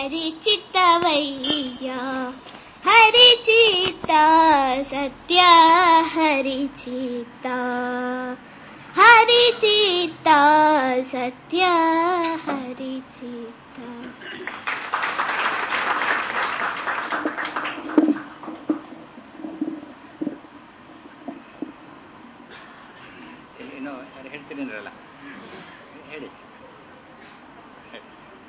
ಹರಿಚಿತ್ತವಯ್ಯ ಹರಿಚಿತ್ತ ಸತ್ಯ ಹರಿಚಿತ್ತ ಹರಿಚಿತ್ತ ಸತ್ಯ ಹರಿಚಿತ್ತ ಏನೋ ಯಾರು ಹೇಳ್ತೀನಿ ಅಂದ್ರಲ್ಲ ಹೇಳಿ ಹೇಳಿ.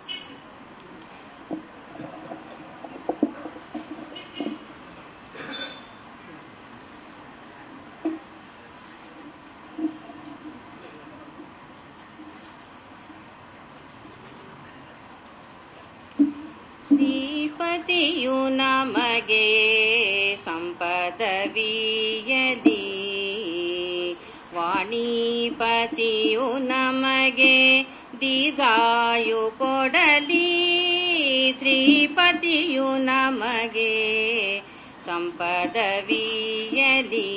ಶ್ರೀಪತಿಯು ನಮಗೆ ಸಂಪದವಿಯಲಿ ವಾಣಿಪತಿಯು ನಮಗೆ ದೀರ್ಘಾಯು ಕೊಡಲಿ ಶ್ರೀಪತಿಯು ನಮಗೆ ಸಂಪದವಿಯಲಿ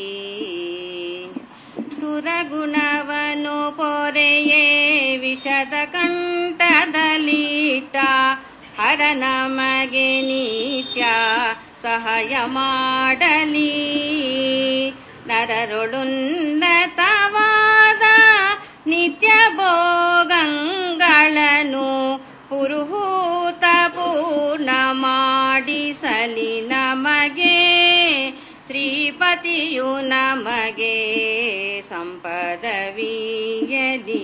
ಸುರಗುಣವನು ಪೊರೆಯೇ ವಿಷದ ಕಂಠದಲ್ಲಿಟ್ಟ ಹರ ನಮಗೆ ನಿತ್ಯ ಸಹಾಯ ಮಾಡಲಿ ನರರೊಳುನ್ನತವಾದ ನಿತ್ಯ ಭೋಗಂಗಳನ್ನು ಪುರುಹೂತ ಪೂರ್ಣ ಮಾಡಿಸಲಿ ನಮಗೆ ಶ್ರೀಪತಿಯು ನಮಗೆ ಸಂಪದವಿಯಲಿ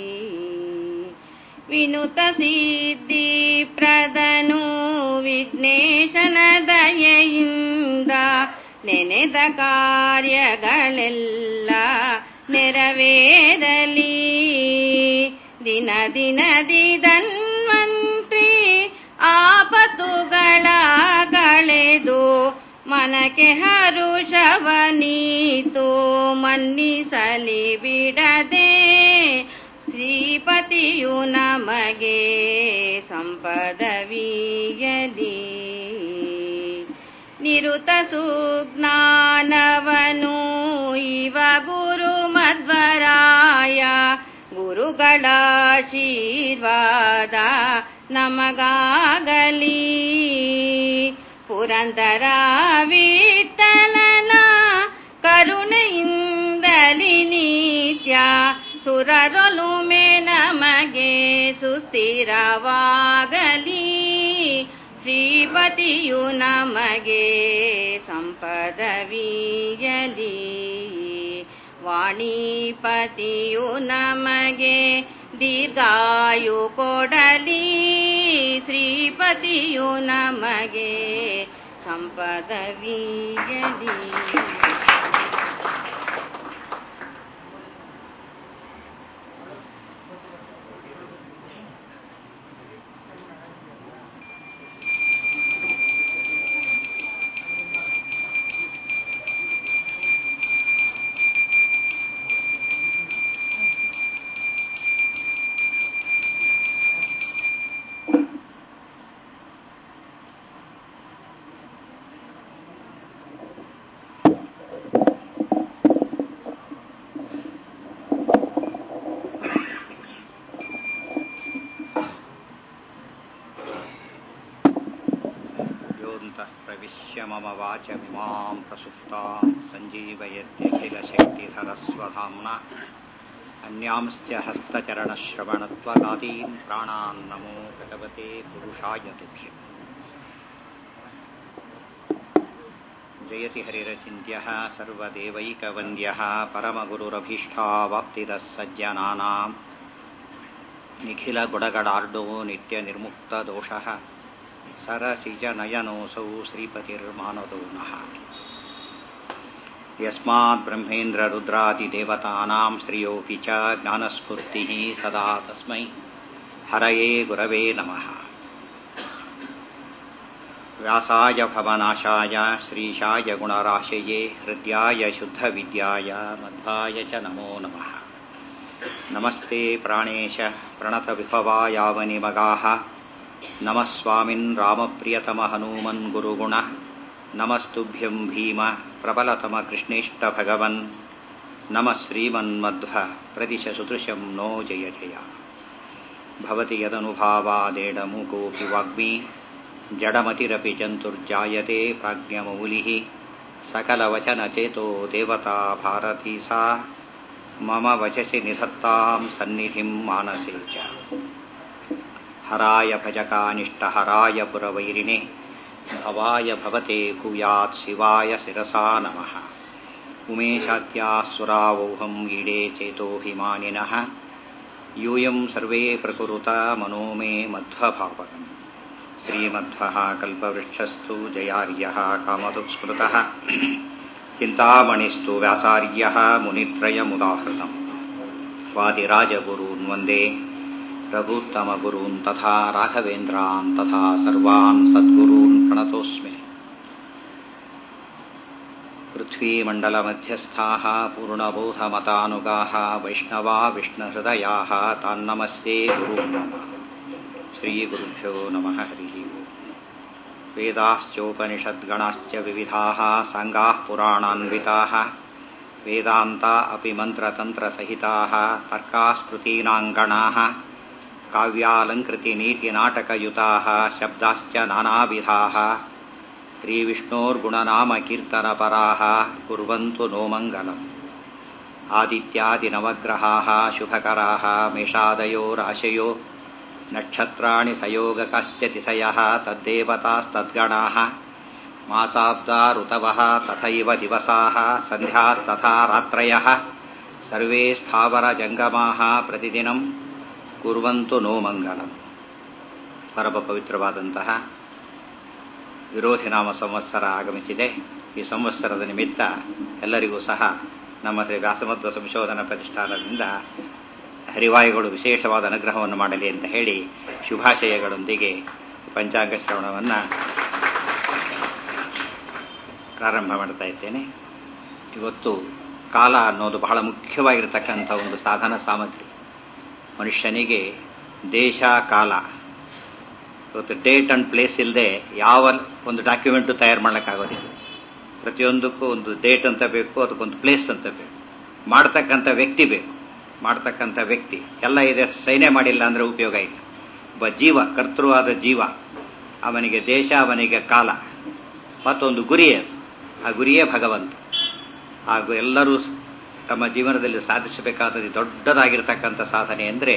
ವಿನುತ ಸಿದ್ಧಿ ಪ್ರದನು ವಿಘ್ನೇಶನ ದಯೆಯಿಂದ ನೆನೆದ ಕಾರ್ಯಗಳೆಲ್ಲ ನೆರವೇರಲಿ ದಿನ ದಿನದಿ ಧನ್ವಂತ್ರಿ ಆಪತ್ತುಗಳ ಕಳೆದು ಮನಕ್ಕೆ ಹರುಷವನೀತು ಮನ್ನಿಸಲಿ ಬಿಡದೆ ಶ್ರೀಪತಿಯು ನಮಗೆ ಸಂಪದವಿಯಲಿ ನಿರುತ ಸುಜ್ಞಾನವನು ಇವ ಗುರು ಮಧ್ವರಾಯ ಗುರುಗಳ ಆಶೀರ್ವಾದ ನಮಗಾಗಲಿ ಪುರಂದರ ವಿಠಲನ ಕರುಣೆಯಿಂದಲಿ ನಿತ್ಯ ಸುರರೊಲುಮೆ ನಮಗೆ ಸುಸ್ಥಿರವಾಗಲಿ ಶ್ರೀಪತಿಯು ನಮಗೆ ಸಂಪದವಿಯಲಿ ವಾಣಿಪತಿಯು ನಮಗೆ ದೀರ್ಘಾಯು ಕೊಡಲಿ ಶ್ರೀಪತಿಯು ನಮಗೆ ಸಂಪದವಿಯಲಿ योऽन्तः प्रविश्य मम वाचमिमां प्रसुप्तां सञ्जीवयत्यखिलशक्तिधरस्वधाम्ना अन्यांश्च हस्तचरणश्रवणत्वगादीन् प्राणान् नमो भगवते पुरुषाय तुभ्यम् जयति हरिरचिन्त्यः सर्वदेवैकवन्द्यः परमगुरुरभीष्टावाप्तिदः सज्जनानाम् निखिलगुडगडार्डो नित्यनिर्मुक्तदोषः सरसिजनयनोऽसौ श्रीपतिर्मानदो नः यस्मात् ब्रह्मेन्द्ररुद्रादिदेवतानां श्रियोऽपि च ज्ञानस्फूर्तिः सदा तस्मै हरये गुरवे नमः व्यासाय भवनाशाय श्रीशाय गुणराशये हृद्याय शुद्धविद्याय मध्वाय च नमो नमः नमस्ते प्राणेश प्रणतविभवायावनिमगाः नमः स्वामिन् रामप्रियतमहनूमन् गुरुगुण नमस्तुभ्यं भीम प्रबलतमकृष्णेष्टभगवन् नमः श्रीमन्मध्व प्रतिशसुदृशं नो जय जय भवति यदनुभावादेडमुकोऽपि वाग्मी ಜಡಮತಿರಪಿ ಜಂತುರ್ಜಾಯತೆ ಪ್ರಾಜ್ಞಮೌಲಿः सकलवचनचेतो देवता भारती सा मम वचसि निधत्तां सन्निधिं मानसे च हराय भजकानिष्टहराय पुरवैरिणे भवाय भवते भूयात् शिवाय शिरसा नमः उमेशात्यासुरावोहं ईडे चेतोऽभिमानिनः यूयं सर्वे प्रकुरुत मनो मे मध्वभावकम् श्रीमध्वः कल्पवृक्षस्तु जयार्यः कामधुक्स्मृतः चिन्तामणिस्तु व्यासार्यः मुनित्रयमुदाहृतम् वादिराजगुरून् वन्दे रघुत्तमगुरून् तथा राघवेन्द्रान् तथा सर्वान् सद्गुरून् प्रणतोऽस्मि पृथ्वीमण्डलमध्यस्थाः पूर्णबोधमतानुगाः वैष्णवा विष्णुहृदयाः तान्नमस्ये गुरून् मम श्रीगुरुभ्यो नमः हरिः वेदाश्चोपनिषद्गणाश्च विविधाः साङ्गाः पुराणान्विताः वेदान्ता अपि मन्त्रतन्त्रसहिताः तर्कास्मृतीनाङ्गणाः काव्यालङ्कृतिनीतिनाटकयुताः शब्दाश्च नानाविधाः श्रीविष्णोर्गुणनामकीर्तनपराः कुर्वन्तु नो मङ्गलम् आदित्यादिनवग्रहाः शुभकराः मेषादयो राशयो नक्षत्राणि सयोगकश्च तिथयः तद्देवतास्तद्गणाः मासाब्दा ऋतवः तथैव दिवसाः सन्ध्यास्तथा रात्रयः सर्वे ಸ್ಥಾವರಜಂಗಮಾः ಪ್ರತಿದಿನಂ ಕುರ್ವಂತು ನೋ ಮಂಗಲಂ ಪರಮ ಪವಿತ್ರವಾದಂತಹ ವಿರೋಧಿನಾಮ ಸಂವತ್ಸರ ಆಗಮಿಸಿದೆ ಈ ಸಂವತ್ಸರದ ನಿಮಿತ್ತ ಎಲ್ಲರಿಗೂ ಸಹ ನಮ್ಮ ಶ್ರೀ ವ್ಯಾಸಮತ್ವ ಸಂಶೋಧನಾ ಪ್ರತಿಷ್ಠಾನದಿಂದ ಹರಿವಾಯುಗಳು ವಿಶೇಷವಾದ ಅನುಗ್ರಹವನ್ನು ಮಾಡಲಿ ಅಂತ ಹೇಳಿ ಶುಭಾಶಯಗಳೊಂದಿಗೆ ಪಂಚಾಂಗ ಶ್ರವಣವನ್ನು ಪ್ರಾರಂಭ ಮಾಡ್ತಾ ಇದ್ದೇನೆ ಇವತ್ತು ಕಾಲ ಅನ್ನೋದು ಬಹಳ ಮುಖ್ಯವಾಗಿರತಕ್ಕಂಥ ಒಂದು ಸಾಧನ ಸಾಮಗ್ರಿ ಮನುಷ್ಯನಿಗೆ ದೇಶ ಕಾಲ ಇವತ್ತು ಡೇಟ್ ಅಂಡ್ ಪ್ಲೇಸ್ ಇಲ್ಲದೆ ಯಾವ ಒಂದು ಡಾಕ್ಯುಮೆಂಟು ತಯಾರು ಮಾಡೋಕ್ಕಾಗೋದಿಲ್ಲ ಪ್ರತಿಯೊಂದಕ್ಕೂ ಒಂದು ಡೇಟ್ ಅಂತ ಬೇಕು ಅದಕ್ಕೊಂದು ಪ್ಲೇಸ್ ಅಂತ ಬೇಕು ಮಾಡ್ತಕ್ಕಂಥ ವ್ಯಕ್ತಿ ಬೇಕು ಮಾಡ್ತಕ್ಕಂಥ ವ್ಯಕ್ತಿ ಎಲ್ಲ ಇದೆ ಸೈನ್ಯ ಮಾಡಿಲ್ಲ ಅಂದರೆ ಉಪಯೋಗ ಇಲ್ಲ ಒಬ್ಬ ಜೀವ ಕರ್ತೃವಾದ ಜೀವ ಅವನಿಗೆ ದೇಶ ಅವನಿಗೆ ಕಾಲ ಮತ್ತೊಂದು ಗುರಿ ಅದು ಆ ಗುರಿಯೇ ಭಗವಂತ ಹಾಗೂ ಎಲ್ಲರೂ ತಮ್ಮ ಜೀವನದಲ್ಲಿ ಸಾಧಿಸಬೇಕಾದ ದೊಡ್ಡದಾಗಿರ್ತಕ್ಕಂಥ ಸಾಧನೆ ಅಂದರೆ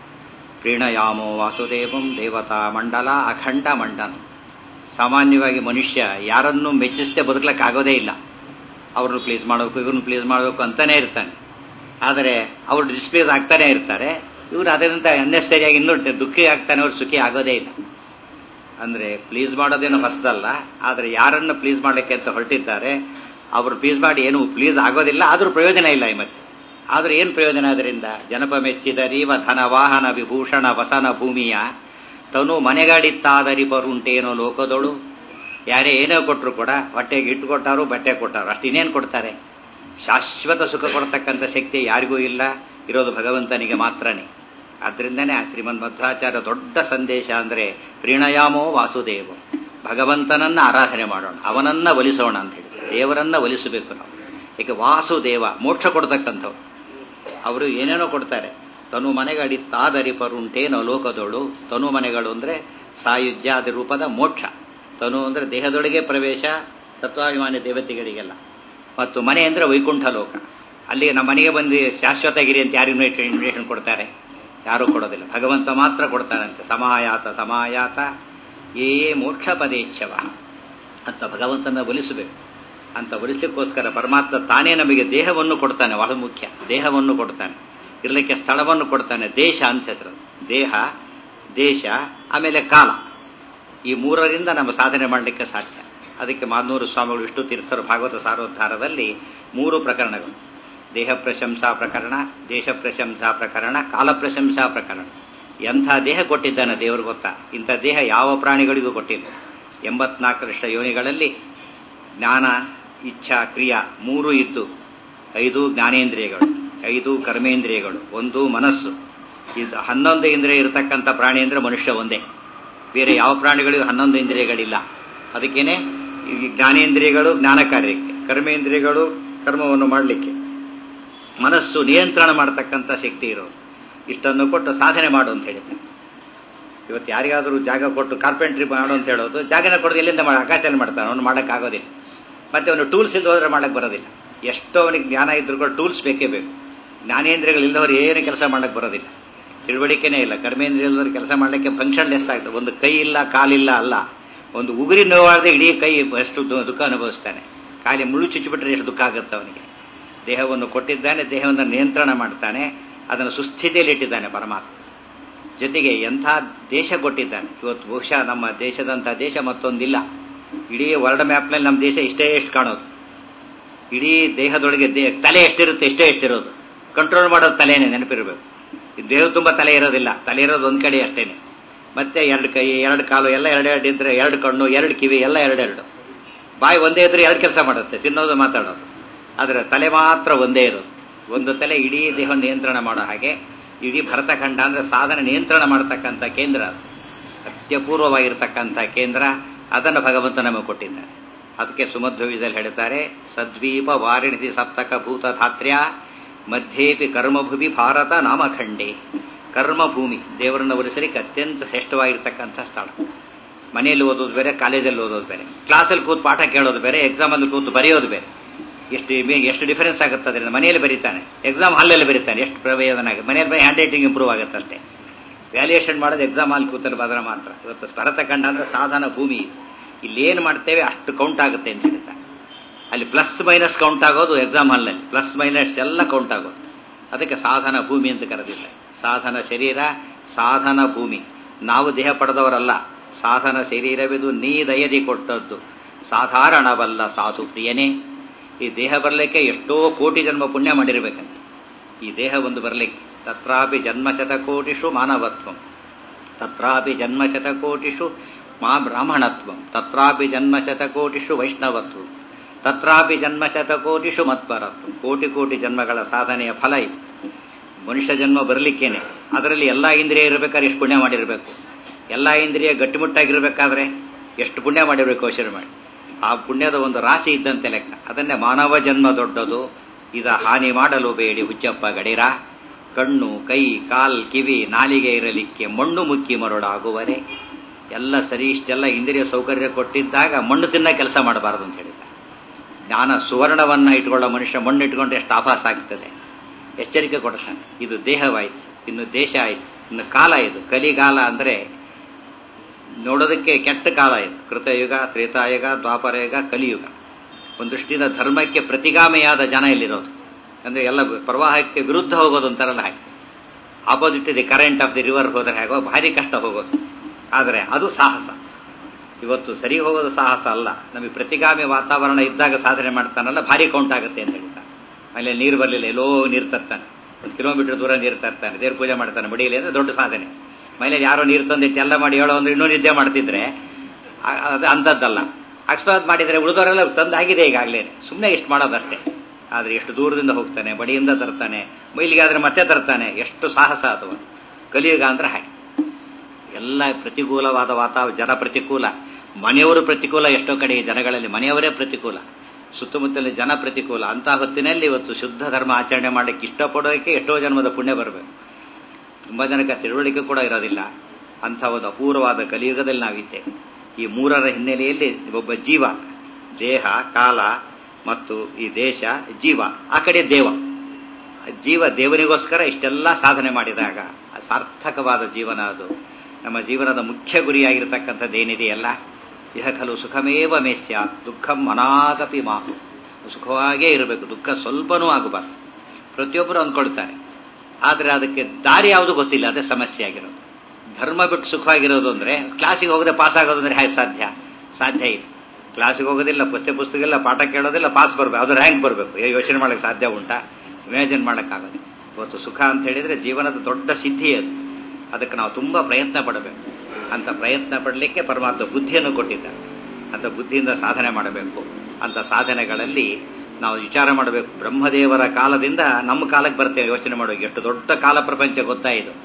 ಪ್ರೀಣಯಾಮೋ ವಾಸುದೇವಂ ದೇವತಾ ಮಂಡಲ ಅಖಂಡ ಮಂಡನ ಸಾಮಾನ್ಯವಾಗಿ ಮನುಷ್ಯ ಯಾರನ್ನು ಮೆಚ್ಚಿಸದೆ ಬದುಕಲಿಕ್ಕಾಗೋದೇ ಇಲ್ಲ ಅವ್ರನ್ನ ಪ್ಲೀಸ್ ಮಾಡಬೇಕು ಇವ್ರನ್ನ ಪ್ಲೀಸ್ ಮಾಡಬೇಕು ಅಂತಾನೆ ಇರ್ತಾನೆ ಆದರೆ ಅವರು ಡಿಸ್ಪ್ಲೇಸ್ ಆಗ್ತಾನೆ ಇರ್ತಾರೆ ಇವರು ಅದರಿಂದ ಅನ್ನೆಸರಿಯಾಗಿ ಇನ್ನೂ ದುಃಖಿ ಆಗ್ತಾನೆ ಅವ್ರು ಸುಖಿ ಆಗೋದೇ ಇಲ್ಲ ಅಂದರೆ ಪ್ಲೀಸ್ ಮಾಡೋದೇನು ಹೊಸದಲ್ಲ ಆದರೆ ಯಾರನ್ನು ಪ್ಲೀಸ್ ಮಾಡಲಿಕ್ಕೆ ಅಂತ ಹೊರಟಿದ್ದಾರೆ ಅವರು ಪ್ಲೀಸ್ ಮಾಡಿ ಏನು ಪ್ಲೀಸ್ ಆಗೋದಿಲ್ಲ ಆದರೂ ಪ್ರಯೋಜನ ಇಲ್ಲ ಈ ಮತ್ತೆ ಆದರೂ ಏನು ಪ್ರಯೋಜನ ಅದರಿಂದ ಜನಪ ಮೆಚ್ಚಿದರೀವ ಧನ ವಾಹನ ವಿಭೂಷಣ ವಸನ ಭೂಮಿಯ ತನು ಮನೆಗಾಡಿತ್ತಾದರಿ ಬರುಂಟೇನೋ ಲೋಕದೊಳು ಯಾರೇ ಏನೋ ಕೊಟ್ಟರು ಕೂಡ ಹೊಟ್ಟೆಗೆ ಇಟ್ಟು ಕೊಟ್ಟಾರು ಬಟ್ಟೆ ಕೊಟ್ಟಾರು ಅಷ್ಟು ಇನ್ನೇನು ಕೊಡ್ತಾರೆ ಶಾಶ್ವತ ಸುಖ ಕೊಡ್ತಕ್ಕಂಥ ಶಕ್ತಿ ಯಾರಿಗೂ ಇಲ್ಲ ಇರೋದು ಭಗವಂತನಿಗೆ ಮಾತ್ರನೇ ಆದ್ರಿಂದನೇ ಆ ಶ್ರೀಮನ್ ಮಧ್ವಾಚಾರ್ಯ ದೊಡ್ಡ ಸಂದೇಶ ಅಂದರೆ ಪ್ರೀಣಯಾಮೋ ವಾಸುದೇವ ಭಗವಂತನನ್ನ ಆರಾಧನೆ ಮಾಡೋಣ ಅವನನ್ನ ಒಲಿಸೋಣ ಅಂತ ಹೇಳಿ ದೇವರನ್ನ ಒಲಿಸಬೇಕು ನಾವು ಏಕೆ ವಾಸುದೇವ ಮೋಕ್ಷ ಕೊಡ್ತಕ್ಕಂಥವ್ರು ಅವರು ಏನೇನೋ ಕೊಡ್ತಾರೆ ತನು ಮನೆಗಡಿ ತಾದರಿಪರುಂಟೇನೋ ಲೋಕದೋಳು ತನು ಮನೆಗಳು ಅಂದರೆ ಸಾಯುಜ್ಯಾದಿ ರೂಪದ ಮೋಕ್ಷ ತನು ಅಂದರೆ ದೇಹದೊಳಗೆ ಪ್ರವೇಶ ತತ್ವಾಭಿಮಾನಿ ದೇವತೆಗಳಿಗೆಲ್ಲ ಮತ್ತು ಮನೆ ಅಂದರೆ ವೈಕುಂಠ ಲೋಕ ಅಲ್ಲಿ ನಮ್ಮ ಮನೆಗೆ ಬಂದು ಶಾಶ್ವತಗಿರಿ ಅಂತ ಯಾರು ಇನ್ವಿಟೇಷನ್ ಕೊಡ್ತಾರೆ ಯಾರೂ ಕೊಡೋದಿಲ್ಲ ಭಗವಂತ ಮಾತ್ರ ಕೊಡ್ತಾನಂತೆ ಸಮಾಯಾತ ಸಮಾಯಾತ ಏ ಮೋಕ್ಷ ಪದೇಚ್ಛವ ಅಂತ ಭಗವಂತನ ಒಲಿಸಬೇಕು ಅಂತ ಒಲಿಸಲಿಕ್ಕೋಸ್ಕರ ಪರಮಾತ್ಮ ತಾನೇ ನಮಗೆ ದೇಹವನ್ನು ಕೊಡ್ತಾನೆ ಬಹಳ ಮುಖ್ಯ ದೇಹವನ್ನು ಕೊಡ್ತಾನೆ ಇರಲಿಕ್ಕೆ ಸ್ಥಳವನ್ನು ಕೊಡ್ತಾನೆ ದೇಶ ಅಂತ ಹೆಸರು ದೇಹ ದೇಶ ಆಮೇಲೆ ಕಾಲ ಈ ಮೂರರಿಂದ ನಮ್ಮ ಸಾಧನೆ ಮಾಡಲಿಕ್ಕೆ ಸಾಧ್ಯ ಅದಕ್ಕೆ ಮಾದನೂರು ಸ್ವಾಮಿಗಳು ವಿಷ್ಣು ತೀರ್ಥರು ಭಾಗವತ ಸಾರೋದ್ಧಾರದಲ್ಲಿ ಮೂರು ಪ್ರಕರಣಗಳು ದೇಹ ಪ್ರಶಂಸಾ ಪ್ರಕರಣ ದೇಶ ಪ್ರಶಂಸಾ ಪ್ರಕರಣ ಕಾಲ ಪ್ರಶಂಸಾ ಪ್ರಕರಣ ಎಂಥ ದೇಹ ಕೊಟ್ಟಿದ್ದಾನೆ ದೇವರು ಗೊತ್ತಾ ಇಂಥ ದೇಹ ಯಾವ ಪ್ರಾಣಿಗಳಿಗೂ ಕೊಟ್ಟಿಲ್ಲ ಎಂಬತ್ನಾಲ್ಕು ಲಕ್ಷ ಯೋನಿಗಳಲ್ಲಿ ಜ್ಞಾನ ಇಚ್ಛಾ ಕ್ರಿಯಾ ಮೂರು ಇದ್ದು ಐದು ಜ್ಞಾನೇಂದ್ರಿಯಗಳು ಐದು ಕರ್ಮೇಂದ್ರಿಯಗಳು ಒಂದು ಮನಸ್ಸು ಇದು ಹನ್ನೊಂದು ಇಂದ್ರಿಯ ಇರತಕ್ಕಂಥ ಪ್ರಾಣಿ ಅಂದರೆ ಮನುಷ್ಯ ಒಂದೇ ಬೇರೆ ಯಾವ ಪ್ರಾಣಿಗಳಿಗೂ ಹನ್ನೊಂದು ಇಂದ್ರಿಯಗಳಿಲ್ಲ ಅದಕ್ಕೇನೆ ಈ ಜ್ಞಾನೇಂದ್ರಿಯಗಳು ಜ್ಞಾನ ಕಾರ್ಯಕ್ಕೆ ಕರ್ಮೇಂದ್ರಿಯಗಳು ಕರ್ಮವನ್ನು ಮಾಡಲಿಕ್ಕೆ ಮನಸ್ಸು ನಿಯಂತ್ರಣ ಮಾಡತಕ್ಕಂಥ ಶಕ್ತಿ ಇರೋದು ಇಷ್ಟನ್ನು ಕೊಟ್ಟು ಸಾಧನೆ ಮಾಡು ಅಂತ ಹೇಳ್ತಾರೆ ಇವತ್ತು ಯಾರಿಗಾದರೂ ಜಾಗ ಕೊಟ್ಟು ಕಾರ್ಪೆಂಟ್ರಿ ಮಾಡು ಅಂತ ಹೇಳೋದು ಜಾಗನ ಕೊಡೋದು ಎಲ್ಲಿಂದ ಮಾಡಿ ಆಕಾಶದಲ್ಲಿ ಮಾಡ್ತಾನೆ ಅವನು ಮಾಡೋಕ್ಕಾಗೋದಿಲ್ಲ ಮತ್ತೆ ಅವನು ಟೂಲ್ಸ್ ಇಲ್ಲದೆ ಹೋದ್ರೆ ಮಾಡಕ್ಕೆ ಬರೋದಿಲ್ಲ ಎಷ್ಟೋ ಅವನಿಗೆ ಜ್ಞಾನ ಇದ್ರೂ ಕೂಡ ಟೂಲ್ಸ್ ಬೇಕೇ ಬೇಕು ಜ್ಞಾನೇಂದ್ರಿಯಗಳು ಇಲ್ಲದವ್ರು ಏನು ಕೆಲಸ ಮಾಡಕ್ಕೆ ಬರೋದಿಲ್ಲ ತಿಳುವಳಿಕೆನೇ ಇಲ್ಲ ಕರ್ಮೇಂದ್ರಿಯ ಇಲ್ಲದವ್ರು ಕೆಲಸ ಮಾಡಲಿಕ್ಕೆ ಫಂಕ್ಷನ್ ಲೆಸ್ ಆಗ್ತದೆ ಒಂದು ಕೈ ಇಲ್ಲ ಕಾಲಿಲ್ಲ ಅಲ್ಲ ಒಂದು ಉಗುರಿ ನೋವಾಗದೆ ಇಡೀ ಕೈ ಎಷ್ಟು ದು- ದುಃಖ ಅನುಭವಿಸ್ತಾನೆ ಖಾಲಿ ಮುಳ್ಳು ಚುಚ್ಚಿಬಿಟ್ರೆ ಎಷ್ಟು ದುಃಖ ಆಗುತ್ತೆ ಅವನಿಗೆ ದೇಹವನ್ನು ಕೊಟ್ಟಿದ್ದಾನೆ ದೇಹವನ್ನು ನಿಯಂತ್ರಣ ಮಾಡ್ತಾನೆ ಅದನ್ನು ಸುಸ್ಥಿತಿಯಲ್ಲಿ ಇಟ್ಟಿದ್ದಾನೆ ಪರಮಾತ್ಮ ಜೊತೆಗೆ ಎಂಥ ದೇಶ ಕೊಟ್ಟಿದ್ದಾನೆ ಇವತ್ತು ಬಹುಶಃ ನಮ್ಮ ದೇಶದಂಥ ದೇಶ ಮತ್ತೊಂದಿಲ್ಲ ಇಡೀ ವರ್ಲ್ಡ್ ಮ್ಯಾಪ್ನಲ್ಲಿ ನಮ್ಮ ದೇಶ ಇಷ್ಟೇ ಎಷ್ಟು ಕಾಣೋದು ಇಡೀ ದೇಹದೊಳಗೆ ದೇ ತಲೆ ಎಷ್ಟಿರುತ್ತೆ ಎಷ್ಟೇ ಎಷ್ಟಿರೋದು ಕಂಟ್ರೋಲ್ ಮಾಡೋದು ತಲೆನೇ ನೆನಪಿರಬೇಕು ಈ ದೇಹ ತುಂಬ ತಲೆ ಇರೋದಿಲ್ಲ ತಲೆ ಇರೋದು ಒಂದು ಕಡೆ ಅಷ್ಟೇನೆ ಮತ್ತೆ ಎರಡು ಕೈ ಎರಡು ಕಾಲು ಎಲ್ಲ ಎರಡೆರಡು ಇದ್ರೆ ಎರಡು ಕಣ್ಣು ಎರಡು ಕಿವಿ ಎಲ್ಲ ಎರಡೆರಡು ಬಾಯಿ ಒಂದೇ ಇದ್ರೆ ಎರಡು ಕೆಲಸ ಮಾಡುತ್ತೆ ತಿನ್ನೋದು ಮಾತಾಡೋದು ಆದರೆ ತಲೆ ಮಾತ್ರ ಒಂದೇ ಇರೋದು ಒಂದು ತಲೆ ಇಡೀ ದೇಹ ನಿಯಂತ್ರಣ ಮಾಡೋ ಹಾಗೆ ಇಡೀ ಭರತಖಂಡ ಅಂದ್ರೆ ಸಾಧನೆ ನಿಯಂತ್ರಣ ಮಾಡತಕ್ಕಂಥ ಕೇಂದ್ರ ಅದು. ಅತ್ಯಪೂರ್ವವಾಗಿರ್ತಕ್ಕಂಥ ಕೇಂದ್ರ ಅದನ್ನು ಭಗವಂತ ನಮಗೆ ಕೊಟ್ಟಿದ್ದಾನೆ ಅದಕ್ಕೆ ಸುಮಧ್ವವಿದಲ್ಲಿ ಹೇಳ್ತಾರೆ ಸದ್ವೀಪ ವಾರಿಣಿತಿ ಸಪ್ತಕ ಭೂತ ಧಾತ್ರ್ಯ ಮಧ್ಯೇಪಿ ಕರ್ಮಭೂಮಿ ಭಾರತ ನಾಮಖಂಡೆ ಕರ್ಮಭೂಮಿ ದೇವರನ್ನು ಒಲಿಸಲಿಕ್ಕೆ ಅತ್ಯಂತ ಶ್ರೇಷ್ಠವಾಗಿರ್ತಕ್ಕಂಥ ಸ್ಥಳ ಮನೆಯಲ್ಲಿ ಓದೋದು ಬೇರೆ ಕಾಲೇಜಲ್ಲಿ ಓದೋದು ಬೇರೆ ಕ್ಲಾಸಲ್ಲಿ ಕೂತು ಪಾಠ ಕೇಳೋದು ಬೇರೆ ಎಕ್ಸಾಮಲ್ಲಿ ಕೂತು ಬರೆಯೋದು ಬೇರೆ ಎಷ್ಟು ಎಷ್ಟು ಡಿಫರೆನ್ಸ್ ಆಗುತ್ತೆ ಅದರಿಂದ ಮನೆಯಲ್ಲಿ ಬರೀತಾನೆ ಎಕ್ಸಾಮ್ ಹಾಲಲ್ಲಿ ಬರೀತಾನೆ ಎಷ್ಟು ಪ್ರಯೋಜನ ಆಗುತ್ತೆ ಮನೆಯಲ್ಲಿ ಬರೀ ಹ್ಯಾಂಡ್ ರೈಟಿಂಗ್ ಇಂಪ್ರೂವ್ ಆಗುತ್ತೆ ಅಷ್ಟೇ ವ್ಯಾಲ್ಯೂಯೇಷನ್ ಮಾಡೋದು ಎಕ್ಸಾಮ್ ಅಲ್ಲಿ ಕೂತಲ್ಲಿ ಬದರ ಮಾತ್ರ ಇವತ್ತು ಭರತ ಕಂಡ ಅಂದ್ರೆ ಸಾಧನ ಭೂಮಿ ಇಲ್ಲೇನು ಮಾಡ್ತೇವೆ ಅಷ್ಟು ಕೌಂಟ್ ಆಗುತ್ತೆ ಅಂತ ಹೇಳ್ತಾರೆ ಅಲ್ಲಿ ಪ್ಲಸ್ ಮೈನಸ್ ಕೌಂಟ್ ಆಗೋದು ಎಕ್ಸಾಮ್ ಹಾಲ್ನಲ್ಲಿ ಪ್ಲಸ್ ಮೈನಸ್ ಎಲ್ಲ ಕೌಂಟ್ ಆಗೋದು ಅದಕ್ಕೆ ಸಾಧನ ಭೂಮಿ ಅಂತ ಕರೆದಿಲ್ಲ ಸಾಧನ ಶರೀರ ಸಾಧನ ಭೂಮಿ ನಾವು ದೇಹ ಪಡೆದವರಲ್ಲ ಸಾಧನ ಶರೀರವಿದು ನೀ ದಯದಿ ಕೊಟ್ಟದ್ದು ಸಾಧಾರಣವಲ್ಲ ಸಾಧು ಪ್ರಿಯನೇ ಈ ದೇಹ ಬರಲಿಕ್ಕೆ ಎಷ್ಟೋ ಕೋಟಿ ಜನ್ಮ ಪುಣ್ಯ ಮಾಡಿರ್ಬೇಕಂತೆ ಈ ದೇಹ ಒಂದು ಬರಲಿಕ್ಕೆ ತತ್ರಾಪಿ ಜನ್ಮಶತಕೋಟಿಷು ಮಾನವತ್ವಂ ತತ್ರಾಪಿ ಜನ್ಮಶತಕೋಟಿಷು ಮಾ ಬ್ರಾಹ್ಮಣತ್ವಂ ತತ್ರಾಪಿ ಜನ್ಮಶತಕೋಟಿಷು ವೈಷ್ಣವತ್ವಂ ತತ್ರಾಪಿ ಜನ್ಮಶತಕೋಟಿಷು ಮತ್ಪರತ್ವಂ ಕೋಟಿ ಕೋಟಿ ಜನ್ಮಗಳ ಸಾಧನೆಯ ಫಲ ಇದು ಮನುಷ್ಯ ಜನ್ಮ ಬರಲಿಕ್ಕೇನೆ ಅದರಲ್ಲಿ ಎಲ್ಲ ಇಂದ್ರಿಯ ಇರಬೇಕಾದ್ರೆ ಎಷ್ಟು ಪುಣ್ಯ ಮಾಡಿರಬೇಕು ಎಲ್ಲ ಇಂದ್ರಿಯ ಗಟ್ಟಿಮುಟ್ಟಾಗಿರ್ಬೇಕಾದ್ರೆ ಎಷ್ಟು ಪುಣ್ಯ ಮಾಡಿರಬೇಕು ಯೋಚನೆ ಮಾಡಿ ಆ ಪುಣ್ಯದ ಒಂದು ರಾಶಿ ಇದ್ದಂತೆ ಲೆಕ್ಕ ಅದನ್ನೇ ಮಾನವ ಜನ್ಮ ದೊಡ್ಡದು ಇದ ಹಾನಿ ಮಾಡಲು ಬೇಡಿ ಹುಚ್ಚಪ್ಪ ಗಡಿರ ಕಣ್ಣು ಕೈ ಕಾಲ್ ಕಿವಿ ನಾಲಿಗೆ ಇರಲಿಕ್ಕೆ ಮಣ್ಣು ಮುಕ್ಕಿ ಮರಳಾಗುವರೆ ಎಲ್ಲ ಸರಿ ಇಷ್ಟೆಲ್ಲ ಇಂದ್ರಿಯ ಸೌಕರ್ಯ ಕೊಟ್ಟಿದ್ದಾಗ ಮಣ್ಣು ತಿನ್ನ ಕೆಲಸ ಮಾಡಬಾರದು ಅಂತ ಹೇಳಿದ ಜ್ಞಾನ ಸುವರ್ಣವನ್ನ ಇಟ್ಕೊಳ್ಳೋ ಮನುಷ್ಯ ಮಣ್ಣು ಇಟ್ಕೊಂಡ್ರೆ ಎಷ್ಟು ಆಭಾಸ ಆಗ್ತದೆ ಎಚ್ಚರಿಕೆ ಕೊಡ್ತಾನೆ ಇದು ದೇಹವಾಯ್ತು ಇನ್ನು ದೇಶ ಆಯ್ತು ಇನ್ನು ಕಾಲ ಇದು ಕಲಿಗಾಲ ಅಂದ್ರೆ ನೋಡೋದಕ್ಕೆ ಕೆಟ್ಟ ಕಾಲ ಇದು ಕೃತಯುಗ ತ್ರೇತಾಯುಗ ದ್ವಾಪರಯುಗ ಕಲಿಯುಗ ಒಂದು ದೃಷ್ಟಿಯಿಂದ ಧರ್ಮಕ್ಕೆ ಪ್ರತಿಗಾಮಿಯಾದ ಜನ ಇಲ್ಲಿರೋದು ಅಂದ್ರೆ ಎಲ್ಲ ಪ್ರವಾಹಕ್ಕೆ ವಿರುದ್ಧ ಹೋಗೋದು ಅಂತಾರಲ್ಲ ಹಾಗೆ opposite the current of the river ಹೋದ್ರೆ ಹೇಗೋ ಭಾರಿ ಕಷ್ಟ ಹೋಗೋದು ಆದರೆ ಅದು ಸಾಹಸ ಇವತ್ತು ಸರಿ ಹೋಗೋದು ಸಾಹಸ ಅಲ್ಲ ನಮಗೆ ಪ್ರತಿಗಾಮಿ ವಾತಾವರಣ ಇದ್ದಾಗ ಸಾಧನೆ ಮಾಡ್ತಾನಲ್ಲ ಭಾರಿ ಕೌಂಟ್ ಆಗುತ್ತೆ ಅಂತ ಹೇಳ್ತಾನೆ ಆಮೇಲೆ ನೀರು ಬರಲಿಲ್ಲ ಎಲ್ಲೋ ನೀರು ತರ್ತಾನೆ ಒಂದು ಕಿಲೋಮೀಟರ್ ದೂರ ನೀರು ತರ್ತಾನೆ ದೇವ್ರ ಪೂಜೆ ಮಾಡ್ತಾನೆ ಮಡಿಯಲ್ಲಿ ಅಂದ್ರೆ ದೊಡ್ಡ ಸಾಧನೆ ಮನೇಲಿ ಯಾರೋ ನೀರು ತಂದಿಟ್ಟು ಎಲ್ಲ ಮಾಡಿ ಹೇಳೋ ಅಂದ್ರೆ ಇನ್ನೂ ನಿದ್ದೆ ಮಾಡ್ತಿದ್ರೆ ಆ- ಅದು ಅಂಥದ್ದಲ್ಲ ಅಕಸ್ಮಾತ್ ಮಾಡಿದರೆ ಉಳಿದವರೆಲ್ಲ ತಂದು ಆಗಿದೆ ಈಗಾಗಲೇ ಸುಮ್ಮನೆ ಇಷ್ಟು ಮಾಡೋದಷ್ಟೇ ಆದರೆ ಎಷ್ಟು ದೂರದಿಂದ ಹೋಗ್ತಾನೆ ಬಡಿಯಿಂದ ತರ್ತಾನೆ ಮೈಲಿಗಾದ್ರೆ ಮತ್ತೆ ತರ್ತಾನೆ ಎಷ್ಟು ಸಾಹಸ ಅದು ಕಲಿಯುಗ ಅಂದ್ರೆ ಹಾಗೆ ಎಲ್ಲ ಪ್ರತಿಕೂಲವಾದ ವಾತಾವರಣ ಜನ ಪ್ರತಿಕೂಲ ಮನೆಯವರು ಪ್ರತಿಕೂಲ ಎಷ್ಟೋ ಕಡೆ ಜನಗಳಲ್ಲಿ ಮನೆಯವರೇ ಪ್ರತಿಕೂಲ ಸುತ್ತಮುತ್ತಲ ಜನ ಪ್ರತಿಕೂಲ ಅಂತ ಹೊತ್ತಿನಲ್ಲಿ ಇವತ್ತು ಶುದ್ಧ ಧರ್ಮ ಆಚರಣೆ ಮಾಡಕ್ಕೆ ಇಷ್ಟಪಡೋಕೆ ಎಷ್ಟೋ ಜನ್ಮದ ಪುಣ್ಯ ಬರಬೇಕು ತುಂಬಾ ಜನಕ್ಕೆ ತಿಳುವಳಿಕೆ ಕೂಡ ಇರೋದಿಲ್ಲ ಅಂಥ ಒಂದು ಅಪೂರ್ವವಾದ ಕಲಿಯುಗದಲ್ಲಿ ನಾವಿದ್ದೇವೆ ಈ ಮೂರರ ಹಿನ್ನೆಲೆಯಲ್ಲಿ ಒಬ್ಬ ಜೀವ ದೇಹ ಕಾಲ ಮತ್ತು ಈ ದೇಶ ಜೀವ ಆ ಕಡೆ ದೇವ ಜೀವ ದೇವನಿಗೋಸ್ಕರ ಇಷ್ಟೆಲ್ಲ ಸಾಧನೆ ಮಾಡಿದಾಗ ಅದು ಸಾರ್ಥಕವಾದ ಜೀವನ ಅದು ನಮ್ಮ ಜೀವನದ ಮುಖ್ಯ ಗುರಿಯಾಗಿರ್ತಕ್ಕಂಥದ್ದು ಏನಿದೆಯಲ್ಲ ಇಹ ಖಲು ಸುಖಮೇವ ಮೇಸ್ಯ ದುಃಖಂ ಅನಾಗಪಿ ಮಾತು ಸುಖವಾಗೇ ಇರಬೇಕು ದುಃಖ ಸ್ವಲ್ಪನೂ ಆಗಬಾರ್ದು ಪ್ರತಿಯೊಬ್ಬರು ಅಂದ್ಕೊಳ್ತಾರೆ ಆದರೆ ಅದಕ್ಕೆ ದಾರಿ ಯಾವುದು ಗೊತ್ತಿಲ್ಲ ಅದೇ ಸಮಸ್ಯೆ ಆಗಿರೋದು ಧರ್ಮ ಬಿಟ್ಟು ಸುಖವಾಗಿರೋದು ಅಂದ್ರೆ ಕ್ಲಾಸಿಗೆ ಹೋಗದೆ ಪಾಸ್ ಆಗೋದು ಅಂದ್ರೆ ಹೇಗೆ ಸಾಧ್ಯ ಸಾಧ್ಯ ಇಲ್ಲ ಕ್ಲಾಸಿಗೆ ಹೋಗೋದಿಲ್ಲ ಪುಸ್ತಕ ಪುಸ್ತಕ ಇಲ್ಲ ಪಾಠ ಕೇಳೋದಿಲ್ಲ ಪಾಸ್ ಬರಬೇಕು ಅದು ರ್ಯಾಂಕ್ ಬರಬೇಕು ಯೋಚನೆ ಮಾಡಕ್ಕೆ ಸಾಧ್ಯ ಉಂಟಾ ಇಮ್ಯಾಜಿನ್ ಮಾಡೋಕ್ಕಾಗೋದಿಲ್ಲ ಇವತ್ತು ಸುಖ ಅಂತ ಹೇಳಿದ್ರೆ ಜೀವನದ ದೊಡ್ಡ ಸಿದ್ಧಿ ಅದು ಅದಕ್ಕೆ ನಾವು ತುಂಬಾ ಪ್ರಯತ್ನ ಪಡಬೇಕು ಅಂತ ಪ್ರಯತ್ನ ಪಡಲಿಕ್ಕೆ ಪರಮಾತ್ಮ ಬುದ್ಧಿಯನ್ನು ಕೊಟ್ಟಿದ್ದಾರೆ ಅಂತ ಬುದ್ಧಿಯಿಂದ ಸಾಧನೆ ಮಾಡಬೇಕು ಅಂತ ಸಾಧನೆಗಳಲ್ಲಿ ನಾವು ವಿಚಾರ ಮಾಡಬೇಕು ಬ್ರಹ್ಮದೇವರ ಕಾಲದಿಂದ ನಮ್ಮ ಕಾಲಕ್ಕೆ ಬರ್ತೇವೆ ಯೋಚನೆ ಮಾಡೋ ಎಷ್ಟು ದೊಡ್ಡ ಕಾಲ ಪ್ರಪಂಚ ಗೊತ್ತಾಯಿತು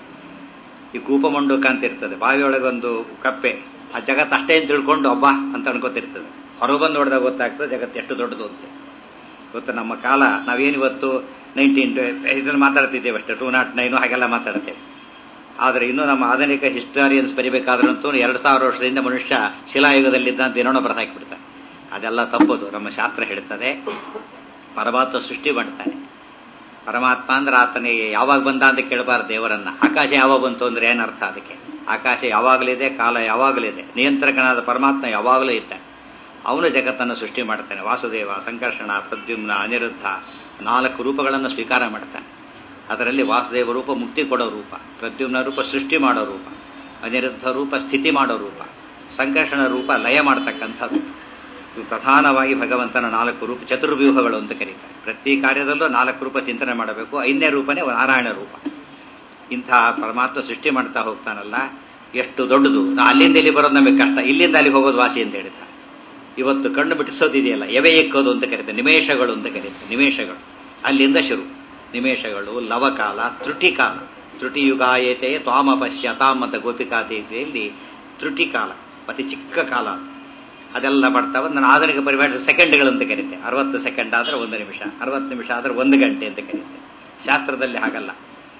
ಈ ಕೂಪಮಂಡುಕ ಅಂತ ಇರ್ತದೆ ಬಾವಿಯೊಳಗೊಂದು ಕಪ್ಪೆ ಆ ಜಗತ್ತು ಅಷ್ಟೇ ಅಂತ ತಿಳ್ಕೊಂಡು ಒಬ್ಬ ಅಂತ ಅನ್ಕೋತಿರ್ತದೆ ಹೊರಗೆ ಬಂದು ನೋಡಿದಾಗ ಗೊತ್ತಾಗ್ತದೆ ಜಗತ್ತು ಎಷ್ಟು ದೊಡ್ಡದು ಅಂತ ಇವತ್ತು ನಮ್ಮ ಕಾಲ ನಾವೇನಿವತ್ತು ನೈನ್ಟೀನ್ ಇದನ್ನು ಮಾತಾಡ್ತಿದ್ದೇವೆ ಅಷ್ಟೇ ಟೂ ನಾಟ್ ನೈನು ಹಾಗೆಲ್ಲ ಮಾತಾಡ್ತೇವೆ ಆದರೆ ಇನ್ನು ನಮ್ಮ ಆಧುನಿಕ ಹಿಸ್ಟಾರಿಯನ್ಸ್ ಬರಿಬೇಕಾದ್ರಂತೂ ಎರಡು ಸಾವಿರ ವರ್ಷದಿಂದ ಮನುಷ್ಯ ಶಿಲಾಯುಗದಲ್ಲಿದ್ದ ಅಂತ ಏನೋ ಬರೆದು ಹಾಕಿಬಿಡ್ತಾರೆ ಅದೆಲ್ಲ ತಪ್ಪದು ನಮ್ಮ ಶಾಸ್ತ್ರ ಹೇಳ್ತದೆ ಪರಮಾತ್ಮ ಸೃಷ್ಟಿ ಮಾಡ್ತಾನೆ ಪರಮಾತ್ಮ ಅಂದ್ರೆ ಆತನಿಗೆ ಯಾವಾಗ ಬಂದ ಅಂತ ಕೇಳಬಾರ್ದು ದೇವರನ್ನ ಆಕಾಶ ಯಾವಾಗ ಬಂತು ಅಂದ್ರೆ ಏನರ್ಥ ಅದಕ್ಕೆ ಆಕಾಶ ಯಾವಾಗಲಿದೆ ಕಾಲ ಯಾವಾಗಲಿದೆ ನಿಯಂತ್ರಕನಾದ ಪರಮಾತ್ಮ ಯಾವಾಗಲೂ ಇದ್ದಾನೆ ಅವನು ಜಗತ್ತನ್ನು ಸೃಷ್ಟಿ ಮಾಡ್ತಾನೆ ವಾಸುದೇವ ಸಂಕರ್ಷಣ ಪ್ರದ್ಯುಮ್ನ ಅನಿರುದ್ಧ ನಾಲ್ಕು ರೂಪಗಳನ್ನು ಸ್ವೀಕಾರ ಮಾಡ್ತಾನೆ ಅದರಲ್ಲಿ ವಾಸುದೇವ ರೂಪ ಮುಕ್ತಿ ಕೊಡೋ ರೂಪ ಪ್ರದ್ಯುಮ್ನ ರೂಪ ಸೃಷ್ಟಿ ಮಾಡೋ ರೂಪ ಅನಿರುದ್ಧ ರೂಪ ಸ್ಥಿತಿ ಮಾಡೋ ರೂಪ ಸಂಕರ್ಷಣ ರೂಪ ಲಯ ಮಾಡ್ತಕ್ಕಂಥದ್ದು ಇವು ಪ್ರಧಾನವಾಗಿ ಭಗವಂತನ ನಾಲ್ಕು ರೂಪ ಚತುರ್ವ್ಯೂಹಗಳು ಅಂತ ಕರೀತಾರೆ ಪ್ರತಿ ಕಾರ್ಯದಲ್ಲೂ ನಾಲ್ಕು ರೂಪ ಚಿಂತನೆ ಮಾಡಬೇಕು ಐದನೇ ರೂಪನೇ ನಾರಾಯಣ ರೂಪ ಇಂತಹ ಪರಮಾತ್ಮ ಸೃಷ್ಟಿ ಮಾಡ್ತಾ ಹೋಗ್ತಾನಲ್ಲ ಎಷ್ಟು ದೊಡ್ಡದು ಅಲ್ಲಿಂದ ಇಲ್ಲಿ ಬರೋದು ನಮಗೆ ಕಷ್ಟ ಇಲ್ಲಿಂದ ಅಲ್ಲಿಗೆ ಹೋಗೋದು ವಾಸಿ ಅಂತ ಹೇಳ್ತಾರೆ ಇವತ್ತು ಕಣ್ಣು ಬಿಟ್ಟಿಸೋದಿದೆಯಲ್ಲ ಎವೆ ಎಕ್ಕೋದು ಅಂತ ಕರೀತಾರೆ ನಿಮೇಷಗಳು ಅಂತ ಕರೀತಾರೆ ನಿಮೇಷಗಳು ಅಲ್ಲಿಂದ ಶುರು ನಿಮೇಷಗಳು ಲವಕಾಲ ತ್ರುಟಿಕಾಲ ತ್ರುಟಿಯುಗಾಯತೆ ತ್ವಾಮ ಪಶ್ಯತಾಮ್ ಅಂತ ಗೋಪಿಕಾತೀತೆಯಲ್ಲಿ ತ್ರುಟಿಕಾಲ ಅತಿ ಚಿಕ್ಕ ಕಾಲ ಅದು ಅದೆಲ್ಲ ಬರ್ತಾವ ನಾನು ಆಧುನಿಕ ಪರಿಭಾಷೆ ಸೆಕೆಂಡ್ಗಳು ಅಂತ ಕರೀತೆ ಅರವತ್ತು ಸೆಕೆಂಡ್ ಆದ್ರೆ ಒಂದು ನಿಮಿಷ ಅರವತ್ತು ನಿಮಿಷ ಆದ್ರೆ ಒಂದು ಗಂಟೆ ಅಂತ ಕರೀತೆ ಶಾಸ್ತ್ರದಲ್ಲಿ ಹಾಗಲ್ಲ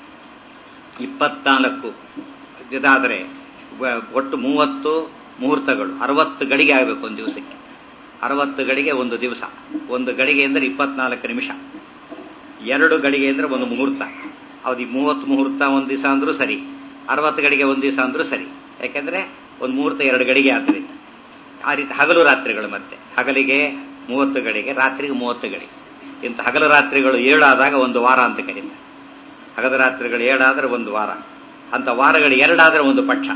ಇಪ್ಪತ್ನಾಲ್ಕು ಇದಾದರೆ ಒಟ್ಟು ಮೂವತ್ತು ಮುಹೂರ್ತಗಳು ಅರವತ್ತು ಗಡಿಗೆ ಆಗಬೇಕು ಒಂದು ದಿವಸಕ್ಕೆ ಅರವತ್ತು ಗಡಿಗೆ ಒಂದು ದಿವಸ ಒಂದು ಗಡಿಗೆ ಅಂದರೆ ಇಪ್ಪತ್ನಾಲ್ಕು ನಿಮಿಷ ಎರಡು ಗಡಿಗೆ ಅಂದರೆ ಒಂದು ಮುಹೂರ್ತ ಅದು ಮೂವತ್ತು ಮುಹೂರ್ತ ಒಂದು ದಿವಸ ಅಂದ್ರೂ ಸರಿ ಅರವತ್ತು ಗಡಿಗೆ ಒಂದು ದಿವಸ ಅಂದ್ರೂ ಸರಿ ಯಾಕೆಂದ್ರೆ ಒಂದು ಮುಹೂರ್ತ ಎರಡು ಗಡಿಗೆ ಆದ್ದರಿಂದ ಆ ರೀತಿ ಹಗಲು ರಾತ್ರಿಗಳು ಮತ್ತೆ ಹಗಲಿಗೆ ಮೂವತ್ತು ಗಡಿಗೆ ರಾತ್ರಿಗೆ ಮೂವತ್ತು ಗಡಿಗೆ ಇಂಥ ಹಗಲು ರಾತ್ರಿಗಳು ಏಳಾದಾಗ ಒಂದು ವಾರ ಅಂತ ಕರೀತಾರೆ ಹಗಲು ರಾತ್ರಿಗಳು ಏಳಾದರೆ ಒಂದು ವಾರ ಅಂತ ವಾರಗಳು ಎರಡಾದರೆ ಒಂದು ಪಕ್ಷ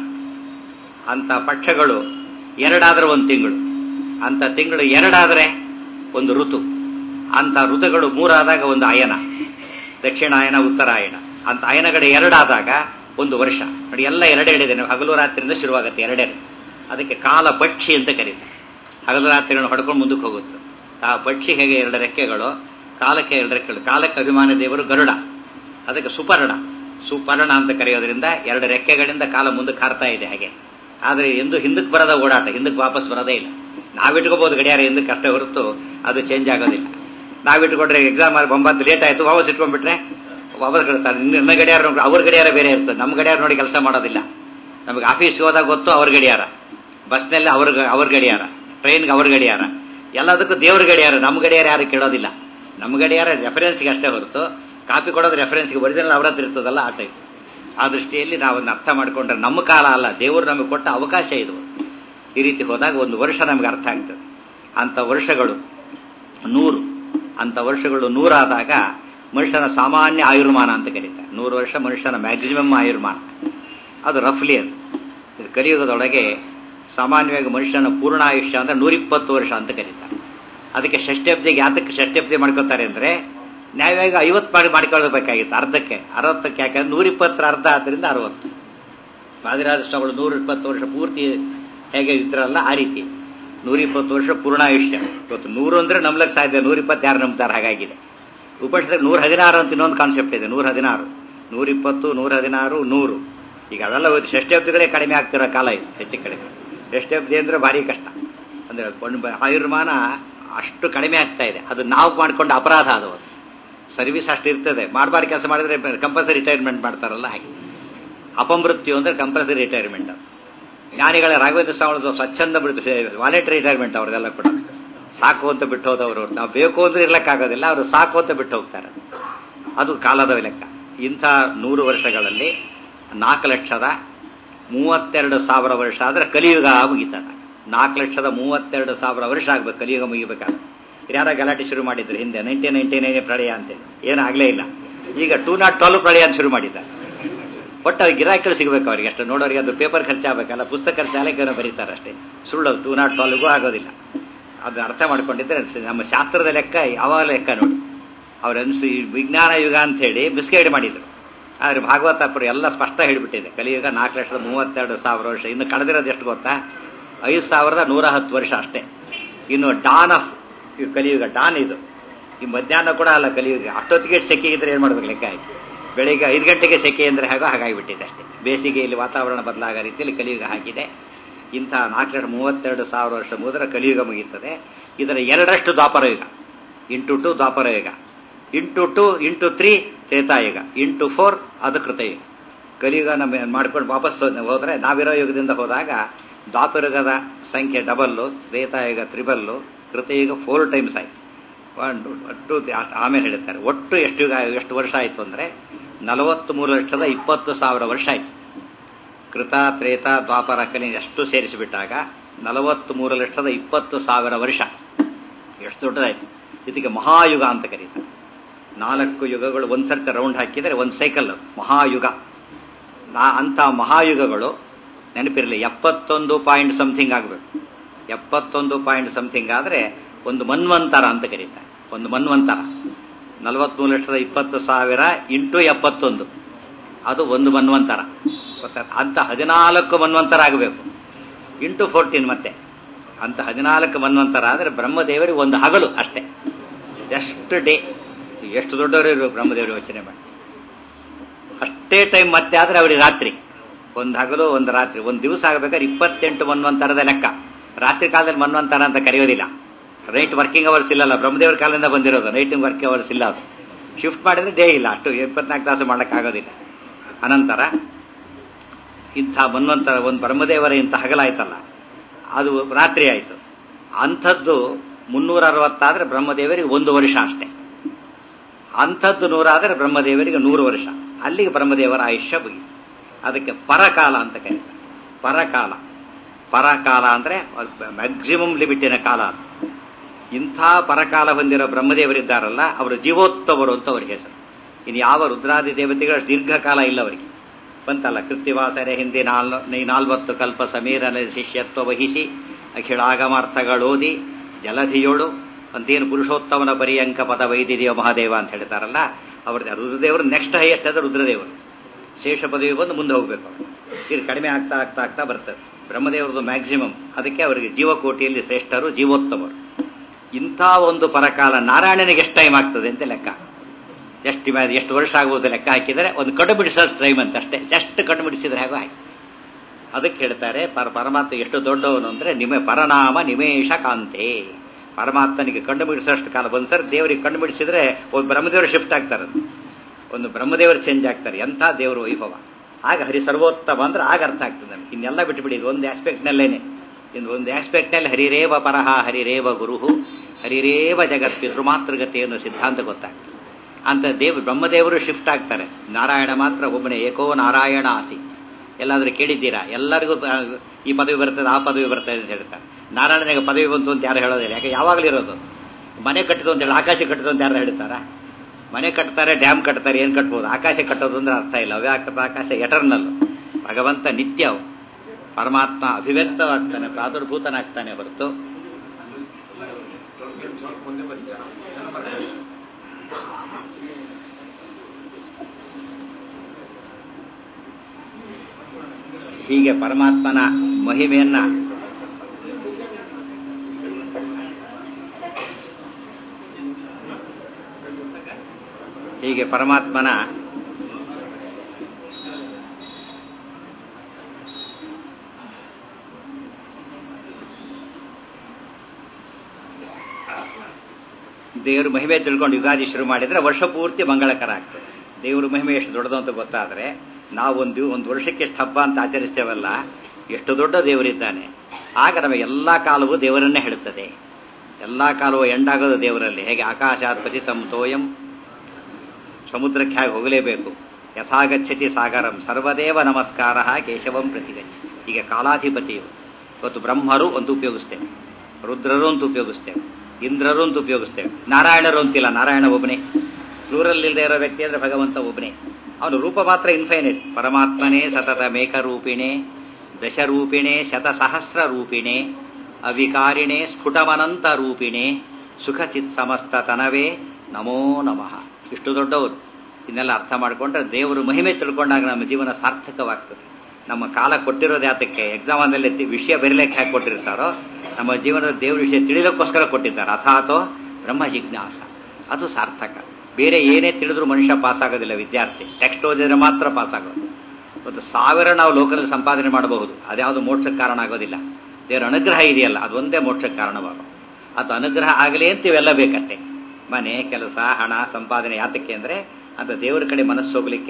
ಅಂತ ಪಕ್ಷಗಳು ಎರಡಾದರೆ ಒಂದು ತಿಂಗಳು ಅಂತ ತಿಂಗಳು ಎರಡಾದರೆ ಒಂದು ಋತು ಅಂತ ಋತುಗಳು ಮೂರಾದಾಗ ಒಂದು ಅಯನ ದಕ್ಷಿಣಾಯನ ಉತ್ತರಾಯಣ ಅಂತ ಅಯನಗಡೆ ಎರಡಾದಾಗ ಒಂದು ವರ್ಷ ನೋಡಿ ಎಲ್ಲ ಎರಡೆರಡಿದೆ ನಾವು ಹಗಲು ರಾತ್ರಿಯಿಂದ ಶುರುವಾಗುತ್ತೆ ಎರಡೆರಡು ಅದಕ್ಕೆ ಕಾಲ ಪಕ್ಷಿ ಅಂತ ಕರೀತಾರೆ ಹಗಲು ರಾತ್ರಿಗಳನ್ನು ಹೊಡ್ಕೊಂಡು ಮುಂದಕ್ಕೆ ಹೋಗುತ್ತೆ ಆ ಪಕ್ಷಿ ಹೇಗೆ ಎರಡು ರೆಕ್ಕೆಗಳು ಕಾಲಕ್ಕೆ ಎರಡು ರೆಕ್ಕೆಗಳು ಕಾಲಕ್ಕೆ ಅಭಿಮಾನ ದೇವರು ಗರುಡ ಅದಕ್ಕೆ ಸುಪರ್ಣ ಸುಪರ್ಣ ಅಂತ ಕರೆಯೋದ್ರಿಂದ ಎರಡು ರೆಕ್ಕೆಗಳಿಂದ ಕಾಲ ಮುಂದಕ್ಕೆ ಹಾರ್ತಾ ಇದೆ ಹಾಗೆ ಆದರೆ ಎಂದು ಹಿಂದಕ್ಕೆ ಬರದ ಓಡಾಟ ಹಿಂದಕ್ಕೆ ವಾಪಸ್ ಬರೋದೇ ಇಲ್ಲ ನಾವಿಟ್ಕೋಬಹುದು ಗಡಿಯಾರ ಹಿಂದಕ್ಕೆ ಅಷ್ಟೇ ಹೊರತು ಅದು ಚೇಂಜ್ ಆಗೋದಿಲ್ಲ ನಾವಿಟ್ಕೊಂಡ್ರೆ ಎಕ್ಸಾಮ್ ಆಗಿ ಒಂಬತ್ತು ಲೇಟ್ ಆಯ್ತು ವಾಪಸ್ ಇಟ್ಕೊಂಡ್ಬಿಟ್ರೆ ವಾಪಸ್ ಕಳಿಸ್ತಾರೆ ನನ್ನ ಗಡಿಯಾರ ಅವ್ರ ಗಡಿಯಾರ ಬೇರೆ ಇರ್ತದೆ ನಮ್ಮ ಗಡಿಯಾರ ನೋಡಿ ಕೆಲಸ ಮಾಡೋದಿಲ್ಲ ನಮಗೆ ಆಫೀಸ್ಗೆ ಹೋದಾಗ ಗೊತ್ತು ಅವ್ರ ಗಡಿಯಾರ ಬಸ್ನಲ್ಲಿ ಅವ್ರ ಅವ್ರ ಗಡಿಯಾರ ಟ್ರೈನ್ಗೆ ಅವ್ರ ಗಡಿಯಾರ ಎಲ್ಲದಕ್ಕೂ ದೇವ್ರ ಗಡಿಯಾರ ನಮ್ಮ ಗಡಿಯಾರ ಯಾರು ಕೇಳೋದಿಲ್ಲ ನಮ್ಮ ಗಡಿಯಾರ ರೆಫರೆನ್ಸ್ಗೆ ಅಷ್ಟೇ ಹೊರತು ಕಾಪಿ ಕೊಡೋದು ರೆಫರೆನ್ಸ್ಗೆ ಒರಿಜಿನಲ್ ಅವ್ರ ಹತ್ರ ಇರ್ತದಲ್ಲ ಆ ಟೈಪ್ ಆ ದೃಷ್ಟಿಯಲ್ಲಿ ನಾವೊಂದು ಅರ್ಥ ಮಾಡ್ಕೊಂಡ್ರೆ ನಮ್ಮ ಕಾಲ ಅಲ್ಲ ದೇವರು ನಮಗೆ ಕೊಟ್ಟ ಅವಕಾಶ ಇದು ಈ ರೀತಿ ಹೋದಾಗ ಒಂದು ವರ್ಷ ನಮಗೆ ಅರ್ಥ ಆಗ್ತದೆ ಅಂಥ ವರ್ಷಗಳು ನೂರು ಅಂಥ ವರ್ಷಗಳು ನೂರಾದಾಗ ಮನುಷ್ಯನ ಸಾಮಾನ್ಯ ಆಯುರ್ಮಾನ ಅಂತ ಕರೀತಾರೆ ನೂರು ವರ್ಷ ಮನುಷ್ಯನ ಮ್ಯಾಕ್ಸಿಮಮ್ ಆಯುರ್ಮಾನ ಅದು ರಫ್ಲಿ ಅದು ಇದು ಕಲಿಯುಗದೊಳಗೆ ಸಾಮಾನ್ಯವಾಗಿ ಮನುಷ್ಯನ ಪೂರ್ಣ ಆಯುಷ್ಯ ಅಂದ್ರೆ ನೂರಿಪ್ಪತ್ತು ವರ್ಷ ಅಂತ ಕರೀತಾರೆ ಅದಕ್ಕೆ ಷಷ್ಠಬ್ದಿಗೆ ಯಾತಕ್ಕೆ ಷಷ್ಠಬ್ದಿ ಮಾಡ್ಕೋತಾರೆ ಅಂದ್ರೆ ನ್ಯಾಯವಾಗಿ ಐವತ್ತು ಮಾಡಿ ಮಾಡ್ಕೊಳ್ಬೇಕಾಗಿತ್ತು ಅರ್ಧಕ್ಕೆ ಅರವತ್ತಕ್ಕೆ ಯಾಕಂದ್ರೆ ನೂರಿಪ್ಪತ್ತರ ಅರ್ಧ ಆದ್ದರಿಂದ ಅರವತ್ತು ವಾದಿರಾಜ ಸ್ವಾಮಿಗಳು ನೂರ ಇಪ್ಪತ್ತು ವರ್ಷ ಪೂರ್ತಿ ಹೇಗೆ ಇದ್ರಲ್ಲ ಆ ರೀತಿ ನೂರಿಪ್ಪತ್ತು ವರ್ಷ ಪೂರ್ಣಾಯುಷ್ಯ ಇವತ್ತು ನೂರು ಅಂದ್ರೆ ನಂಬ್ಲಕ್ಕೆ ಸಾಧ್ಯ ನೂರಿಪ್ಪತ್ತು ಯಾರು ನಂಬ್ತಾರೆ ಹಾಗಾಗಿದೆ ಉಪನಿಷತ್ ನೂರ ಹದಿನಾರು ಅಂತ ಇನ್ನೊಂದು ಕಾನ್ಸೆಪ್ಟ್ ಇದೆ ನೂರ ಹದಿನಾರು ನೂರಿಪ್ಪತ್ತು ನೂರ ಹದಿನಾರು ನೂರು ಈಗ ಅವೆಲ್ಲ ಷಷ್ಠಬ್ದಿಗಳೇ ಕಡಿಮೆ ಆಗ್ತಿರೋ ಕಾಲ ಇದು ಹೆಚ್ಚು ಕಡಿಮೆ ಷಷ್ಠಬ್ದಿ ಅಂದ್ರೆ ಭಾರಿ ಕಷ್ಟ ಅಂದ್ರೆ ಆಯುರ್ಮಾನ ಅಷ್ಟು ಕಡಿಮೆ ಆಗ್ತಾ ಇದೆ ಅದು ನಾವು ಮಾಡಿಕೊಂಡ ಅಪರಾಧ ಅದು ಸರ್ವಿಸ್ ಅಷ್ಟು ಇರ್ತದೆ ಮಾಡಬಾರ್ದು ಕೆಲಸ ಮಾಡಿದ್ರೆ ಕಂಪಲ್ಸರಿ ರಿಟೈರ್ಮೆಂಟ್ ಮಾಡ್ತಾರಲ್ಲ ಹಾಗೆ ಅಪಮೃತ್ಯು ಅಂದ್ರೆ ಕಂಪಲ್ಸರಿ ರಿಟೈರ್ಮೆಂಟ್ ಅದು ಜ್ಞಾನಿಗಳ ರಾಘವೇಂದ್ರ ಸ್ವಾಮಿ ಸ್ವಚ್ಛಂದ ಬಿಡ್ತು ವಾಲೆಂಟರಿ ರಿಟೈರ್ಮೆಂಟ್ ಅವ್ರದೆಲ್ಲ ಕೂಡ ಸಾಕು ಅಂತ ಬಿಟ್ಟು ಹೋದವರು ನಾವು ಬೇಕು ಅಂದ್ರೆ ಇರ್ಲಕ್ಕಾಗೋದಿಲ್ಲ ಅವರು ಸಾಕು ಅಂತ ಬಿಟ್ಟು ಹೋಗ್ತಾರೆ ಅದು ಕಾಲದ ಲೆಕ್ಕ ಇಂಥ ನೂರು ವರ್ಷಗಳಲ್ಲಿ ನಾಲ್ಕು ಲಕ್ಷದ ಮೂವತ್ತೆರಡು ಸಾವಿರ ವರ್ಷ ಆದ್ರೆ ಕಲಿಯುಗ ಮುಗಿತಾನೆ ನಾಲ್ಕು ಲಕ್ಷದ ಮೂವತ್ತೆರಡು ಸಾವಿರ ವರ್ಷ ಆಗ್ಬೇಕು ಕಲಿಯುಗ ಮುಗಿಬೇಕಾದ್ರೆ ಯಾರ ಗಲಾಟೆ ಶುರು ಮಾಡಿದ್ರು ಹಿಂದೆ ನೈನ್ಟೀನ್ ನೈನ್ಟಿ ನೈನ್ ಪ್ರಳಯ ಅಂತೇಳಿ ಏನಾಗಲೇ ಇಲ್ಲ ಈಗ ಟೂ ನಾಟ್ ಟ್ವೆಲ್ ಪ್ರಳಯ ಅಂತ ಶುರು ಮಾಡಿದ್ದಾರೆ ಒಟ್ಟು ಅವ್ರಿಗೆ ಗಿರಾಕಿಗಳು ಸಿಗಬೇಕು ಅವ್ರಿಗೆ ಅಷ್ಟು ನೋಡೋರಿಗೆ ಅದು ಪೇಪರ್ ಖರ್ಚಾಗಬೇಕಲ್ಲ ಪುಸ್ತಕ ಖರ್ಚಾಗಲಿಕ್ಕೆ ಬರೀತಾರೆ ಅಷ್ಟೇ ಸುಳ್ಳು ಟೂ ನಾಟ್ ಟ್ವೆಲ್ಗೂ ಆಗೋದಿಲ್ಲ ಅದು ಅರ್ಥ ಮಾಡ್ಕೊಂಡಿದ್ರೆ ನಮ್ಮ ಶಾಸ್ತ್ರದ ಲೆಕ್ಕ ಯಾವಾಗ ಲೆಕ್ಕ ನೋಡಿ ಅವ್ರ ಅನ್ಸಿ ವಿಜ್ಞಾನ ಯುಗ ಅಂತ ಹೇಳಿ ಮಿಸ್ಗೈಡ್ ಮಾಡಿದ್ರು ಆದ್ರೆ ಭಾಗವತಪುರ ಎಲ್ಲ ಸ್ಪಷ್ಟ ಹೇಳಿಬಿಟ್ಟಿದೆ ಕಲಿಯುಗ ನಾಲ್ಕು ಲಕ್ಷದ ಮೂವತ್ತೆರಡು ಸಾವಿರ ವರ್ಷ ಇನ್ನು ಕಳೆದಿರೋದು ಎಷ್ಟು ಗೊತ್ತಾ ಐದು ಸಾವಿರದ ನೂರ ಹತ್ತು ವರ್ಷ ಅಷ್ಟೇ ಇನ್ನು ಡಾನ್ ಆಫ್ ಕಲಿಯುಗ ಡಾನ್ ಇದು ಈ ಮಧ್ಯಾಹ್ನ ಕೂಡ ಅಲ್ಲ ಕಲಿಯುಗ ಅಷ್ಟೊತ್ತಿಗೆ ಸೆಕೆ ಇದ್ರೆ ಏನ್ ಮಾಡ್ಬೇಕು ಲೆಕ್ಕ ಆಯ್ತು ಬೆಳಿಗ್ಗೆ ಐದು ಗಂಟೆಗೆ ಸೆಕೆ ಅಂದ್ರೆ ಹಾಗೋ ಹಾಗಾಗಿಬಿಟ್ಟಿದೆ ಅಷ್ಟೇ ಬೇಸಿಗೆಯಲ್ಲಿ ವಾತಾವರಣ ಬದಲಾಗೋ ರೀತಿಯಲ್ಲಿ ಕಲಿಯುಗ ಹಾಕಿದೆ ಇಂಥ ನಾಲ್ಕು ಲಕ್ಷ ಮೂವತ್ತೆರಡು ಸಾವಿರ ವರ್ಷ ಮುಗಿದ್ರೆ ಕಲಿಯುಗ ಮುಗೀತದೆ ಇದರ ಎರಡರಷ್ಟು ದ್ವಾಪರ Yuga into two Dwapara Yuga into two into three Tretayuga into four ಅದು ಕೃತಯುಗ ಕಲಿಯುಗ ನಮ್ಮ ಮಾಡ್ಕೊಂಡು ವಾಪಸ್ ಹೋದ್- ಹೋದ್ರೆ ನಾವಿರೋ ಯುಗದಿಂದ ಹೋದಾಗ ದ್ವಾಪರಯುಗದ ಸಂಖ್ಯೆ double Tretayuga triple Kritayuga four times ಆಯ್ತು ಒಂದು ಒಟ್ಟು ಆ- ಆಮೇಲೆ ಹೇಳ್ತಾರೆ ಒಟ್ಟು ಎಷ್ಟು ಯುಗ ಎಷ್ಟು ವರ್ಷ ಆಯ್ತು ಅಂದ್ರೆ ನಲವತ್ತ್ ಮೂರು ಲಕ್ಷದ ಇಪ್ಪತ್ತು ಸಾವಿರ ವರ್ಷ ಆಯ್ತು ಕೃತ ತ್ರೇತ ದ್ವಾಪರ ಕಲಿ ಎಷ್ಟು ಸೇರಿಸಿಬಿಟ್ಟಾಗ ನಲವತ್ತ್ ಮೂರು ಲಕ್ಷದ ಇಪ್ಪತ್ತು ಸಾವಿರ ವರ್ಷ ಎಷ್ಟು ದೊಡ್ಡದಾಯ್ತು ಇದಕ್ಕೆ ಮಹಾಯುಗ ಅಂತ ಕರೀತಾರೆ ನಾಲ್ಕು ಯುಗಗಳು ಒಂದ್ ಸರ್ತಿ ರೌಂಡ್ ಹಾಕಿದರೆ ಒಂದು ಸೈಕಲ್ ಮಹಾಯುಗ ನಾ ಅಂತ ಮಹಾಯುಗಗಳು ನೆನಪಿರಲಿ ಎಪ್ಪತ್ತೊಂದು ಪಾಯಿಂಟ್ ಸಮಥಿಂಗ್ ಆಗಬೇಕು ಎಪ್ಪತ್ತೊಂದು ಪಾಯಿಂಟ್ ಸಮಥಿಂಗ್ ಆದರೆ ಒಂದು ಮನ್ವಂತರ ಅಂತ ಕರೀತಾರೆ ಒಂದು ಮನ್ವಂತರ ನಲವತ್ಮೂರು ಲಕ್ಷದ ಇಪ್ಪತ್ತು ಸಾವಿರ ಇಂಟು ಎಪ್ಪತ್ತೊಂದು ಅದು ಒಂದು ಮನ್ವಂತರ ಗೊತ್ತಾಯ್ತಾ ಅಂತ ಹದಿನಾಲ್ಕು ಮನ್ವಂತರ ಆಗಬೇಕು ಇಂಟು ಫೋರ್ಟೀನ್ ಮತ್ತೆ ಅಂತ ಹದಿನಾಲ್ಕು ಮನ್ವಂತರ ಆದರೆ ಬ್ರಹ್ಮದೇವರಿಗೆ ಒಂದು ಹಗಲು ಅಷ್ಟೇ ಜಸ್ಟ್ ಡೇ ಎಷ್ಟು ದೊಡ್ಡವರು ಇರಬೇಕು ಬ್ರಹ್ಮದೇವರು ಯೋಚನೆ ಮಾಡಿ ಅಷ್ಟೇ ಟೈಮ್ ಮತ್ತೆ ಆದ್ರೆ ಅವರಿಗೆ ರಾತ್ರಿ ಒಂದು ಹಗಲು ಒಂದು ರಾತ್ರಿ ಒಂದು ದಿವಸ ಆಗಬೇಕಾದ್ರೆ ಇಪ್ಪತ್ತೆಂಟು ಮನ್ವಂತರದ ಲೆಕ್ಕ ರಾತ್ರಿ ಕಾಲದಲ್ಲಿ ಮನ್ವಂತರ ಅಂತ ಕರೆಯೋದಿಲ್ಲ ನೈಟ್ ವರ್ಕಿಂಗ್ ಅವರ್ಸ್ ಇಲ್ಲಲ್ಲ ಬ್ರಹ್ಮದೇವರ ಕಾಲದಿಂದ ಬಂದಿರೋದು ನೈಟ್ ವರ್ಕಿಂಗ್ ಅವರ್ಸ್ ಇಲ್ಲ ಅದು ಶಿಫ್ಟ್ ಮಾಡಿದ್ರೆ ಡೇ ಇಲ್ಲ ಅಷ್ಟು ಇಪ್ಪತ್ನಾಲ್ಕು ತಾಸು ಮಾಡೋಕ್ಕಾಗೋದಿಲ್ಲ ಅನಂತರ ಇಂಥ ಮನ್ವಂತರ ಒಂದು ಬ್ರಹ್ಮದೇವರ ಇಂಥ ಹಗಲಾಯ್ತಲ್ಲ ಅದು ರಾತ್ರಿ ಆಯಿತು ಅಂಥದ್ದು ಮುನ್ನೂರ ಅರವತ್ತಾದ್ರೆ ಬ್ರಹ್ಮದೇವರಿಗೆ ಒಂದು ವರ್ಷ ಅಷ್ಟೇ ಅಂಥದ್ದು ನೂರಾದರೆ ಬ್ರಹ್ಮದೇವರಿಗೆ ನೂರು ವರ್ಷ ಅಲ್ಲಿಗೆ ಬ್ರಹ್ಮದೇವರ ಆಯುಷ್ಯ ಮುಗಿತು ಅದಕ್ಕೆ ಪರಕಾಲ ಅಂತ ಕರೀತಾರೆ ಪರಕಾಲ ಪರಕಾಲ ಅಂದ್ರೆ ಮ್ಯಾಕ್ಸಿಮಮ್ ಲಿಮಿಟಿನ ಕಾಲ ಅದು ಇಂಥ ಪರಕಾಲ ಹೊಂದಿರೋ ಬ್ರಹ್ಮದೇವರಿದ್ದಾರಲ್ಲ ಅವರು ಜೀವೋತ್ತವರು ಅಂತ ಅವ್ರಿಗೆ ಹೆಸರು ಇನ್ನು ಯಾವ ರುದ್ರಾದಿ ದೇವತೆಗಳ ದೀರ್ಘಕಾಲ ಇಲ್ಲ ಅವರಿಗೆ ಬಂತಲ್ಲ ಕೃತ್ಯವಾಸರೆ ಹಿಂದೆ ನಾಲ್ ಈ ನಾಲ್ವತ್ತು ಕಲ್ಪ ಸಮೀರನ ಶಿಷ್ಯತ್ವ ವಹಿಸಿ ಅಖಿಳಾಗಮಾರ್ಥಗಳೋದಿ ಜಲಧಿಯೋಳು ಅಂತೇನು ಪುರುಷೋತ್ತಮನ ಪರ್ಯಂಕ ಪದ ವೈದಿದೆಯೋ ಮಹಾದೇವ ಅಂತ ಹೇಳ್ತಾರಲ್ಲ ಅವ್ರ ರುದ್ರದೇವರು ನೆಕ್ಸ್ಟ್ ಹೈಯೆಸ್ಟ್ ಅಂದ್ರೆ ರುದ್ರದೇವರು ಶೇಷ ಪದವಿ ಬಂದು ಮುಂದೆ ಹೋಗ್ಬೇಕು ಅವರು ಇದು ಕಡಿಮೆ ಆಗ್ತಾ ಆಗ್ತಾ ಆಗ್ತಾ ಬರ್ತದೆ ಬ್ರಹ್ಮದೇವರದು ಮ್ಯಾಕ್ಸಿಮಮ್ ಅದಕ್ಕೆ ಅವರಿಗೆ ಜೀವಕೋಟಿಯಲ್ಲಿ ಶ್ರೇಷ್ಠರು ಜೀವೋತ್ತಮರು ಇಂಥ ಒಂದು ಪರಕಾಲ ನಾರಾಯಣನಿಗೆ ಎಷ್ಟು ಟೈಮ್ ಆಗ್ತದೆ ಅಂತ ಲೆಕ್ಕ ಎಷ್ಟು ಮ- ಎಷ್ಟು ವರ್ಷ ಆಗ್ಬೋದು ಲೆಕ್ಕ ಹಾಕಿದರೆ ಒಂದು ಕಡು ಬಿಡಿಸೋ ಟೈಮ್ ಅಂತ ಅಷ್ಟೇ ಜಸ್ಟ್ ಕಡು ಬಿಡಿಸಿದ್ರೆ ಹೇಗೋ ಆಯ್ತು ಅದಕ್ಕೆ ಹೇಳ್ತಾರೆ ಪರ ಪರಮಾತ್ಮ ಎಷ್ಟು ದೊಡ್ಡವನು ಅಂದ್ರೆ ನಿಮೆ ಪರನಾಮ ನಿಮೇಶ ಕಾಂತೆ ಪರಮಾತ್ಮನಿಗೆ ಕಣ್ಣು ಬಿಡಿಸೋಷ್ಟು ಕಾಲ ಬಂದು ಸರ್ ದೇವರಿಗೆ ಕಣ್ಣು ಬಿಡಿಸಿದ್ರೆ ಒಂದು ಬ್ರಹ್ಮದೇವರು ಶಿಫ್ಟ್ ಆಗ್ತಾರೆ ಒಂದು ಬ್ರಹ್ಮದೇವರು ಚೇಂಜ್ ಆಗ್ತಾರೆ ಎಂಥ ದೇವರು ವೈಭವ ಆಗ ಹರಿ ಸರ್ವೋತ್ತಮ ಅಂದ್ರೆ ಆಗ ಅರ್ಥ ಆಗ್ತದೆ ನನಗೆ ಇನ್ನೆಲ್ಲ ಬಿಟ್ಟುಬಿಡಿ ಇದು ಒಂದು ಆಸ್ಪೆಕ್ಟ್ನಲ್ಲೇನೆ ಇನ್ನು ಒಂದು ಆಸ್ಪೆಕ್ಟ್ನಲ್ಲಿ ಹರಿರೇವ ಪರಹ ಹರಿರೇವ ಗುರುಹು ಹರಿರೇವ ಜಗತ್ ಪಿತೃಮಾತೃಗತಿ ಅನ್ನೋ ಸಿದ್ಧಾಂತ ಗೊತ್ತಾಗ್ತದೆ ಅಂತ ದೇವ್ ಬ್ರಹ್ಮದೇವರು ಶಿಫ್ಟ್ ಆಗ್ತಾರೆ ನಾರಾಯಣ ಮಾತ್ರ ಒಬ್ಬನೇ ಏಕೋ ನಾರಾಯಣ ಆಸಿ ಎಲ್ಲಾದ್ರೂ ಕೇಳಿದ್ದೀರಾ ಎಲ್ಲರಿಗೂ ಆ, ಈ ಪದವಿ ಬರ್ತದೆ ಆ ಪದವಿ ಬರ್ತದೆ ಅಂತ ಹೇಳ್ತಾರೆ ನಾರಾಯಣನಿಗೆ ಪದವಿ ಬಂತು ಅಂತ ಯಾರು ಹೇಳೋದಿಲ್ಲ ಯಾಕೆ ಯಾವಾಗಲೂ ಇರೋದು ಮನೆ ಕಟ್ಟಿತು ಅಂತ ಹೇಳಿ ಆಕಾಶ ಕಟ್ಟಿತು ಅಂತ ಯಾರು ಹೇಳ್ತಾರ ಮನೆ ಕಟ್ತಾರೆ ಡ್ಯಾಮ್ ಕಟ್ತಾರೆ ಏನ್ ಕಟ್ಬೋದು ಆಕಾಶ ಕಟ್ಟೋದು ಅಂದ್ರೆ ಅರ್ಥ ಇಲ್ಲ ಅವ್ಯಾಕೃತ ಆಕಾಶ ಎಟರ್ನಲ್ ಭಗವಂತ ನಿತ್ಯ ಅವು. ಪರಮಾತ್ಮ ಅಭಿವ್ಯಕ್ತವಾಗ್ತಾನೆ ಪ್ರಾದುರ್ಭೂತನಾಗ್ತಾನೆ ಹೊರತು ಹೀಗೆ ಪರಮಾತ್ಮನ ಮಹಿಮೆಯನ್ನ ಹೀಗೆ ಪರಮಾತ್ಮನ ದೇವ್ರ ಮಹಿಮೆ ತಿಳ್ಕೊಂಡು ಯುಗಾದಿ ಶುರು ಮಾಡಿದ್ರೆ ವರ್ಷ ಪೂರ್ತಿ ಮಂಗಳಕರ ಆಗ್ತದೆ ದೇವ್ರ ಮಹಿಮೆ ಎಷ್ಟು ದೊಡ್ಡದು ಅಂತ ಗೊತ್ತಾದ್ರೆ ನಾವು ಒಂದು ಒಂದು ವರ್ಷಕ್ಕೆ ಎಷ್ಟು ಹಬ್ಬ ಅಂತ ಆಚರಿಸ್ತೇವಲ್ಲ ಎಷ್ಟು ದೊಡ್ಡ ದೇವರಿದ್ದಾನೆ ಆಗ ನಮಗೆ ಎಲ್ಲಾ ಕಾಲವೂ ದೇವರನ್ನೇ ಹೇಳುತ್ತದೆ ಎಲ್ಲಾ ಕಾಲವೂ ಎಂಡಾಗೋದು ದೇವರಲ್ಲಿ ಹೇಗೆ ಆಕಾಶಾತ್ಪತಿ ತಮ್ಮ ತೋಯಂ ಸಮುದ್ರಕ್ಕೆ ಹೇಗೆ ಹೋಗಲೇಬೇಕು ಯಥಾಗಚ್ಚತಿ ಸಾಗರಂ ಸರ್ವದೇವ ನಮಸ್ಕಾರ ಕೇಶವಂ ಪ್ರತಿಗಚ್ಚ ಈಗ ಕಾಲಾಧಿಪತಿಯು ಇವತ್ತು ಬ್ರಹ್ಮರು ಒಂದು ಉಪಯೋಗಿಸ್ತೇವೆ ರುದ್ರರು ಅಂತ ಉಪಯೋಗಿಸ್ತೇವೆ ಇಂದ್ರರು ಅಂತ ಉಪಯೋಗಿಸ್ತೇವೆ ನಾರಾಯಣರು ಅಂತಿಲ್ಲ ನಾರಾಯಣ ಒಬ್ಬನೇ ಪ್ಲೂರಲ್ ಇಲ್ಲದೆ ಇರೋ ವ್ಯಕ್ತಿ ಅಂದ್ರೆ ಭಗವಂತ ಒಬ್ಬನೇ ಅವನು ರೂಪ ಮಾತ್ರ ಇನ್ಫೈನೈಟ್ ಪರಮಾತ್ಮನೇ ಸತತ ಮೇಕರೂಪಿಣೆ ದಶರೂಪಿಣೆ ಶತಸಹಸ್ರ ರೂಪಿಣೆ ಅವಿಕಾರಿಣೆ ಸ್ಫುಟಮನಂತ ರೂಪಿಣೆ ಸುಖಚಿತ್ ಸಮಸ್ತ ತನವೇ ನಮೋ ನಮಃ ಇಷ್ಟು ದೊಡ್ಡವರು ಇದನ್ನೆಲ್ಲ ಅರ್ಥ ಮಾಡಿಕೊಂಡ್ರೆ ದೇವರು ಮಹಿಮೆ ತಿಳ್ಕೊಂಡಾಗ ನಮ್ಮ ಜೀವನ ಸಾರ್ಥಕವಾಗ್ತದೆ ನಮ್ಮ ಕಾಲ ಕೊಟ್ಟಿರೋದು ಯಾತಕ್ಕೆ ಎಕ್ಸಾಮಲ್ಲಿ ವಿಷಯ ಬರೀಲಿಕ್ಕೆ ಹಾಕಿ ಕೊಟ್ಟಿರ್ತಾರೋ ನಮ್ಮ ಜೀವನದ ದೇವ್ರ ವಿಷಯ ತಿಳಿಯೋಕ್ಕೋಸ್ಕರ ಕೊಟ್ಟಿದ್ದಾರೆ ಅಥಾತೋ ಬ್ರಹ್ಮ ಜಿಜ್ಞಾಸ ಅದು ಸಾರ್ಥಕ ಬೇರೆ ಏನೇ ತಿಳಿದ್ರೂ ಮನುಷ್ಯ ಪಾಸ್ ಆಗೋದಿಲ್ಲ ವಿದ್ಯಾರ್ಥಿ ಟೆಕ್ಸ್ಟ್ ಓದಿದ್ರೆ ಮಾತ್ರ ಪಾಸ್ ಆಗೋದು ಒಂದು ಸಾವಿರ ನಾವು ಲೋಕದಲ್ಲಿ ಸಂಪಾದನೆ ಮಾಡಬಹುದು ಅದ್ಯಾವುದು ಮೋಕ್ಷಕ್ಕೆ ಕಾರಣ ಆಗೋದಿಲ್ಲ ದೇವರ ಅನುಗ್ರಹ ಇದೆಯಲ್ಲ ಅದು ಒಂದೇ ಮೋಕ್ಷಕ್ಕೆ ಕಾರಣವಾಗೋದು ಅದು ಅನುಗ್ರಹ ಆಗಲಿ ಅಂತ ಇವೆಲ್ಲ ಬೇಕಷ್ಟೇ ಮನೆ ಕೆಲಸ ಹಣ ಸಂಪಾದನೆ ಯಾತಕ್ಕೆ ಅಂದ್ರೆ ಅಂತ ದೇವರ ಕಡೆ ಮನಸ್ಸು ಹೋಗ್ಲಿಕ್ಕೆ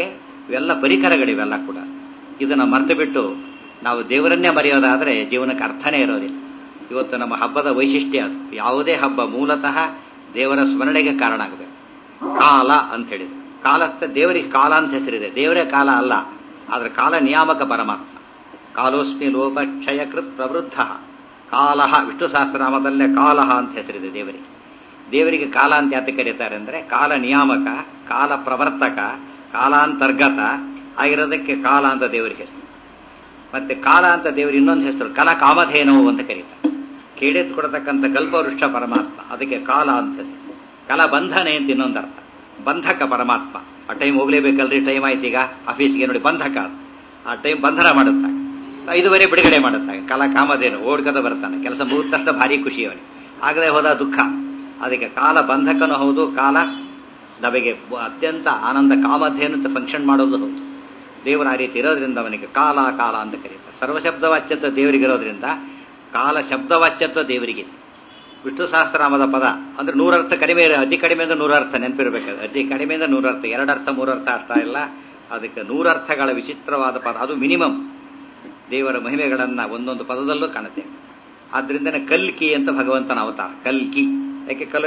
ಇವೆಲ್ಲ ಪರಿಕರಗಳಿವೆಲ್ಲ ಕೂಡ ಇದನ್ನು ಮರೆತು ಬಿಟ್ಟು ನಾವು ದೇವರನ್ನೇ ಮರೆಯೋದಾದರೆ ಜೀವನಕ್ಕೆ ಅರ್ಥನೇ ಇರೋದಿಲ್ಲ ಇವತ್ತು ನಮ್ಮ ಹಬ್ಬದ ವೈಶಿಷ್ಟ್ಯ ಅದು ಯಾವುದೇ ಹಬ್ಬ ಮೂಲತಃ ದೇವರ ಸ್ಮರಣೆಗೆ ಕಾರಣ ಆಗಬೇಕು ಕಾಲ ಅಂತ ಹೇಳಿದ್ರು ಕಾಲ ದೇವರಿಗೆ ಕಾಲ ಅಂತ ಹೆಸರಿದೆ ದೇವರೇ ಕಾಲ ಅಲ್ಲ ಆದ್ರೆ ಕಾಲ ನಿಯಾಮಕ ಪರಮಾತ್ಮ ಕಾಲೋಸ್ಮಿ ಲೋಕ ಕ್ಷಯಕೃತ್ ಪ್ರವೃದ್ಧ ಕಾಲಹ ವಿಷ್ಣು ಸಹಸ್ರನಾಮದಲ್ಲೇ ಕಾಲಹ ಅಂತ ಹೆಸರಿದೆ ದೇವರಿಗೆ ದೇವರಿಗೆ ಕಾಲ ಅಂತ ಯಾಕೆ ಕರೀತಾರೆ ಅಂದ್ರೆ ಕಾಲ ನಿಯಾಮಕ ಕಾಲ ಪ್ರವರ್ತಕ ಕಾಲಾಂತರ್ಗತ ಆಗಿರೋದಕ್ಕೆ ಕಾಲ ಅಂತ ದೇವರಿಗೆ ಹೆಸರು ಮತ್ತೆ ಕಾಲ ಅಂತ ದೇವರು ಇನ್ನೊಂದು ಹೆಸರು ಕಲ ಕಾಮಧೇನವು ಅಂತ ಕರೀತಾರೆ ಕೇಳಿದ್ ಕೊಡತಕ್ಕಂಥ ಕಲ್ಪವೃಕ್ಷ ಪರಮಾತ್ಮ ಅದಕ್ಕೆ ಕಾಲ ಅಂತ ಹೆಸರು ಕಲ ಬಂಧನೆ ಅಂತ ಇನ್ನೊಂದು ಅರ್ಥ ಬಂಧಕ ಪರಮಾತ್ಮ ಆ ಟೈಮ್ ಹೋಗ್ಲೇಬೇಕಲ್ರಿ ಟೈಮ್ ಆಯ್ತು ಈಗ ಆಫೀಸ್ಗೆ ನೋಡಿ ಬಂಧಕ ಅದು. ಆ ಟೈಮ್ ಬಂಧನ ಮಾಡುತ್ತಾಗ ಐದುವರೆ ಬಿಡುಗಡೆ ಮಾಡುತ್ತಾಗ ಕಲಾ ಕಾಮಧೇನು ಓಡ್ಕದ ಬರ್ತಾನೆ ಕೆಲಸ ಮುಗಿದ ತಕ್ಷಣ ಭಾರಿ ಖುಷಿ ಅವನಿಗೆ ಆಗದೆ ಹೋದ ದುಃಖ ಅದಕ್ಕೆ ಕಾಲ ಬಂಧಕನೂ ಹೌದು ಕಾಲ ನಮಗೆ ಅತ್ಯಂತ ಆನಂದ ಕಾಮಧೇನು ಅಂತ ಫಂಕ್ಷನ್ ಮಾಡೋದು ಹೌದು ದೇವರ ಆ ರೀತಿ ಇರೋದ್ರಿಂದ ಅವನಿಗೆ ಕಾಲ ಕಾಲ ಅಂತ ಕರೀತಾರೆ ಸರ್ವಶಬ್ದವಾಚ್ಯತ್ವ ದೇವರಿಗಿರೋದ್ರಿಂದ ಕಾಲ ಶಬ್ದವಾಚ್ಯತ್ವ ದೇವರಿಗೆ ವಿಷ್ಣು ಸಹಸ್ರನಾಮದ ಪದ ಅಂದ್ರೆ ನೂರರ್ಥ ಕಡಿಮೆ ಇರ- ಅತಿ ಕಡಿಮೆಯಿಂದ ನೂರರ್ಥ ನೆನಪಿರ್ಬೇಕು ಅತಿ ಕಡಿಮೆಯಿಂದ ನೂರರ್ಥ ಎರಡರ್ಥ ಮೂರರ್ಥ ಅರ್ಥ ಇಲ್ಲ ಅದಕ್ಕೆ ನೂರರ್ಥಗಳ ವಿಚಿತ್ರವಾದ ಪದ ಅದು ಮಿನಿಮಮ್ ದೇವರ ಮಹಿಮೆಗಳನ್ನ ಒಂದೊಂದು ಪದದಲ್ಲೂ ಕಾಣುತ್ತೇವೆ ಆದ್ರಿಂದನೇ ಕಲ್ಕಿ ಅಂತ ಭಗವಂತನ ಅವತಾರ ಕಲ್ಕಿ ಯಾಕೆ ಕಲ್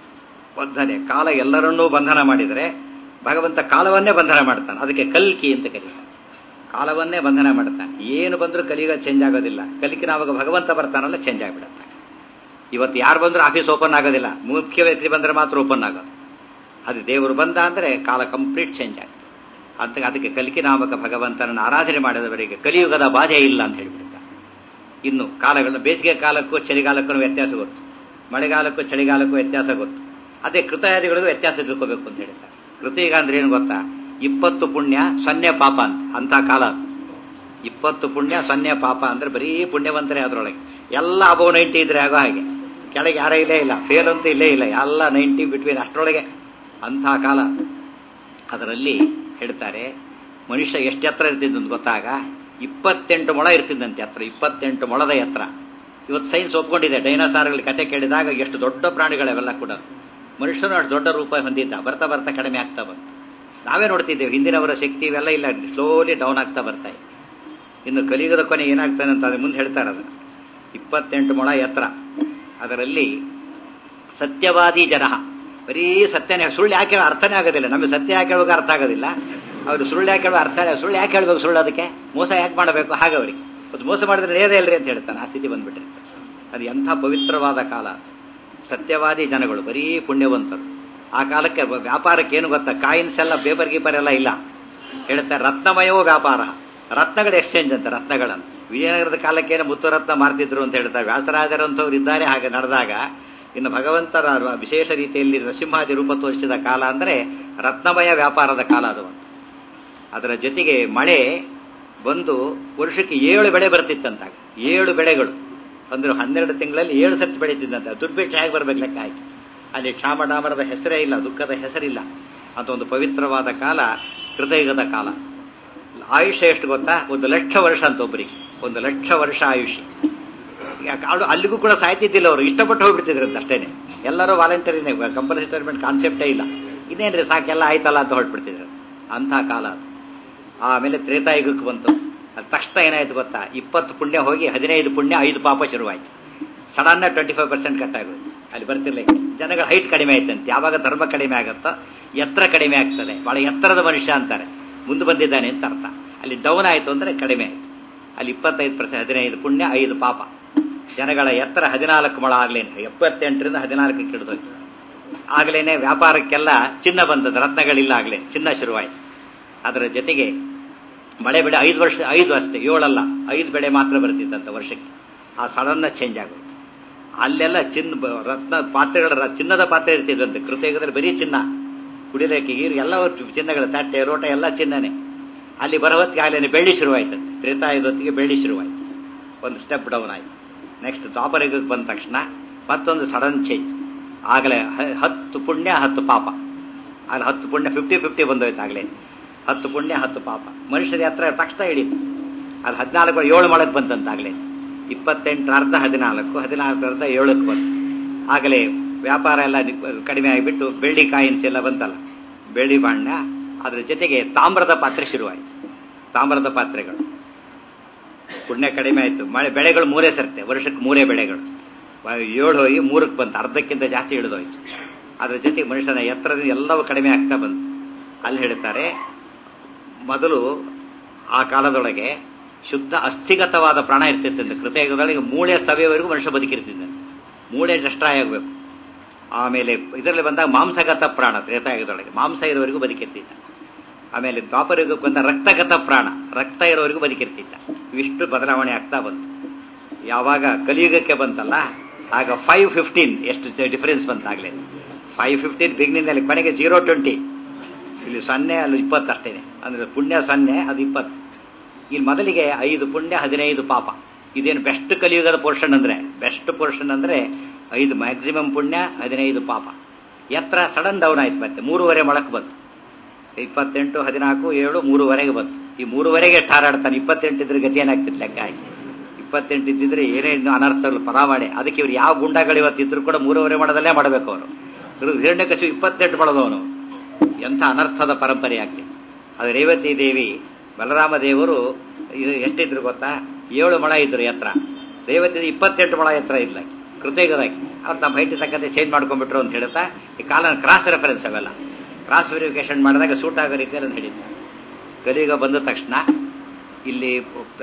ಬಂಧನೆ ಕಾಲ ಎಲ್ಲರನ್ನೂ ಬಂಧನ ಮಾಡಿದರೆ ಭಗವಂತ ಕಾಲವನ್ನೇ ಬಂಧನ ಮಾಡ್ತಾನೆ ಅದಕ್ಕೆ ಕಲ್ಕಿ ಅಂತ ಕರೀತಾರೆ ಕಾಲವನ್ನೇ ಬಂಧನ ಮಾಡ್ತಾನೆ ಏನು ಬಂದರೂ ಕಲಿಯುಗ ಚೇಂಜ್ ಆಗೋದಿಲ್ಲ ಕಲಿಕೆ ನಾವಾಗ ಭಗವಂತ ಬರ್ತಾನಲ್ಲ ಚೇಂಜ್ ಆಗಿಬಿಡುತ್ತೆ ಇವತ್ತು ಯಾರು ಬಂದರೂ ಆಫೀಸ್ ಓಪನ್ ಆಗೋದಿಲ್ಲ ಮುಖ್ಯ ವ್ಯಕ್ತಿ ಬಂದರೆ ಮಾತ್ರ ಓಪನ್ ಆಗೋದು ಅದು ದೇವರು ಬಂದ ಅಂದರೆ ಕಾಲ ಕಂಪ್ಲೀಟ್ ಚೇಂಜ್ ಆಗ್ತದೆ ಅಂತ ಅದಕ್ಕೆ ಕಲಿಕೆ ನಾಮಕ ಭಗವಂತನನ್ನು ಆರಾಧನೆ ಮಾಡಿದವರಿಗೆ ಕಲಿಯುಗದ ಬಾಧೆ ಇಲ್ಲ ಅಂತ ಹೇಳಿಬಿಡ್ತಾರೆ ಇನ್ನು ಕಾಲಗಳು ಬೇಸಿಗೆ ಕಾಲಕ್ಕೂ ಚಳಿಗಾಲಕ್ಕೂ ವ್ಯತ್ಯಾಸ ಗೊತ್ತು ಮಳೆಗಾಲಕ್ಕೂ ಚಳಿಗಾಲಕ್ಕೂ ವ್ಯತ್ಯಾಸ ಗೊತ್ತು ಅದೇ ಕೃತಯಾದಿಗಳಿಗೂ ವ್ಯತ್ಯಾಸ ತಿಳ್ಕೋಬೇಕು ಅಂತ ಹೇಳ್ತಾರೆ ಕೃತಿಗ ಅಂದ್ರೆ ಏನು ಗೊತ್ತಾ ಇಪ್ಪತ್ತು ಪುಣ್ಯ ಸೊನ್ನೆ ಪಾಪ ಅಂತ ಅಂತ ಕಾಲ ಅದು ಇಪ್ಪತ್ತು ಪುಣ್ಯ ಸೊನ್ನೆ ಪಾಪ ಅಂದ್ರೆ ಬರೀ ಪುಣ್ಯವಂತರೇ ಅದರೊಳಗೆ ಎಲ್ಲ ಅಬೌವ್ ನೈಂಟಿ ಇದ್ರೆ ಆಗೋ ಹಾಗೆ ಕೆಳಗೆ ಯಾರೇ ಇಲ್ಲೇ ಇಲ್ಲ ಫೇಲ್ ಅಂತ ಇಲ್ಲೇ ಇಲ್ಲ ಎಲ್ಲ ನೈಂಟಿ ಬಿಟ್ವೀನ್ ಅಷ್ಟರೊಳಗೆ ಅಂಥ ಕಾಲ ಅದರಲ್ಲಿ ಹೇಳ್ತಾರೆ ಮನುಷ್ಯ ಎಷ್ಟು ಎತ್ತರ ಇರ್ತಿದ್ದ ಅಂತ ಗೊತ್ತಾಗ ಇಪ್ಪತ್ತೆಂಟು ಮೊಳ ಇರ್ತಿದ್ದಂತೆ ಎತ್ತರ ಇಪ್ಪತ್ತೆಂಟು ಮೊಳದ ಎತ್ತರ ಇವತ್ತು ಸೈನ್ಸ್ ಒಪ್ಕೊಂಡಿದೆ ಡೈನೋಸಾರ್ಗಳ ಕತೆ ಕೇಳಿದಾಗ ಎಷ್ಟು ದೊಡ್ಡ ಪ್ರಾಣಿಗಳವೆಲ್ಲ ಕೂಡ ಮನುಷ್ಯನು ಅಷ್ಟು ದೊಡ್ಡ ರೂಪ ಹೊಂದಿದ್ದ ಬರ್ತಾ ಬರ್ತಾ ಕಡಿಮೆ ಆಗ್ತಾ ಬಂತು ನಾವೇ ನೋಡ್ತಿದ್ದೇವೆ ಹಿಂದಿನವರ ಶಕ್ತಿ ಇವೆಲ್ಲ ಇಲ್ಲ ಸ್ಲೋಲಿ ಡೌನ್ ಆಗ್ತಾ ಬರ್ತಾ ಇದೆ ಇನ್ನು ಕಲಿಯುಗದ ಕೊನೆ ಏನಾಗ್ತಾನೆ ಅಂತ ಅದ್ರ ಮುಂದೆ ಹೇಳ್ತಾರೆ ಅದನ್ನು ಇಪ್ಪತ್ತೆಂಟು ಮೊಳ ಎತ್ತರ ಅದರಲ್ಲಿ ಸತ್ಯವಾದಿ ಜನ ಬರೀ ಸತ್ಯನೇ ಸುಳ್ಳು ಯಾಕೆ ಹೇಳೋ ಅರ್ಥನೇ ಆಗೋದಿಲ್ಲ ನಮಗೆ ಸತ್ಯ ಯಾಕೆ ಹೇಳುವಾಗ ಅರ್ಥ ಆಗೋದಿಲ್ಲ ಅವರು ಸುಳ್ಳು ಯಾಕೆ ಹೇಳೋ ಅರ್ಥ ಸುಳ್ಳು ಯಾಕೆ ಹೇಳ್ಬೇಕು ಸುಳ್ಳು ಅದಕ್ಕೆ ಮೋಸ ಯಾಕೆ ಮಾಡಬೇಕು ಹಾಗೆ ಅವರಿಗೆ ಅದು ಮೋಸ ಮಾಡಿದ್ರೆ ನೇರೇ ಇಲ್ರಿ ಅಂತ ಹೇಳ್ತಾನೆ ಆ ಸ್ಥಿತಿ ಬಂದ್ಬಿಟ್ರೆ ಅದು ಎಂಥ ಪವಿತ್ರವಾದ ಕಾಲ ಸತ್ಯವಾದಿ ಜನಗಳು ಬರೀ ಪುಣ್ಯವಂತರು ಆ ಕಾಲಕ್ಕೆ ವ್ಯಾಪಾರಕ್ಕೆ ಏನು ಗೊತ್ತಾ ಕಾಯಿನ್ಸ್ ಎಲ್ಲ ಪೇಪರ್ ಗೀಪರ್ ಎಲ್ಲ ಇಲ್ಲ ಹೇಳ್ತಾರೆ ರತ್ನಮಯವೋ ವ್ಯಾಪಾರ ರತ್ನಗಳ ಎಕ್ಸ್ಚೇಂಜ್ ಅಂತ ರತ್ನಗಳನ್ನು ವಿಜಯನಗರದ ಕಾಲಕ್ಕೇನು ಮುತ್ತು ರತ್ನ ಮಾರ್ತಿದ್ರು ಅಂತ ಹೇಳ್ತಾರೆ ವ್ಯಾಸರಾಜರಂಥವ್ರು ಇದ್ದಾರೆ ಹಾಗೆ ನಡೆದಾಗ ಇನ್ನು ಭಗವಂತರ ವಿಶೇಷ ರೀತಿಯಲ್ಲಿ ನರಸಿಂಹಾದಿ ರೂಪ ತೋರಿಸಿದ ಕಾಲ ಅಂದರೆ ರತ್ನಮಯ ವ್ಯಾಪಾರದ ಕಾಲ ಅದು ಒಂದು ಅದರ ಜೊತೆಗೆ ಮಳೆ ಬಂದು ವರ್ಷಕ್ಕೆ ಏಳು ಬೆಳೆ ಬರ್ತಿತ್ತಂತಾಗ ಏಳು ಬೆಳೆಗಳು ಅಂದ್ರೆ ಹನ್ನೆರಡು ತಿಂಗಳಲ್ಲಿ ಏಳು ಸರ್ತಿ ಬೆಳೀತಿದ್ದಂತೆ ದುರ್ಭಿಕ್ಷ ಹೇಗೆ ಬರ್ಬೇಕು ಲೆಕ್ಕ ಆಯ್ತು ಅಲ್ಲಿ ಕ್ಷಾಮಡಾಮರದ ಹೆಸರೇ ಇಲ್ಲ ದುಃಖದ ಹೆಸರಿಲ್ಲ ಅಂತ ಒಂದು ಪವಿತ್ರವಾದ ಕಾಲ ಹೃದಯದ ಕಾಲ ಆಯುಷ್ಯ ಎಷ್ಟು ಗೊತ್ತಾ ಒಂದು ಲಕ್ಷ ವರ್ಷ ಅಂತ ಒಬ್ಬರಿಗೆ ಒಂದು ಲಕ್ಷ ವರ್ಷ ಆಯುಷ್ಯ ಯಾಕೆ ಅವ್ರು ಅಲ್ಲಿಗೂ ಕೂಡ ಸಾಯ್ತಿದ್ದಿಲ್ಲ ಅವರು ಇಷ್ಟಪಟ್ಟು ಹೋಗ್ಬಿಡ್ತಿದ್ರಂತ ಅಷ್ಟೇನೆ ಎಲ್ಲರೂ ವಾಲಂಟರಿನೇ ಕಂಪಲ್ಸರಿ ರಿಟೈರ್ಮೆಂಟ್ ಕಾನ್ಸೆಪ್ಟೇ ಇಲ್ಲ ಇನ್ನೇನ್ರಿ ಸಾಕೆಲ್ಲ ಆಯ್ತಲ್ಲ ಅಂತ ಹೊರಟ್ಬಿಡ್ತಿದ್ರು ಅಂಥ ಕಾಲ ಅದು ಆಮೇಲೆ ತ್ರೇತಾಯುಗಕ್ಕೆ ಬಂತು ಅದು ತಕ್ಷಣ ಏನಾಯ್ತು ಗೊತ್ತಾ ಇಪ್ಪತ್ತು ಪುಣ್ಯ ಹೋಗಿ ಹದಿನೈದು ಪುಣ್ಯ ಐದು ಪಾಪ ಶುರುವಾಯ್ತು ಸಡನ್ನ ಟ್ವೆಂಟಿ ಫೈವ್ ಪರ್ಸೆಂಟ್ ಕಟ್ ಆಗೋಯ್ತು ಅಲ್ಲಿ ಬರ್ತಿರ್ಲಿಕ್ಕೆ ಜನಗಳ ಹೈಟ್ ಕಡಿಮೆ ಆಯ್ತಂತೆ ಯಾವಾಗ ಧರ್ಮ ಕಡಿಮೆ ಆಗುತ್ತೋ ಎತ್ತರ ಕಡಿಮೆ ಆಗ್ತದೆ ಬಹಳ ಎತ್ತರದ ಮನುಷ್ಯ ಅಂತಾರೆ ಮುಂದೆ ಬಂದಿದ್ದಾನೆ ಅಂತ ಅರ್ಥ ಅಲ್ಲಿ ಡೌನ್ ಆಯ್ತು ಅಂದ್ರೆ ಕಡಿಮೆ ಆಯ್ತು ಅಲ್ಲಿ ಇಪ್ಪತ್ತೈದು ಪರ್ಸೆಂಟ್ ಹದಿನೈದು ಪುಣ್ಯ ಐದು ಪಾಪ ಜನಗಳ ಎತ್ತರ ಹದಿನಾಲ್ಕು ಮೊಳ ಆಗ್ಲೇನೆ ಎಪ್ಪತ್ತೆಂಟರಿಂದ ಹದಿನಾಲ್ಕಕ್ಕೆ ಹಿಡಿದೋಯ್ತು ಆಗ್ಲೇನೆ ವ್ಯಾಪಾರಕ್ಕೆಲ್ಲ ಚಿನ್ನ ಬಂದದ್ದು ರತ್ನಗಳಿಲ್ಲ ಆಗ್ಲೇ ಚಿನ್ನ ಶುರುವಾಯ್ತು ಅದರ ಜೊತೆಗೆ ಮಳೆ ಬೆಳೆ ಐದು ವರ್ಷ ಐದು ಅಷ್ಟೇ ಏಳಲ್ಲ ಐದು ಬೆಳೆ ಮಾತ್ರ ಬರ್ತಿತ್ತಂತ ವರ್ಷಕ್ಕೆ ಆ ಸಡನ್ನ ಚೇಂಜ್ ಆಗೋಯ್ತು ಅಲ್ಲೆಲ್ಲ ಚಿನ್ನ ಬ- ರತ್ನ ಪಾತ್ರೆಗಳ ರ- ಚಿನ್ನದ ಪಾತ್ರೆ ಇರ್ತಿದ್ರಂತೆ ಕೃತಯುಗದಲ್ಲಿ ಬರೀ ಚಿನ್ನ ಕುಡಿಲಿಕ್ಕೆ ಗೀರು ಎಲ್ಲ ಚಿನ್ನಗಳ ತಟ್ಟೆ ರೋಟ ಎಲ್ಲ ಚಿನ್ನನೇ ಅಲ್ಲಿ ಬರೋ ಹೊತ್ತಿಗೆ ಆಗ್ಲೇನೆ ಬೆಳ್ಳಿ ಶುರುವಾಯ್ತಂತೆ ತ್ರೇತಾಯುಧೊತ್ತಿಗೆ ಬೆಳ್ಳಿ ಶುರುವಾಯ್ತು ಒಂದು ಸ್ಟೆಪ್ ಡೌನ್ ಆಯ್ತು ನೆಕ್ಸ್ಟ್ ದ್ವಾಪರಯುಗಕ್ಕೆ ಬಂದ ತಕ್ಷಣ ಮತ್ತೊಂದು ಸಡನ್ ಚೇಂಜ್ ಆಗಲೇ ಹ- ಹತ್ತು ಪುಣ್ಯ ಹತ್ತು ಪಾಪ ಅಲ್ಲಿ ಹತ್ತು ಪುಣ್ಯ ಫಿಫ್ಟಿ ಫಿಫ್ಟಿ ಬಂದೋಯ್ತು ಆಗಲೇ ಹತ್ತು ಪುಣ್ಯ ಹತ್ತು ಪಾಪ ಮನುಷ್ಯರ ಹತ್ರ ತಕ್ಷಣ ಇಳೀತು ಅದು ಹದಿನಾಲ್ಕು ಏಳು ಮೊಳಕ್ಕೆ ಬಂತಂತಾಗಲೇ ಇಪ್ಪತ್ತೆಂಟರ ಅರ್ಧ ಹದಿನಾಲ್ಕು ಹದಿನಾಲ್ಕರ ಅರ್ಧ ಏಳಕ್ಕೆ ಬಂತು ಆಗಲೇ ವ್ಯಾಪಾರ ಎಲ್ಲ ನಿ- ಕಡಿಮೆ ಆಗಿಬಿಟ್ಟು ಬೆಳ್ಳಿ ಕಾಯಿನ್ಸ್ ಎಲ್ಲ ಬಂತಲ್ಲ ಬೆಳ್ಳಿ ಬಾಣ್ಯ ಅದ್ರ ಜೊತೆಗೆ ತಾಮ್ರದ ಪಾತ್ರೆ ಶುರುವಾಯಿತು ತಾಮ್ರದ ಪಾತ್ರೆಗಳು ಪುಣ್ಯ ಕಡಿಮೆ ಆಯಿತು ಮಳೆ ಬೆಳೆಗಳು ಮೂರೇ ಸರ್ತೆ ವರ್ಷಕ್ಕೆ ಮೂರೇ ಬೆಳೆಗಳು ವ- ಏಳು ಹೋಗಿ ಮೂರಕ್ಕೆ ಬಂತು ಅರ್ಧಕ್ಕಿಂತ ಜಾಸ್ತಿ ಇಳಿದೋಯ್ತು ಅದ್ರ ಜೊತೆಗೆ ಮನುಷ್ಯನ ಎತ್ತರದಿಂದ ಎಲ್ಲವೂ ಕಡಿಮೆ ಆಗ್ತಾ ಬಂತು ಅಲ್ಲಿ ಹೇಳ್ತಾರೆ ಮೊದಲು ಆ ಕಾಲದೊಳಗೆ ಶುದ್ಧ ಅಸ್ಥಿಗತವಾದ ಪ್ರಾಣ ಇರ್ತಿತ್ತು ಅಂತ ಕೃತಯುಗದೊಳಗೆ ಮೂಳೆ ಸವೆಯವರೆಗೂ ಮನುಷ್ಯ ಬದುಕಿರ್ತಿದ್ದ ಮೂಳೆ ಡೆಸ್ಟ್ರಾಯ್ ಆಗಬೇಕು ಆಮೇಲೆ ಇದರಲ್ಲಿ ಬಂದಾಗ ಮಾಂಸಗತ ಪ್ರಾಣ ತ್ರೇತಾಯುಗದೊಳಗೆ ಮಾಂಸ ಇರೋವರೆಗೂ ಬದುಕಿರ್ತಿದ್ದ ಆಮೇಲೆ ದ್ವಾಪರಯುಗಕ್ಕೆ ಬಂದ ರಕ್ತಗತ ಪ್ರಾಣ ರಕ್ತ ಇರೋವರೆಗೂ ಬದುಕಿರ್ತಿದ್ದ ಇವಿಷ್ಟು ಬದಲಾವಣೆ ಆಗ್ತಾ ಬಂತು ಯಾವಾಗ ಕಲಿಯುಗಕ್ಕೆ ಬಂತಲ್ಲ ಆಗ ಫೈವ್ ಫಿಫ್ಟೀನ್ ಎಷ್ಟು ಡಿಫರೆನ್ಸ್ ಬಂತಾಗಲೇ ಫೈವ್ ಫಿಫ್ಟೀನ್ ಬಿಗ್ನಿಂದಲ್ಲಿ ಕೊನೆಗೆ ಜೀರೋ ಟ್ವೆಂಟಿ ಇಲ್ಲಿ ಸೊನ್ನೆ ಅಲ್ಲಿ ಇಪ್ಪತ್ತು ಅಷ್ಟೇನೆ ಅಂದ್ರೆ ಪುಣ್ಯ ಸೊನ್ನೆ ಅದು ಇಪ್ಪತ್ತು ಇಲ್ಲಿ ಮೊದಲಿಗೆ ಐದು ಪುಣ್ಯ ಹದಿನೈದು ಪಾಪ ಇದೇನು ಬೆಸ್ಟ್ ಕಲಿಯುಗದ ಪೋರ್ಷನ್ ಅಂದ್ರೆ ಬೆಸ್ಟ್ ಪೋರ್ಷನ್ ಅಂದ್ರೆ ಐದು ಮ್ಯಾಕ್ಸಿಮಮ್ ಪುಣ್ಯ ಹದಿನೈದು ಪಾಪ ಎತ್ತರ ಸಡನ್ ಡೌನ್ ಆಯ್ತು ಮತ್ತೆ ಮೂರುವರೆ ಮೊಳಕ್ಕೆ ಬಂತು ಇಪ್ಪತ್ತೆಂಟು ಹದಿನಾಲ್ಕು ಏಳು ಮೂರುವರೆಗೆ ಬಂತು ಈ ಮೂರುವರೆಗೆ ಠಾರಾಡ್ತಾನೆ ಇಪ್ಪತ್ತೆಂಟು ಇದ್ರೆ ಗತಿ ಏನಾಗ್ತಿತ್ತು ಲೆಕ್ಕ ಆಯ್ತು ಇಪ್ಪತ್ತೆಂಟು ಇದ್ದಿದ್ರೆ ಏನೇ ಇನ್ನು ಅನರ್ಥಗಳು ಪರಾಮಾಡೆ ಅದಕ್ಕೆ ಇವ್ರು ಯಾವ ಗುಂಡಗಳು ಇವತ್ತಿದ್ರು ಕೂಡ ಮೂರುವರೆ ಮಾಡೋದಲ್ಲೇ ಮಾಡಬೇಕು ಅವರು ಇವರು ಹಿರಣ್ಯಕಶು ಇಪ್ಪತ್ತೆಂಟು ಮಾಡೋದವನು ಎಂಥ ಅನರ್ಥದ ಪರಂಪರೆ ಆಗ್ತದೆ ಅದು ರೇವತಿ ದೇವಿ ಬಲರಾಮ ದೇವರು ಇದು ಎಷ್ಟಿದ್ರು ಗೊತ್ತಾ ಏಳು ಮೊಳ ಇದ್ರು ಎತ್ತರ ರೇವತಿ ದೇವಿ ಇಪ್ಪತ್ತೆಂಟು ಮೊಳ ಎತ್ತರ ಇಲ್ಲ ಕೃತಯುಗದಾಗಿ ಅವ್ರು ತಮ್ಮ ಹೈಟ್ ತಕ್ಕಂತೆ ಚೇಂಜ್ ಮಾಡ್ಕೊಂಡ್ಬಿಟ್ರು ಅಂತ ಹೇಳ್ತಾ ಈ ಕಾಲ ಕ್ರಾಸ್ ರೆಫರೆನ್ಸ್ ಅವೆಲ್ಲ ಕ್ರಾಸ್ ವೆರಿಫಿಕೇಶನ್ ಮಾಡಿದಾಗ ಸೂಟ್ ಆಗೋ ರೀತಿಯಲ್ಲಿ ಅಂತ ಹೇಳಿದ್ದ ಕಲಿಯುಗ ಬಂದ ತಕ್ಷಣ ಇಲ್ಲಿ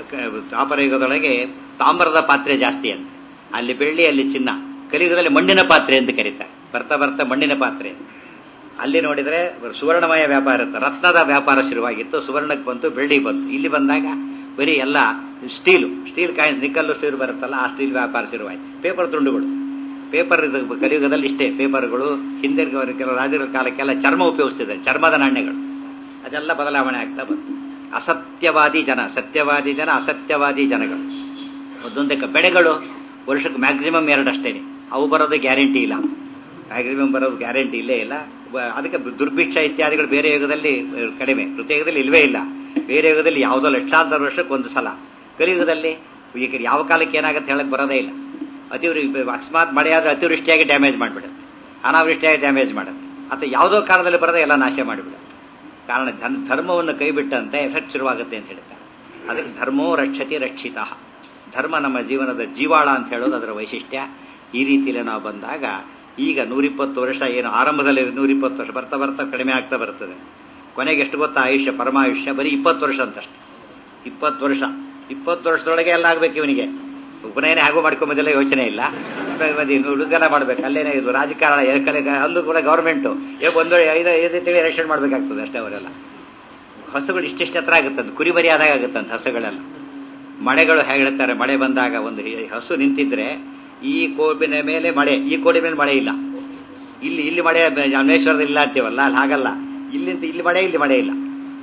ದ್ವಾಪರ ಯುಗದೊಳಗೆ ತಾಮ್ರದ ಪಾತ್ರೆ ಜಾಸ್ತಿ ಅಂತ ಅಲ್ಲಿ ಬೆಳ್ಳಿ ಅಲ್ಲಿ ಚಿನ್ನ ಕಲಿಯುಗದಲ್ಲಿ ಮಣ್ಣಿನ ಪಾತ್ರೆ ಅಂತ ಕರೀತಾರೆ ಬರ್ತಾ ಬರ್ತಾ ಮಣ್ಣಿನ ಪಾತ್ರೆ ಅಲ್ಲಿ ನೋಡಿದ್ರೆ ಸುವರ್ಣಮಯ ವ್ಯಾಪಾರ ಇರುತ್ತೆ ರತ್ನದ ವ್ಯಾಪಾರ ಶುರುವಾಗಿತ್ತು ಸುವರ್ಣಕ್ಕೆ ಬಂತು ಬೆಳ್ಳಿ ಬಂತು ಇಲ್ಲಿ ಬಂದಾಗ ಬರೀ ಎಲ್ಲ steel steel coins nickel steel ಬರುತ್ತಲ್ಲ ಆ ಸ್ಟೀಲ್ ವ್ಯಾಪಾರ ಶುರುವಾಯಿತು ಪೇಪರ್ ತುಂಡುಗಳು ಪೇಪರ್ ಇದು ಕಲಿಯುಗದಲ್ಲಿ ಇಷ್ಟೇ ಪೇಪರ್ಗಳು ಹಿಂದೆ ಕೆಲವು ರಾಜರ ಕಾಲಕ್ಕೆಲ್ಲ ಚರ್ಮ ಉಪಯೋಗಿಸ್ತಿದ್ದಾರೆ ಚರ್ಮದ ನಾಣ್ಯಗಳು ಅದೆಲ್ಲ ಬದಲಾವಣೆ ಆಗ್ತಾ ಬಂತು ಅಸತ್ಯವಾದಿ ಜನ ಸತ್ಯವಾದಿ ಜನ ಅಸತ್ಯವಾದಿ ಜನಗಳು ಒಂದೊಂದಕ್ಕೆ ಬೆಳೆಗಳು ವರ್ಷಕ್ಕೆ ಮ್ಯಾಕ್ಸಿಮಮ್ ಎರಡಷ್ಟೇನೆ ಅವು ಬರೋದು ಗ್ಯಾರಂಟಿ ಇಲ್ಲ ಮ್ಯಾಕ್ಸಿಮಮ್ ಬರೋದು ಗ್ಯಾರಂಟಿ ಇಲ್ಲೇ ಇಲ್ಲ ಬ- ಅದಕ್ಕೆ ದುರ್ಭಿಕ್ಷ ಇತ್ಯಾದಿಗಳು ಬೇರೆ ಯುಗದಲ್ಲಿ ಅಹ್, ಕಡಿಮೆ ಕೃತಯುಗದಲ್ಲಿ ಇಲ್ವೇ ಇಲ್ಲ ಬೇರೆ ಯುಗದಲ್ಲಿ ಯಾವುದೋ ಲಕ್ಷಾಂತರ ವರ್ಷಕ್ಕೆ ಒಂದು ಸಲ ಕಲಿಯುಗದಲ್ಲಿ ಈಗ ಯಾವ ಕಾಲಕ್ಕೆ ಏನಾಗುತ್ತೆ ಹೇಳಕ್ ಬರೋದೇ ಇಲ್ಲ ಅತಿವೃ ಅಕಸ್ಮಾತ್ ಮಳೆ ಆದ್ರೆ ಅತಿವೃಷ್ಟಿಯಾಗಿ ಡ್ಯಾಮೇಜ್ ಮಾಡಿಬಿಡುತ್ತೆ ಅನಾವೃಷ್ಟಿಯಾಗಿ ಡ್ಯಾಮೇಜ್ ಮಾಡುತ್ತೆ ಅಥವಾ ಯಾವುದೋ ಕಾಲದಲ್ಲಿ ಬರೋದೇ ಎಲ್ಲ ನಾಶ ಮಾಡಿಬಿಡುತ್ತೆ ಕಾರಣ ಧನ್- ಧರ್ಮವನ್ನು ಕೈಬಿಟ್ಟಂತೆ ಎಫೆಕ್ಟ್ ಶುರುವಾಗುತ್ತೆ ಅಂತ ಹೇಳ್ತಾರೆ ಅದಕ್ಕೆ ಧರ್ಮೋ ರಕ್ಷತಿ ರಕ್ಷಿತ ಧರ್ಮ ನಮ್ಮ ಜೀವನದ ಜೀವಾಳ ಅಂತ ಹೇಳೋದು ಅದರ ವೈಶಿಷ್ಟ್ಯ ಈ ರೀತಿಯಲ್ಲಿ ನಾವು ಬಂದಾಗ ಈಗ ನೂರಿಪ್ಪತ್ತು ವರ್ಷ ಏನು ಆರಂಭದಲ್ಲಿ ನೂರಿಪ್ಪತ್ತು ವರ್ಷ ಬರ್ತಾ ಬರ್ತಾ ಕಡಿಮೆ ಆಗ್ತಾ ಬರ್ತದೆ ಕೊನೆಗೆ ಎಷ್ಟು ಗೊತ್ತಾ ಆಯುಷ್ಯ ಪರಮಾಯುಷ್ಯ ಬರೀ ಇಪ್ಪತ್ತು ವರ್ಷ ಅಂತಷ್ಟೆ ಇಪ್ಪತ್ತು ವರ್ಷ ಇಪ್ಪತ್ತು ವರ್ಷದೊಳಗೆ ಎಲ್ಲ ಆಗ್ಬೇಕು ಇವನಿಗೆ ಉಪನಯನ ಹಾಗೂ ಮಾಡ್ಕೊಂಬೋದೆಲ್ಲ ಯೋಚನೆ ಇಲ್ಲ ಹುಡುಗನ ಮಾಡ್ಬೇಕು ಅಲ್ಲೇನೇ ಇದು ರಾಜಕಾರಣ ಎ- ಕಲೆ ಅಲ್ಲೂ ಕೂಡ ಗೌರ್ಮೆಂಟು ಒಂದು ಐದು ಐದು ತಿಂಗಳು ಎಲೆಕ್ಷನ್ ಮಾಡ್ಬೇಕಾಗ್ತದೆ ಅಷ್ಟೇ ಅವರೆಲ್ಲ ಹಸುಗಳು ಇಷ್ಟಿಷ್ಟು ಹತ್ರ ಆಗುತ್ತಂತ ಕುರಿ ಮರಿ ಆದಾಗ ಆಗುತ್ತಂತ ಹಸುಗಳೆಲ್ಲ ಮಳೆಗಳು ಹೇಗೆ ಹೇಳ್ತಾರೆ ಮಳೆ ಬಂದಾಗ ಒಂದು ಈ ಹಸು ನಿಂತಿದ್ರೆ ಈ ಕೋಬಿನ ಮೇಲೆ ಮಳೆ ಈ ಕೋಡಿ ಮೇಲೆ ಮಳೆ ಇಲ್ಲ ಇಲ್ಲಿ ಇಲ್ಲಿ ಮಳೆ ಅನ್ವೇಶ್ವರದಲ್ಲಿ ಇಲ್ಲ ಅಂತೀವಲ್ಲ ಅಲ್ಲಿ ಹಾಗಲ್ಲ ಇಲ್ಲಿಂದ ಇಲ್ಲಿ ಮಳೆ ಇಲ್ಲಿ ಮಳೆ ಇಲ್ಲ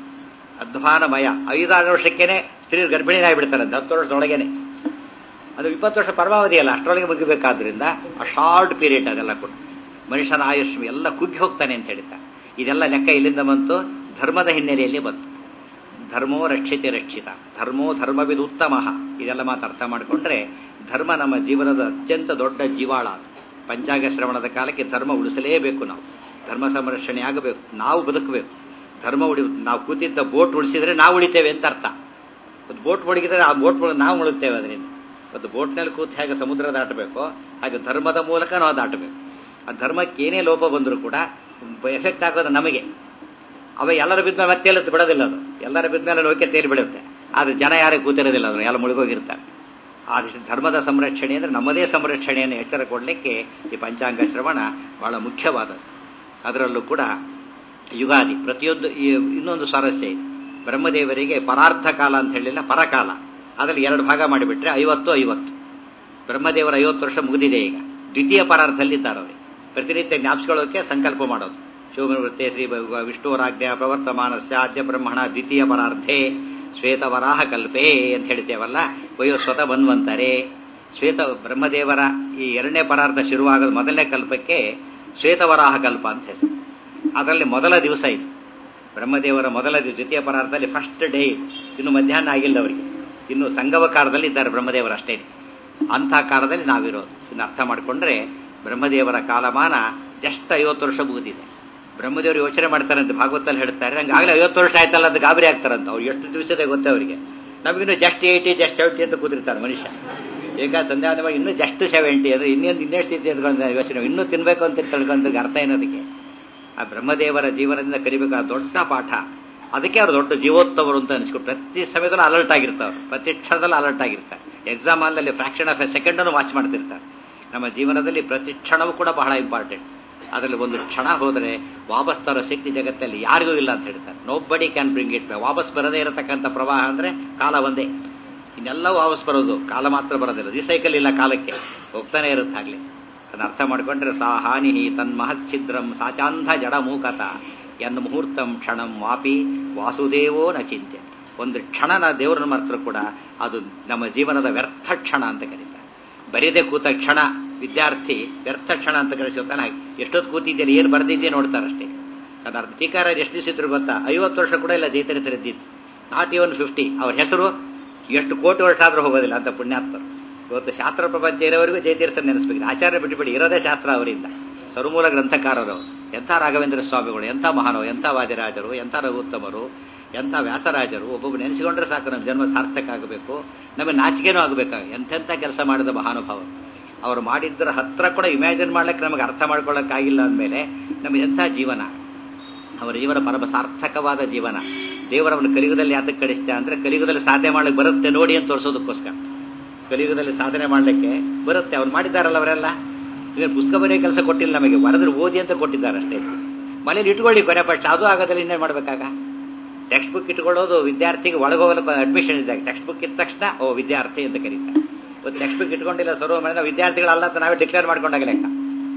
ಅಧ್ವಾನಮಯ ಐದಾರು ವರ್ಷಕ್ಕೇನೆ ಸ್ತ್ರೀರು ಗರ್ಭಿಣಿಯಾಗಿಬಿಡ್ತಾರಂತೆ ಹತ್ತು ವರ್ಷದೊಳಗೇನೆ ಅದು ಇಪ್ಪತ್ತು ವರ್ಷ ಪರಮಾವಧಿ ಅಲ್ಲ ಅಷ್ಟರೊಳಗೆ ಮುಗಿಬೇಕಾದ್ರಿಂದ ಆ ಶಾರ್ಟ್ ಪೀರಿಯಡ್ ಅದೆಲ್ಲ ಕೂಡ ಮನುಷ್ಯನ ಆಯುಷ್ ಎಲ್ಲ ಕುಗ್ಗಿ ಹೋಗ್ತಾನೆ ಅಂತ ಹೇಳ್ತಾ ಇದೆಲ್ಲ ಲೆಕ್ಕ ಇಲ್ಲಿಂದ ಬಂತು ಧರ್ಮದ ಹಿನ್ನೆಲೆಯಲ್ಲಿ ಬಂತು ಧರ್ಮೋ ರಕ್ಷಿತೆ ರಕ್ಷಿತ ಧರ್ಮೋ ಧರ್ಮವಿದು ಉತ್ತಮ ಇದೆಲ್ಲ ಮಾತು ಅರ್ಥ ಮಾಡಿಕೊಂಡ್ರೆ ಧರ್ಮ ನಮ್ಮ ಜೀವನದ ಅತ್ಯಂತ ದೊಡ್ಡ ಜೀವಾಳ ಅದು. ಪಂಚಾಂಗ ಶ್ರವಣದ ಕಾಲಕ್ಕೆ ಧರ್ಮ ಉಳಿಸಲೇಬೇಕು ನಾವು ಧರ್ಮ ಸಂರಕ್ಷಣೆ ಆಗಬೇಕು ನಾವು ಬದುಕಬೇಕು ಧರ್ಮ ಉಳಿ ನಾವು ಕೂತಿದ್ದ ಬೋಟ್ ಉಳಿಸಿದ್ರೆ ನಾವು ಉಳಿತೇವೆ ಅಂತ ಅರ್ಥ ಒಂದು ಬೋಟ್ ಮುಳುಗಿದ್ರೆ ಆ ಬೋಟ್ ಮುಳುಗಿ ನಾವು ಮುಳುಗ್ತೇವೆ ಅದರಿಂದ ಒಂದು ಬೋಟ್ನಲ್ಲಿ ಕೂತು ಹೇಗೆ ಸಮುದ್ರ ದಾಟಬೇಕು ಹಾಗೆ ಧರ್ಮದ ಮೂಲಕ ನಾವು ದಾಟಬೇಕು ಆ ಧರ್ಮಕ್ಕೆ ಏನೇ ಲೋಪ ಬಂದರೂ ಕೂಡ ಎಫೆಕ್ಟ್ ಆಗೋದು ನಮಗೆ ಅವ ಎಲ್ಲರ ಬಿದ್ದ ಮತ್ತೆ ಎಲ್ಲತ್ತು ಬಿಡೋದಿಲ್ಲ ಅದು ಎಲ್ಲರ ಬಿದ್ದ ಮೇಲೆ ಲೋಕೆ ತೇಲಿ ಬಿಡುತ್ತೆ ಆದ್ರೆ ಜನ ಯಾರೇ ಕೂತಿರೋದಿಲ್ಲ ಅದನ್ನು ಎಲ್ಲ ಮುಳುಗೋಗಿರ್ತಾರೆ ಆದಷ್ಟು ಧರ್ಮದ ಸಂರಕ್ಷಣೆ ಅಂದರೆ ನಮ್ಮದೇ ಸಂರಕ್ಷಣೆಯನ್ನು ಎಚ್ಚರ ಕೊಡಲಿಕ್ಕೆ ಈ ಪಂಚಾಂಗ ಶ್ರವಣ ಬಹಳ ಮುಖ್ಯವಾದದ್ದು ಅದರಲ್ಲೂ ಕೂಡ ಯುಗಾದಿ ಪ್ರತಿಯೊಂದು ಈ ಇನ್ನೊಂದು ಸ್ವಾರಸ್ಯ ಇದೆ ಬ್ರಹ್ಮದೇವರಿಗೆ ಪರಾರ್ಧ ಕಾಲ ಅಂತ ಹೇಳಿಲ್ಲ ಪರಕಾಲ ಅದರಲ್ಲಿ ಎರಡು ಭಾಗ ಮಾಡಿಬಿಟ್ರೆ ಐವತ್ತು ಐವತ್ತು ಬ್ರಹ್ಮದೇವರ ಐವತ್ತು ವರ್ಷ ಮುಗಿದಿದೆ ಈಗ ದ್ವಿತೀಯ ಪರಾರ್ಧದಲ್ಲಿದ್ದಾರೆ ಅವರು ಪ್ರತಿನಿತ್ಯ ಜ್ಞಾಪಿಸ್ಕೊಳ್ಳೋಕೆ ಸಂಕಲ್ಪ ಮಾಡೋದು ಶಿವಮೃತ್ಯ ಶ್ರೀ ಭ- ವಿಷ್ಣುವರಾಜ್ಞ ಪ್ರವರ್ತಮಾನಸ್ಯ ಆದ್ಯ ಬ್ರಹ್ಮಣ ದ್ವಿತೀಯ ಪರಾರ್ಧೆ ಶ್ವೇತವರಾಹ ಕಲ್ಪೇ ಅಂತ ಹೇಳ್ತೇವಲ್ಲ ವಯೋಸ್ವತ ಬನ್ವಂತಾರೆ ಶ್ವೇತ ಬ್ರಹ್ಮದೇವರ ಈ ಎರಡನೇ ಪರಾರ್ಧ ಶುರುವಾಗೋದು ಮೊದಲನೇ ಕಲ್ಪಕ್ಕೆ ಶ್ವೇತವರಾಹ ಕಲ್ಪ ಅಂತ ಹೆಸರು ಅದರಲ್ಲಿ ಮೊದಲ ದಿವಸ ಇದು ಬ್ರಹ್ಮದೇವರ ಮೊದಲ ದಿವಸ ದ್ವಿತೀಯ ಪರಾರ್ಧದಲ್ಲಿ ಫಸ್ಟ್ ಡೇ ಇದು ಇನ್ನು ಮಧ್ಯಾಹ್ನ ಆಗಿಲ್ಲ ಅವರಿಗೆ ಇನ್ನು ಸಂಗಮ ಕಾಲದಲ್ಲಿ ಇದ್ದಾರೆ ಬ್ರಹ್ಮದೇವರು ಅಷ್ಟೇ ಅಂಥ ಕಾಲದಲ್ಲಿ ನಾವಿರೋದು ಇನ್ನು ಅರ್ಥ ಮಾಡಿಕೊಂಡ್ರೆ ಬ್ರಹ್ಮದೇವರ ಕಾಲಮಾನ ಜಸ್ಟ್ ಐವತ್ತು ವರ್ಷ ಮುಗಿದಿದೆ ಬ್ರಹ್ಮದೇವರು ಯೋಚನೆ ಮಾಡ್ತಾರಂತೆ ಭಾಗವತಲ್ಲಿ ಹೇಳ್ತಾರೆ ನಂಗೆ ಆಗಲೇ ಐವತ್ತು ವರ್ಷ ಆಯ್ತಲ್ಲ ಅಂತ ಗಾಬರಿ ಆಗ್ತಾರಂತ ಅವ್ರು ಎಷ್ಟು ದಿವಸದ ಗೊತ್ತೇ ಅವರಿಗೆ ನಮಗಿನ್ನು ಜಸ್ಟ್ ಏಯ್ಟಿ ಜಸ್ಟ್ ಸೆವೆಂಟಿ ಅಂತ ಕೂತಿರ್ತಾರೆ ಮನುಷ್ಯ ಈಗ ಸಂಧ್ಯಾವಂದನ ಇನ್ನೂ ಜಸ್ಟ್ ಸೆವೆಂಟಿ ಅಂದ್ರೆ ಇನ್ನೇನು ಇನ್ನೆಷ್ಟು ಸ್ಥಿತಿ ಇಟ್ಕೊಂಡು ಯೋಚನೆ ಇನ್ನೂ ತಿನ್ಬೇಕು ಅಂತ ತಿಳ್ಕೊಂಡ್ರೆ ಅರ್ಥ ಏನದಕ್ಕೆ ಆ ಬ್ರಹ್ಮದೇವರ ಜೀವನದಿಂದ ಕಲಿಬೇಕಾದ ದೊಡ್ಡ ಪಾಠ ಅದಕ್ಕೆ ಅವ್ರು ದೊಡ್ಡ ಜೀವೋತ್ತಮರು ಅಂತ ಅನಿಸ್ಕೊಂಡು ಪ್ರತಿ ಸಮಯದಲ್ಲೂ ಅಲರ್ಟ್ ಆಗಿರ್ತಾರೆ ಪ್ರತಿ ಕ್ಷಣದಲ್ಲೂ ಅಲರ್ಟ್ ಆಗಿರ್ತಾರೆ ಎಕ್ಸಾಮ್ ಹಾಲ್ನಲ್ಲಿ ಫ್ರಾಕ್ಷನ್ ಆಫ್ ಎ ಸೆಕೆಂಡ್ ಅನ್ನು ವಾಚ್ ಮಾಡ್ತಿರ್ತಾರೆ ನಮ್ಮ ಜೀವನದಲ್ಲಿ ಪ್ರತಿ ಕ್ಷಣವೂ ಕೂಡ ಬಹಳ ಇಂಪಾರ್ಟೆಂಟ್ ಅದರಲ್ಲಿ ಒಂದು ಕ್ಷಣ ಹೋದರೆ ವಾಪಸ್ ತರೋ ಶಕ್ತಿ ಜಗತ್ತಲ್ಲಿ ಯಾರಿಗೂ ಇಲ್ಲ ಅಂತ ಹೇಳ್ತಾರೆ ನೋ ಬಡಿ ಕ್ಯಾನ್ ಬ್ರಿಂಗ್ ಇಟ್ ವಾಪಸ್ ಬರದೇ ಇರತಕ್ಕಂಥ ಪ್ರವಾಹ ಅಂದ್ರೆ ಕಾಲ ಒಂದೇ ಇನ್ನೆಲ್ಲವೂ ವಾಪಸ್ ಬರೋದು ಕಾಲ ಮಾತ್ರ ಬರೋದಿಲ್ಲ ರಿಸೈಕಲ್ ಇಲ್ಲ ಕಾಲಕ್ಕೆ ಹೋಗ್ತಾನೆ ಇರುತ್ತೆ ಆಗ್ಲಿ ಅದನ್ನ ಅರ್ಥ ಮಾಡ್ಕೊಂಡ್ರೆ ಸಾ ಹಾನಿ ತನ್ಮಹಚ್ಛಿದ್ರಂ ಸಾಚಾಂಧ ಜಡ ಮೂಕತ ಎನ್ನ ಮುಹೂರ್ತಂ ಕ್ಷಣಂ ವಾಪಿ ವಾಸುದೇವೋ ನ ಚಿಂತೆ ಒಂದು ಕ್ಷಣನ ದೇವರನ್ನ ಮರೆತರೂ ಕೂಡ ಅದು ನಮ್ಮ ಜೀವನದ ವ್ಯರ್ಥ ಕ್ಷಣ ಅಂತ ಕರೀತಾರೆ ಬರೀದೆ ಕೂತ ಕ್ಷಣ ವಿದ್ಯಾರ್ಥಿ ವ್ಯರ್ಥ ಕ್ಷಣ ಅಂತ ಕರೆಸಿರ್ತಾನೆ ಹಾಗೆ ಎಷ್ಟೊತ್ತು ಕೂತಿದ್ದೇನೆ ಏನು ಬರೆದಿದ್ದೆ ನೋಡ್ತಾರಷ್ಟೇ ಅದರ ಅರ್ಥ ಟೀಕಾರ ಎಷ್ಟು ದಿವಸ ಗೊತ್ತಾ ಐವತ್ತು ವರ್ಷ ಕೂಡ ಇಲ್ಲ ಜೈತರಿತರಿದ್ದಿತ್ತು ನಾಟ್ ಇವನ್ ಫಿಫ್ಟಿ ಅವ್ರ ಹೆಸರು ಎಷ್ಟು ಕೋಟಿ ವರ್ಷ ಆದ್ರೂ ಹೋಗೋದಿಲ್ಲ ಅಂತ ಪುಣ್ಯಾತ್ಮರು ಇವತ್ತು ಶಾಸ್ತ್ರ ಪ್ರಪಂಚ ಇರೋವರೆಗೂ ಜಯತೀರ್ಥ ನೆನೆಸ್ಬೇಕು ಆಚಾರ್ಯ ಬಿಟ್ಟುಬಿಡಿ ಇರೋದೇ ಶಾಸ್ತ್ರ ಅವರಿಂದ ಸರ್ಮೂಲ ಗ್ರಂಥಕಾರರು ಎಂಥ ರಾಘವೇಂದ್ರ ಸ್ವಾಮಿಗಳು ಎಂಥ ಮಹಾನವ ಎಂಥ ವಾದಿರಾಜರು ಎಂಥ ರಘುತ್ತಮರು ಎಂಥ ವ್ಯಾಸರಾಜರು ಒಬ್ಬೊಬ್ಬರು ನೆನೆಸಿಕೊಂಡ್ರೆ ಸಾಕು ನಮ್ಮ ಜನ್ಮ ಸಾರ್ಥಕ ಆಗಬೇಕು ನಮಗೆ ನಾಚಿಕೆನೂ ಆಗಬೇಕಾಗ ಎಂತೆಂಥ ಕೆಲಸ ಮಾಡಿದ ಮಹಾನುಭಾವ ಅವರು ಮಾಡಿದ್ದರ ಹತ್ರ ಕೂಡ ಇಮ್ಯಾಜಿನ್ ಮಾಡ್ಲಿಕ್ಕೆ ನಮಗೆ ಅರ್ಥ ಮಾಡ್ಕೊಳ್ಳೋಕ್ಕಾಗಿಲ್ಲ ಅಂದಮೇಲೆ ನಮಗೆ ಎಂಥ ಜೀವನ ಅವರ ಜೀವನ ಪರಮ ಸಾರ್ಥಕವಾದ ಜೀವನ ದೇವರವನ್ನು ಕಲಿಯುಗದಲ್ಲಿ ಯಾತಕ್ಕೆ ಕಳಿಸ್ತೆ ಅಂದ್ರೆ ಕಲಿಯುಗದಲ್ಲಿ ಸಾಧನೆ ಮಾಡ್ಲಿಕ್ಕೆ ಬರುತ್ತೆ ನೋಡಿ ಅಂತ ತೋರಿಸೋದಕ್ಕೋಸ್ಕರ ಕಲಿಯುಗದಲ್ಲಿ ಸಾಧನೆ ಮಾಡ್ಲಿಕ್ಕೆ ಬರುತ್ತೆ ಅವ್ರು ಮಾಡಿದ್ದಾರಲ್ಲ ಅವರೆಲ್ಲ ಈಗ ಪುಸ್ತಕ ಬರೆಯೋ ಕೆಲಸ ಕೊಟ್ಟಿಲ್ಲ ನಮಗೆ ಬರೆದ್ರೆ ಓದಿ ಅಂತ ಕೊಟ್ಟಿದ್ದಾರೆ ಅಷ್ಟೇ ಮನೇಲಿ ಇಟ್ಕೊಳ್ಳಿ ಕೊನೆ ಪಕ್ಷ ಅದು ಆಗೋದಲ್ಲಿ ಇನ್ನೇನು ಮಾಡ್ಬೇಕಾಗ ಟೆಕ್ಸ್ಟ್ ಬುಕ್ ಇಟ್ಕೊಳ್ಳೋದು ವಿದ್ಯಾರ್ಥಿಗೆ ಒಳಗೋಗಲು ಅಡ್ಮಿಷನ್ ಇದ್ದಾಗ ಟೆಕ್ಸ್ಟ್ ಬುಕ್ ಇದ್ದ ತಕ್ಷಣ ಓ ವಿದ್ಯಾರ್ಥಿ ಅಂತ ಕರೀತಾರೆ ಒಂದು ಟೆಕ್ಸ್ಟ್ ಬುಕ್ ಇಟ್ಕೊಂಡಿಲ್ಲ ಸರ್ವ ಮಾಡಿದ ವಿದ್ಯಾರ್ಥಿಗಳಲ್ಲ ಅಂತ ನಾವೇ ಡಿಕ್ಲೇರ್ ಮಾಡ್ಕೊಂಡಾಗ ಲೆಕ್ಕ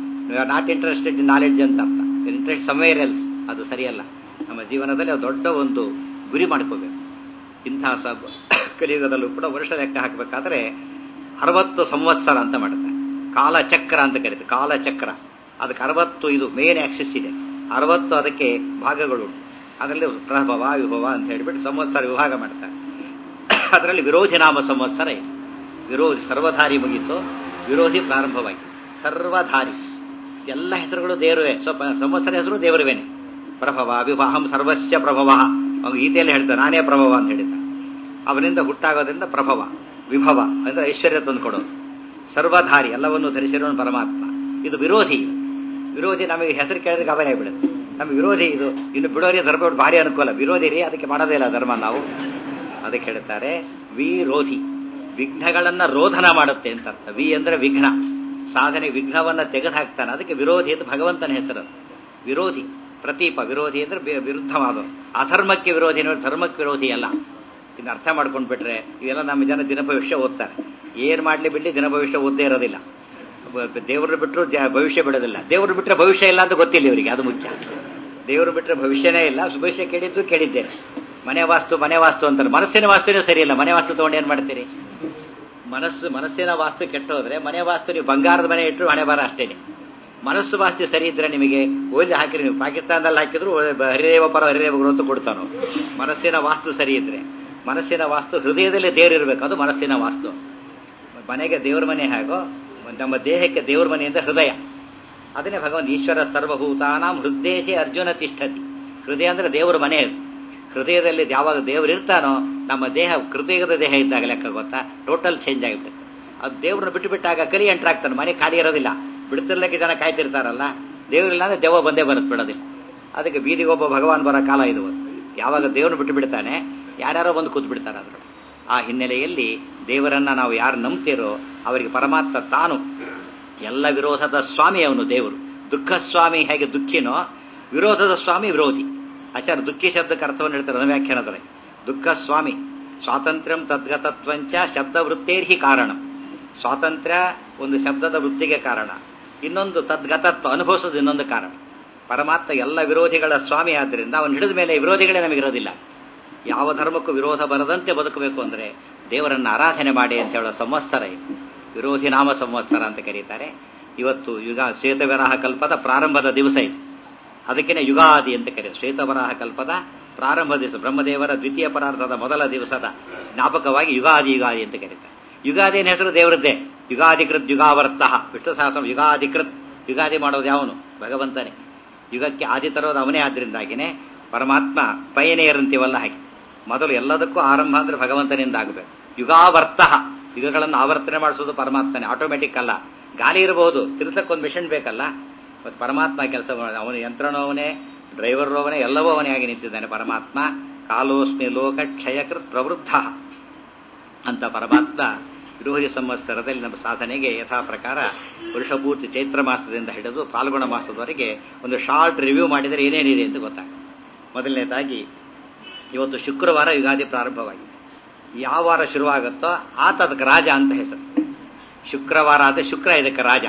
ನಾಟ್ ಇಂಟ್ರೆಸ್ಟೆಡ್ ಇನ್ ನಾಲೆಡ್ಜ್ ಅಂತ ಅರ್ಥ ಇಂಟ್ರೆಸ್ಟ್ ಸಮ್ವೇರ್ ಎಲ್ಸ್ ಅದು ಸರಿಯಲ್ಲ ನಮ್ಮ ಜೀವನದಲ್ಲಿ ಅದು ದೊಡ್ಡ ಒಂದು ಗುರಿ ಮಾಡ್ಕೋಬೇಕು ಇಂತಹ ಸಬ್ ಕಲಿಯುಗದಲ್ಲೂ ಕೂಡ ವರ್ಷ ಲೆಕ್ಕ ಹಾಕಬೇಕಾದ್ರೆ ಅರವತ್ತು ಸಂವತ್ಸರ ಅಂತ ಮಾಡ್ತಾರೆ ಕಾಲಚಕ್ರ ಅಂತ ಕರೀತಾರೆ ಕಾಲಚಕ್ರ ಅದಕ್ಕೆ ಅರವತ್ತು ಇದು ಮೇನ್ ಆಕ್ಸಿಸ್ ಇದೆ ಅರವತ್ತು ಅದಕ್ಕೆ ಭಾಗಗಳು ಅದರಲ್ಲಿ ಪ್ರಭವ ವಿಭವ ಅಂತ ಹೇಳಿಬಿಟ್ಟು ಸಂವತ್ಸರ ವಿಭಾಗ ಮಾಡ್ತಾರೆ ಅದರಲ್ಲಿ ವಿರೋಧಿ ನಾಮ ಸಂವತ್ಸರ ಇದೆ ವಿರೋಧಿ ಸರ್ವಧಾರಿ ಮುಗೀತು ವಿರೋಧಿ ಪ್ರಾರಂಭವಾಯಿತು ಸರ್ವಧಾರಿ ಎಲ್ಲ ಹೆಸರುಗಳು ದೇವರುವೆ ಸ್ವಲ್ಪ ಸಂವತ್ಸರ ಹೆಸರು ದೇವರುವೇನೆ ಪ್ರಭವ ವಿವಾಹಂ ಸರ್ವಸ್ಯ ಪ್ರಭವ ಅವನು ಗೀತೆಯಲ್ಲಿ ಹೇಳ್ತಾನೆ ನಾನೇ ಪ್ರಭವ ಅಂತ ಹೇಳಿದ್ದ ಅವನಿಂದ ಹುಟ್ಟಾಗೋದ್ರಿಂದ ಪ್ರಭವ ವಿಭವ ಅಂದ್ರೆ ಐಶ್ವರ್ಯ ತಂದು ಕೊಡೋದು ಸರ್ವಧಾರಿ ಎಲ್ಲವನ್ನು ಧರಿಸಿರೋನು ಪರಮಾತ್ಮ ಇದು ವಿರೋಧಿ ವಿರೋಧಿ ನಮಗೆ ಹೆಸರು ಕೇಳಿದ್ರೆ ಗಮನ ಬಿಡುತ್ತೆ ನಮ್ಗೆ ವಿರೋಧಿ ಇದು ಇನ್ನು ಬಿಡೋರಿ ಧರ್ಮ ಭಾರಿ ಅನುಕೂಲ ವಿರೋಧಿ ರೀ ಅದಕ್ಕೆ ಮಾಡೋದೇ ಇಲ್ಲ ಧರ್ಮ ನಾವು ಅದಕ್ಕೆ ಹೇಳ್ತಾರೆ ವಿರೋಧಿ ವಿಘ್ನಗಳನ್ನ ರೋಧನ ಮಾಡುತ್ತೆ ಅಂತ ಅರ್ಥ ವಿ ಅಂದ್ರೆ ವಿಘ್ನ ಸಾಧನೆ ವಿಘ್ನವನ್ನ ತೆಗೆದು ಹಾಕ್ತಾನೆ ಅದಕ್ಕೆ ವಿರೋಧಿ ಅಂತ ಭಗವಂತನ ಹೆಸರು ವಿರೋಧಿ ಪ್ರತೀಪ ವಿರೋಧಿ ಅಂದ್ರೆ ವಿರುದ್ಧವಾದ ಅಧರ್ಮಕ್ಕೆ ವಿರೋಧಿ ಧರ್ಮಕ್ಕೆ ವಿರೋಧಿ ಅಲ್ಲ ಇನ್ನು ಅರ್ಥ ಮಾಡ್ಕೊಂಡು ಬಿಟ್ರೆ ಇವೆಲ್ಲ ನಮ್ಮ ಜನ ದಿನ ಭವಿಷ್ಯ ಓದ್ತಾರೆ ಏನ್ ಮಾಡ್ಲಿ ಬಿಡ್ಲಿ ದಿನ ಭವಿಷ್ಯ ಓದ್ದೇ ಇರೋದಿಲ್ಲ ದೇವರು ಬಿಟ್ಟರು ಭವಿಷ್ಯ ಬಿಡೋದಿಲ್ಲ ದೇವರು ಬಿಟ್ಟರೆ ಭವಿಷ್ಯ ಇಲ್ಲ ಅಂತ ಗೊತ್ತಿಲ್ಲ ಇವರಿಗೆ ಅದು ಮುಖ್ಯ ದೇವರು ಬಿಟ್ಟರೆ ಭವಿಷ್ಯನೇ ಇಲ್ಲ ಭವಿಷ್ಯ ಕೇಳಿದ್ದು ಕೇಳಿದ್ದೇನೆ ಮನೆ ವಾಸ್ತು ಮನೆ ವಾಸ್ತು ಅಂತಾರೆ ಮನಸ್ಸಿನ ವಾಸ್ತುನೇ ಸರಿಯಿಲ್ಲ ಮನೆ ವಾಸ್ತು ತಗೊಂಡು ಏನ್ ಮಾಡ್ತೀರಿ ಮನಸ್ಸು ಮನಸ್ಸಿನ ವಾಸ್ತು ಕೆಟ್ಟೋದ್ರೆ ಮನೆ ವಾಸ್ತು ನೀವು ಬಂಗಾರದ ಮನೆ ಇಟ್ಟರು ಹಣೆ ಬಾರ ಅಷ್ಟೇನೆ ಮನಸ್ಸು ವಾಸ್ತು ಸರಿ ಇದ್ರೆ ನಿಮಗೆ ಓದಿ ಹಾಕಿರಿ ನೀವು ಪಾಕಿಸ್ತಾನದಲ್ಲಿ ಹಾಕಿದ್ರು ಹರಿದೇವ ಪರ ಹರಿದೇವ ಗುರು ಅಂತ ಕೊಡ್ತಾನು ಮನಸ್ಸಿನ ವಾಸ್ತು ಸರಿ ಇದ್ರೆ ಮನಸ್ಸಿನ ವಾಸ್ತು ಹೃದಯದಲ್ಲಿ ದೇವರು ಇರಬೇಕು ಅದು ಮನಸ್ಸಿನ ವಾಸ್ತು ಮನೆಗೆ ದೇವ್ರ ಮನೆ ಹೇಗೋ ನಮ್ಮ ದೇಹಕ್ಕೆ ದೇವ್ರ ಮನೆ ಅಂದ್ರೆ ಹೃದಯ ಅದನ್ನೇ ಭಗವಂತ ಈಶ್ವರ ಸರ್ವಭೂತಾನಾಂ ಹೃದಯಸೇ ಅರ್ಜುನ ತಿಷ್ಠತಿ ಹೃದಯ ಅಂದ್ರೆ ದೇವರ ಮನೆ ಹೃದಯದಲ್ಲಿ ಯಾವಾಗ ದೇವರು ಇರ್ತಾನೋ ನಮ್ಮ ದೇಹ ಕೃತಯುಗದ ದೇಹ ಇದ್ದಾಗ ಲೆಕ್ಕ ಗೊತ್ತಾ ಟೋಟಲ್ ಚೇಂಜ್ ಆಗಿಬಿಡುತ್ತೆ ಅದು ದೇವ್ರನ್ನ ಬಿಟ್ಟು ಬಿಟ್ಟಾಗ ಕಲಿ ಎಂಟ್ರಾಗ್ತಾನೆ ಮನೆ ಖಾಲಿ ಇರೋದಿಲ್ಲ ಬಿಡ್ತಿರ್ಲಿಕ್ಕೆ ಜನ ಕಾಯ್ತಿರ್ತಾರಲ್ಲ ದೇವರಿಲ್ಲ ಅಂದ್ರೆ ದೆವ್ವ ಬಂದೇ ಬರುತ್ತೆ ಬಿಡೋದಿಲ್ಲ ಅದಕ್ಕೆ ಬೀದಿಗೆ ಒಬ್ಬ ಭಗವಾನ್ ಬರೋ ಕಾಲ ಇದು ಯಾವಾಗ ದೇವ್ರನ್ನ ಬಿಟ್ಟು ಬಿಡ್ತಾನೆ ಯಾರ್ಯಾರೋ ಬಂದು ಕೂತ್ ಬಿಡ್ತಾರೆ ಅದ್ರ ಆ ಹಿನ್ನೆಲೆಯಲ್ಲಿ ದೇವರನ್ನ ನಾವು ಯಾರು ನಂಬ್ತಿರೋ ಅವರಿಗೆ ಪರಮಾತ್ಮ ತಾನು ಎಲ್ಲ ವಿರೋಧದ ಸ್ವಾಮಿ ಅವನು ದೇವರು ದುಃಖ ಸ್ವಾಮಿ ಹೇಗೆ ದುಃಖಿನೋ ವಿರೋಧದ ಸ್ವಾಮಿ ವಿರೋಧಿ ಆಚಾರ ದುಃಖಿ ಶಬ್ದಕ್ಕೆ ಅರ್ಥವನ್ನು ಹೇಳ್ತಾರೆ ವ್ಯಾಖ್ಯಾನದಲ್ಲಿ ದುಃಖ ಸ್ವಾಮಿ ಸ್ವಾತಂತ್ರ್ಯಂ ತದ್ಗತತ್ವಂಚ ಶಬ್ದ ವೃತ್ತೇರ್ಹಿ ಕಾರಣ ಸ್ವಾತಂತ್ರ್ಯ ಒಂದು ಶಬ್ದದ ವೃತ್ತಿಗೆ ಕಾರಣ ಇನ್ನೊಂದು ತದ್ಗತತ್ವ ಅನುಭವಿಸೋದು ಇನ್ನೊಂದು ಕಾರಣ ಪರಮಾತ್ಮ ಎಲ್ಲ ವಿರೋಧಿಗಳ ಸ್ವಾಮಿ ಆದ್ದರಿಂದ ಅವನು ಹಿಡಿದ ಮೇಲೆ ವಿರೋಧಿಗಳೇ ನಮಗಿರೋದಿಲ್ಲ ಯಾವ ಧರ್ಮಕ್ಕೂ ವಿರೋಧ ಬರದಂತೆ ಬದುಕಬೇಕು ಅಂದ್ರೆ ದೇವರನ್ನ ಆರಾಧನೆ ಮಾಡಿ ಅಂತ ಹೇಳೋ ಸಂವತ್ಸರ ಇದು ವಿರೋಧಿ ನಾಮ ಸಂವತ್ಸರ ಅಂತ ಕರೀತಾರೆ ಇವತ್ತು ಯುಗ ಶ್ವೇತವರಾಹ ಕಲ್ಪದ ಪ್ರಾರಂಭದ ದಿವಸ ಇದು ಅದಕ್ಕೇನೆ ಯುಗಾದಿ ಅಂತ ಕರೀತಾರೆ ಶ್ವೇತವರಾಹ ಕಲ್ಪದ ಪ್ರಾರಂಭ ದಿವಸ ಬ್ರಹ್ಮದೇವರ ದ್ವಿತೀಯ ಪರಾರ್ಥದ ಮೊದಲ ದಿವಸದ ಜ್ಞಾಪಕವಾಗಿ ಯುಗಾದಿ ಯುಗಾದಿ ಅಂತ ಕರೀತಾರೆ ಯುಗಾದಿ ಹೆಸರು ದೇವರದ್ದೇ ಯುಗಾಧಿಕೃತ್ ಯುಗಾವರ್ತ ವಿಷ್ಣು ಸಹಸ್ರ ಯುಗಾಧಿಕೃತ್ ಯುಗಾದಿ ಮಾಡೋದು ಯಾವನು ಭಗವಂತನೇ ಯುಗಕ್ಕೆ ಆದಿ ತರೋದು ಅವನೇ ಆದ್ರಿಂದಾಗಿನೇ ಪರಮಾತ್ಮ ಪಯನೇಯರ್ ಅಂತೀವಲ್ಲ ಹಾಗೆ ಮೊದಲು ಎಲ್ಲದಕ್ಕೂ ಆರಂಭ ಅಂದ್ರೆ ಭಗವಂತನಿಂದ ಆಗಬೇಕು ಯುಗಾವರ್ತ ಯುಗಗಳನ್ನು ಆವರ್ತನೆ ಮಾಡಿಸೋದು ಪರಮಾತ್ಮನೇ ಆಟೋಮೆಟಿಕ್ ಅಲ್ಲ ಗಾಳಿ ಇರಬಹುದು ತಿರ್ಸಕ್ಕೊಂದು ಮಿಷನ್ ಬೇಕಲ್ಲ ಮತ್ತು ಪರಮಾತ್ಮ ಕೆಲಸ ಅವನ ಯಂತ್ರನೂ ಅವನೇ ಡ್ರೈವರ್ ಅವನೇ ಎಲ್ಲವೂ ಅವನೇ ಆಗಿ ನಿಂತಿದ್ದಾನೆ ಪರಮಾತ್ಮ ಕಾಲೋಸ್ಮಿ ಲೋಕ ಕ್ಷಯಕೃತ್ ಪ್ರವೃದ್ಧ ಅಂತ ಪರಮಾತ್ಮ ವಿರೋಧಿ ಸಂವತ್ಸರದಲ್ಲಿ ನಮ್ಮ ಸಾಧನೆಗೆ ಯಥಾ ಪ್ರಕಾರ ಪುರುಷಪೂರ್ತಿ ಚೈತ್ರ ಮಾಸದಿಂದ ಹಿಡಿದು ಫಾಲ್ಗುಣ ಮಾಸದವರೆಗೆ ಒಂದು ಶಾರ್ಟ್ ರಿವ್ಯೂ ಮಾಡಿದರೆ ಏನೇನಿದೆ ಅಂತ ಗೊತ್ತಾಗುತ್ತೆ ಮೊದಲನೇದಾಗಿ ಇವತ್ತು ಶುಕ್ರವಾರ ಯುಗಾದಿ ಪ್ರಾರಂಭವಾಗಿದೆ ಯಾವ ವಾರ ಶುರುವಾಗುತ್ತೋ ಆತ ಅದಕ್ಕೆ ರಾಜ ಅಂತ ಹೆಸರು ಶುಕ್ರವಾರ ಆದ ಶುಕ್ರ ಇದಕ್ಕೆ ರಾಜ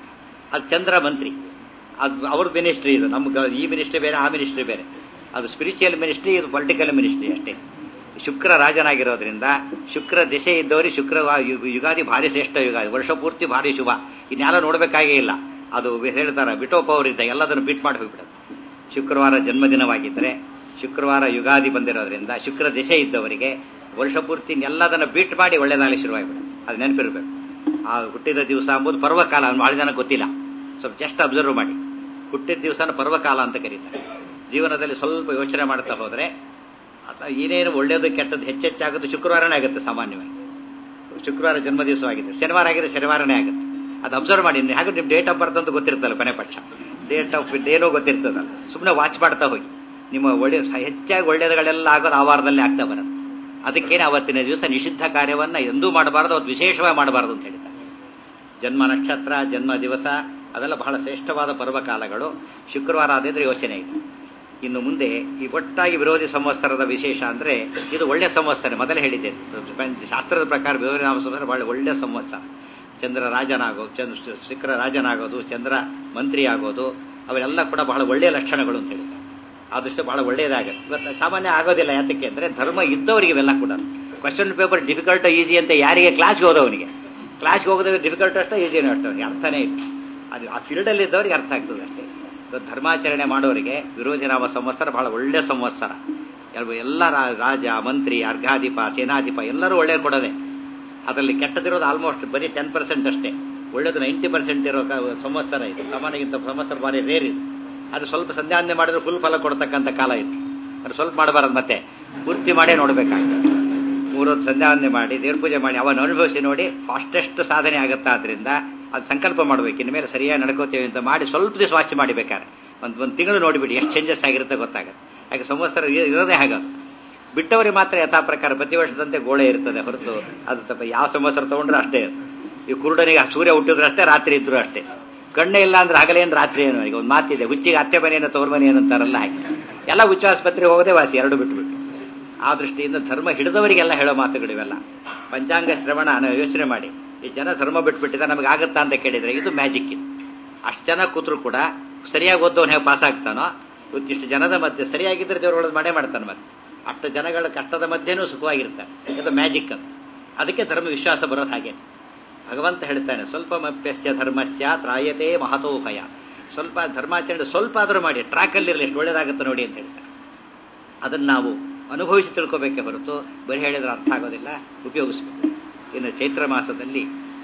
ಅದು ಚಂದ್ರ ಮಂತ್ರಿ ಅದು ಅವ್ರ ಮಿನಿಸ್ಟ್ರಿ ಇದು ನಮ್ಗೆ ಈ ಮಿನಿಸ್ಟ್ರಿ ಬೇರೆ ಆ ಮಿನಿಸ್ಟ್ರಿ ಬೇರೆ ಅದು ಸ್ಪಿರಿಚುವಲ್ ಮಿನಿಸ್ಟ್ರಿ ಇದು ಪೊಲಿಟಿಕಲ್ ಮಿನಿಸ್ಟ್ರಿ ಅಷ್ಟೇ ಶುಕ್ರ ರಾಜನಾಗಿರೋದ್ರಿಂದ ಶುಕ್ರ ದಿಶೆ ಇದ್ದವರಿಗೆ ಶುಕ್ರ ಯುಗಾದಿ ಭಾರಿ ಶ್ರೇಷ್ಠ ಯುಗಾದಿ ವರ್ಷ ಪೂರ್ತಿ ಭಾರಿ ಶುಭ ಇನ್ಯಾಲ ನೋಡಬೇಕಾಗೇ ಇಲ್ಲ ಅದು ಹೇಳ್ತಾರ ಬಿಟೋಪ ಅವರಿದ್ದ ಎಲ್ಲದನ್ನು ಬಿಟ್ ಮಾಡಿ ಹೋಗ್ಬಿಡೋದು ಶುಕ್ರವಾರ ಜನ್ಮದಿನವಾಗಿದ್ದರೆ ಶುಕ್ರವಾರ ಯುಗಾದಿ ಬಂದಿರೋದ್ರಿಂದ ಶುಕ್ರ ದಿಶೆ ಇದ್ದವರಿಗೆ ವರ್ಷ ಪೂರ್ತಿ ಎಲ್ಲದನ್ನು ಬಿಟ್ ಮಾಡಿ ಒಳ್ಳೇದಾಗಲಿ ಶುರುವಾಗ್ಬಿಡೋದು ಅದು ನೆನಪಿರ್ಬೇಕು ಆ ಹುಟ್ಟಿದ ದಿವಸ ಅಂಬುದು ಪರ್ವಕಾಲ ಭಾಳ ಜನ ಗೊತ್ತಿಲ್ಲ ಸ್ವಲ್ಪ ಜಸ್ಟ್ ಅಬ್ಸರ್ವ್ ಮಾಡಿ ಹುಟ್ಟಿದ ದಿವಸನ ಪರ್ವಕಾಲ ಅಂತ ಕರೀತಾರೆ ಜೀವನದಲ್ಲಿ ಸ್ವಲ್ಪ ಯೋಚನೆ ಮಾಡ್ತಾ ಹೋದ್ರೆ ಅಥವಾ ಏನೇನು ಒಳ್ಳೇದು ಕೆಟ್ಟದ್ದು ಹೆಚ್ಚೆಚ್ಚಾಗುತ್ತೆ ಶುಕ್ರವಾರನೇ ಆಗುತ್ತೆ ಸಾಮಾನ್ಯವಾಗಿ ಶುಕ್ರವಾರ ಜನ್ಮ ದಿವಸವಾಗಿದೆ ಶನಿವಾರ ಆಗಿದೆ ಶನಿವಾರನೇ ಆಗುತ್ತೆ ಅದು ಅಬ್ಸರ್ವ್ ಮಾಡಿ ಹಾಗೆ ನಿಮ್ಮ ಡೇಟ್ ಆಫ್ ಬರ್ತ್ ಅಂತ ಗೊತ್ತಿರ್ತಲ್ಲ ಕೊನೆ ಪಕ್ಷ ಡೇಟ್ ಆಫ್ ಏನೋ ಗೊತ್ತಿರ್ತದಲ್ಲ ಸುಮ್ಮನೆ ವಾಚ್ ಮಾಡ್ತಾ ಹೋಗಿ ನಿಮ್ಮ ಒಳ್ಳೆ ಹೆಚ್ಚಾಗಿ ಒಳ್ಳೇದುಗಳೆಲ್ಲ ಆಗೋದು ಆ ವಾರದಲ್ಲೇ ಆಗ್ತಾ ಬರುತ್ತೆ ಅದಕ್ಕೇನೆ ಅವತ್ತಿನ ದಿವಸ ನಿಷಿದ್ಧ ಕಾರ್ಯವನ್ನ ಎಂದೂ ಮಾಡಬಾರದು ಅವತ್ತು ವಿಶೇಷವಾಗಿ ಮಾಡಬಾರದು ಅಂತ ಹೇಳ್ತಾರೆ ಜನ್ಮ ನಕ್ಷತ್ರ ಜನ್ಮ ದಿವಸ ಅದೆಲ್ಲ ಬಹಳ ಶ್ರೇಷ್ಠವಾದ ಪರ್ವಕಾಲಗಳು ಶುಕ್ರವಾರ ಆದಿದ್ರೆ ಯೋಚನೆ ಇದೆ ಇನ್ನು ಮುಂದೆ ಈ ಒಟ್ಟಾಗಿ ವಿರೋಧಿ ಸಂವತ್ಸರದ ವಿಶೇಷ ಅಂದ್ರೆ ಇದು ಒಳ್ಳೆ ಸಂವತ್ಸರ ಮೊದಲೇ ಹೇಳಿದ್ದೆ ಶಾಸ್ತ್ರದ ಪ್ರಕಾರ ವಿರೋಧಿ ನಾಮ ಸಂವತ್ಸರ ಬಹಳ ಒಳ್ಳೆ ಸಂವತ್ಸರ ಚಂದ್ರ ರಾಜನಾಗೋದು ಚಂದ್ರ ಶುಕ್ರ ರಾಜನಾಗೋದು ಚಂದ್ರ ಮಂತ್ರಿ ಆಗೋದು ಅವೆಲ್ಲ ಕೂಡ ಬಹಳ ಒಳ್ಳೆಯ ಲಕ್ಷಣಗಳು ಅಂತ ಹೇಳಿದ್ದಾರೆ ಆದಷ್ಟು ಬಹಳ ಒಳ್ಳೆಯದಾಗುತ್ತೆ ಇವತ್ತು ಸಾಮಾನ್ಯ ಆಗೋದಿಲ್ಲ ಯಾತಕ್ಕೆ ಅಂದ್ರೆ ಧರ್ಮ ಇದ್ದವರಿಗೆ ಇವೆಲ್ಲ ಕೂಡ ಕ್ವಶನ್ ಪೇಪರ್ ಡಿಫಿಕಲ್ಟ್ ಈಸಿ ಅಂತ ಯಾರಿಗೆ ಕ್ಲಾಸ್ಗೆ ಹೋದವನಿಗೆ ಕ್ಲಾಸ್ಗೆ ಹೋಗೋದ್ರೆ ಡಿಫಿಕಲ್ಟ್ ಅಷ್ಟೇ ಈಸಿನೂ ಅಷ್ಟೇ ಅವನಿಗೆ ಅರ್ಥನೇ ಇಲ್ಲ ಅದು ಆ ಫೀಲ್ಡಲ್ಲಿ ಇದ್ದವರಿಗೆ ಅರ್ಥ ಆಗ್ತದೆ ಅಷ್ಟೇ ಇವತ್ತು ಧರ್ಮಾಚರಣೆ ಮಾಡೋರಿಗೆ ವಿರೋಧಿ ನಾಮ ಸಂವತ್ಸರ ಬಹಳ ಒಳ್ಳೆ ಸಂವತ್ಸರ ಎಲ್ಲ ರಾಜ ಮಂತ್ರಿ ಅರ್ಘಾಧಿಪ ಸೇನಾಧಿಪ ಎಲ್ಲರೂ ಒಳ್ಳೆ ಕೊಡೋದೆ ಅದರಲ್ಲಿ ಕೆಟ್ಟದಿರೋದು ಆಲ್ಮೋಸ್ಟ್ ಬರೀ ಟೆನ್ ಪರ್ಸೆಂಟ್ ಅಷ್ಟೇ ಒಳ್ಳೇದು ನೈಂಟಿ ಪರ್ಸೆಂಟ್ ಇರೋ ಸಂವತ್ಸರ ಇದು ಸಾಮಾನ್ಯಗಿಂತ ಸಂವತ್ಸರ ಭಾರಿ ರೇರ್ ಇದು ಅದು ಸ್ವಲ್ಪ ಸಂಧ್ಯಾವಂದನೆ ಮಾಡಿದ್ರೆ ಫುಲ್ ಫಲ ಕೊಡ್ತಕ್ಕಂಥ ಕಾಲ ಇದು ಅದು ಸ್ವಲ್ಪ ಮಾಡಬಾರದು ಮತ್ತೆ ಪೂರ್ತಿ ಮಾಡೇ ನೋಡ್ಬೇಕಾಗ್ತದೆ ಮೂರೊತ್ತು ಸಂಧ್ಯಾವಂದನೆ ಮಾಡಿ ದೇವ್ರ ಪೂಜೆ ಮಾಡಿ ಅವನ್ನ ಅನುಭವಿಸಿ ನೋಡಿ ಫಾಸ್ಟೆಸ್ಟ್ ಸಾಧನೆ ಆಗುತ್ತಾ ಆದ್ರಿಂದ ಅದು ಸಂಕಲ್ಪ ಮಾಡ್ಬೇಕು ಇನ್ಮೇಲೆ ಸರಿಯಾಗಿ ನಡ್ಕೋತೇವೆ ಅಂತ ಮಾಡಿ ಸ್ವಲ್ಪ ದಿವಸ ವಾಚ್ ಮಾಡಿ ಬೇಕಾದ್ರೆ ಒಂದು ಒಂದು ತಿಂಗಳು ನೋಡಿಬಿಡಿ ಎಷ್ಟು ಚೇಂಜಸ್ ಆಗಿರುತ್ತೆ ಗೊತ್ತಾಗುತ್ತೆ ಯಾಕೆ ಸಂವತ್ಸರ ಇರೋದೇ ಹಾಗದು ಬಿಟ್ಟವರಿಗೆ ಮಾತ್ರ ಯಥಾ ಪ್ರಕಾರ ಪ್ರತಿ ವರ್ಷದಂತೆ ಗೋಳೆ ಇರ್ತದೆ ಹೊರತು ಅದು ತಪ್ಪ ಯಾವ ಸಂವತ್ಸರ ತಗೊಂಡ್ರೆ ಅಷ್ಟೇ ಈ ಕುರುಡನಿಗೆ ಸೂರ್ಯ ಹುಟ್ಟಿದ್ರು ಅಷ್ಟೇ ರಾತ್ರಿ ಇದ್ರು ಅಷ್ಟೇ ಕಣ್ಣೇ ಇಲ್ಲ ಅಂದ್ರೆ ಹಗಲೇನು ರಾತ್ರಿ ಏನು ಈಗ ಒಂದು ಮಾತಿದೆ ಹುಚ್ಚಿಗೆ ಅತ್ತೆ ಮನೆಯನ್ನು ತವ್ರ ಮನೆ ಅಂತಾರಲ್ಲ ಹಾಗೆ ಎಲ್ಲ ಹುಚ್ಚ ಆಸ್ಪತ್ರೆಗೆ ಹೋಗೋದೇ ವಾಸಿ ಎರಡು ಬಿಟ್ಬಿಟ್ಟು ಆ ದೃಷ್ಟಿಯಿಂದ ಧರ್ಮ ಹಿಡಿದವರಿಗೆಲ್ಲ ಹೇಳೋ ಮಾತುಗಳಿವೆಲ್ಲ ಪಂಚಾಂಗ ಶ್ರವಣ ಯೋಚನೆ ಮಾಡಿ ಈ ಜನ ಧರ್ಮ ಬಿಟ್ಬಿಟ್ಟಿದ ನಮಗೆ ಆಗುತ್ತಾ ಅಂತ ಕೇಳಿದ್ರೆ ಇದು ಮ್ಯಾಜಿಕ್ ಇದು ಅಷ್ಟು ಜನ ಕೂತ್ರು ಕೂಡ ಸರಿಯಾಗಿ ಓದೋನು ಹೇಗೆ ಪಾಸ್ ಆಗ್ತಾನೋ ಇವತ್ತಿಷ್ಟು ಜನದ ಮಧ್ಯೆ ಸರಿಯಾಗಿದ್ದರೆ ದೇವ್ರು ಒಳಗೆ ಮಾಡೇ ಮಾಡ್ತಾನೆ ಮತ್ತೆ ಅಷ್ಟು ಜನಗಳ ಕಷ್ಟದ ಮಧ್ಯೆನೂ ಸುಖವಾಗಿರ್ತಾರೆ ಇದು ಮ್ಯಾಜಿಕ್ ಅದು ಅದಕ್ಕೆ ಧರ್ಮ ವಿಶ್ವಾಸ ಬರೋದು ಹಾಗೆ ಭಗವಂತ ಹೇಳ್ತಾನೆ ಸ್ವಲ್ಪ ಮಪ್ಯಸ್ಯ ಧರ್ಮಸ್ಯ ತ್ರಾಯತೆ ಮಹತೋ ಭಯ ಸ್ವಲ್ಪ ಧರ್ಮಾಚರಣೆ ಸ್ವಲ್ಪ ಆದರೂ ಮಾಡಿ ಟ್ರ್ಯಾಕಲ್ಲಿರಲಿ ಎಷ್ಟು ಒಳ್ಳೇದಾಗುತ್ತೆ ನೋಡಿ ಅಂತ ಹೇಳ್ತಾರೆ ಅದನ್ನು ನಾವು ಅನುಭವಿಸಿ ತಿಳ್ಕೋಬೇಕೆ ಹೊರತು ಬರೀ ಹೇಳಿದ್ರೆ ಅರ್ಥ ಆಗೋದಿಲ್ಲ ಉಪಯೋಗಿಸ್ಬೇಕು ಇನ್ನು ಚೈತ್ರ ಮಾಸದಲ್ಲಿ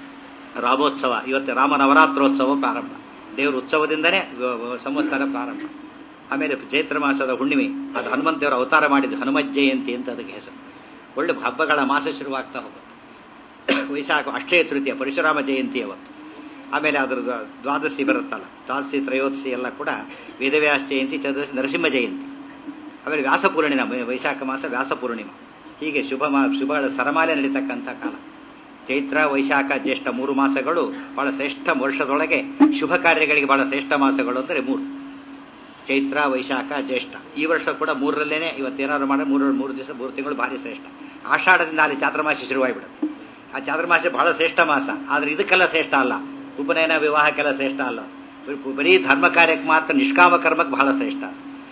ರಾಮೋತ್ಸವ ಇವತ್ತು ರಾಮ ನವರಾತ್ರೋತ್ಸವ ಪ್ರಾರಂಭ ದೇವರ ಉತ್ಸವದಿಂದನೇ ಸಂವತ್ಸರ ಪ್ರಾರಂಭ ಆಮೇಲೆ ಚೈತ್ರ ಮಾಸದ ಹುಣ್ಣಿಮೆ ಅದು ಹನುಮಂತೇವರ ಅವತಾರ ಮಾಡಿದ್ದು ಹನುಮತ್ ಜಯಂತಿ ಅಂತ ಅದಕ್ಕೆ ಹೆಸರು ಒಳ್ಳೆ ಹಬ್ಬಗಳ ಮಾಸ ಶುರುವಾಗ್ತಾ ಹೋಗುತ್ತೆ ವೈಶಾಖ ಅಕ್ಷಯ ತೃತೀಯ ಪರಶುರಾಮ ಜಯಂತಿ ಅವತ್ತು ಆಮೇಲೆ ಅದರ ದ್ವಾದಶಿ ಬರುತ್ತಲ್ಲ ದ್ವಾದಶಿ ತ್ರಯೋದಶಿ ಎಲ್ಲ ಕೂಡ ವೇದವ್ಯಾಸ ಜಯಂತಿ ಚತುರ್ದಶಿ ನರಸಿಂಹ ಜಯಂತಿ ಆಮೇಲೆ ವ್ಯಾಸ ಪೂರ್ಣಿಮಾ ವೈಶಾಖ ಮಾಸ ವ್ಯಾಸ ಪೂರ್ಣಿಮಾ ಹೀಗೆ ಶುಭ ಮಾ ಶುಭಗಳ ಸರಮಾಲೆ ನಡೀತಕ್ಕಂಥ ಕಾಲ ಚೈತ್ರ ವೈಶಾಖ ಜ್ಯೇಷ್ಠ ಮೂರು ಮಾಸಗಳು ಬಹಳ ಶ್ರೇಷ್ಠ ವರ್ಷದೊಳಗೆ ಶುಭ ಕಾರ್ಯಗಳಿಗೆ ಬಹಳ ಶ್ರೇಷ್ಠ ಮಾಸಗಳು ಅಂದರೆ ಮೂರು ಚೈತ್ರ ವೈಶಾಖ ಜ್ಯೇಷ್ಠ ಈ ವರ್ಷ ಕೂಡ ಮೂರರಲ್ಲೇನೆ ಇವತ್ತೇನಾದ್ರು ಮಾಡಿ ಮೂರು ಮೂರು ದಿವಸ ಮೂರು ತಿಂಗಳು ಭಾರಿ ಶ್ರೇಷ್ಠ ಆಷಾಢದಿಂದ ಅಲ್ಲಿ ಚಾತುರ್ಮಾಸ ಶುರುವಾಗ್ಬಿಡುತ್ತೆ ಆ ಚಾತುರ್ಮಾಸ ಬಹಳ ಶ್ರೇಷ್ಠ ಮಾಸ ಆದ್ರೆ ಇದಕ್ಕೆಲ್ಲ ಶ್ರೇಷ್ಠ ಅಲ್ಲ ಉಪನಯನ ವಿವಾಹಕ್ಕೆಲ್ಲ ಶ್ರೇಷ್ಠ ಅಲ್ಲ ಬರೀ ಧರ್ಮ ಕಾರ್ಯಕ್ಕೆ ಮಾತ್ರ ನಿಷ್ಕಾಮ ಕರ್ಮಕ್ಕೆ ಬಹಳ ಶ್ರೇಷ್ಠ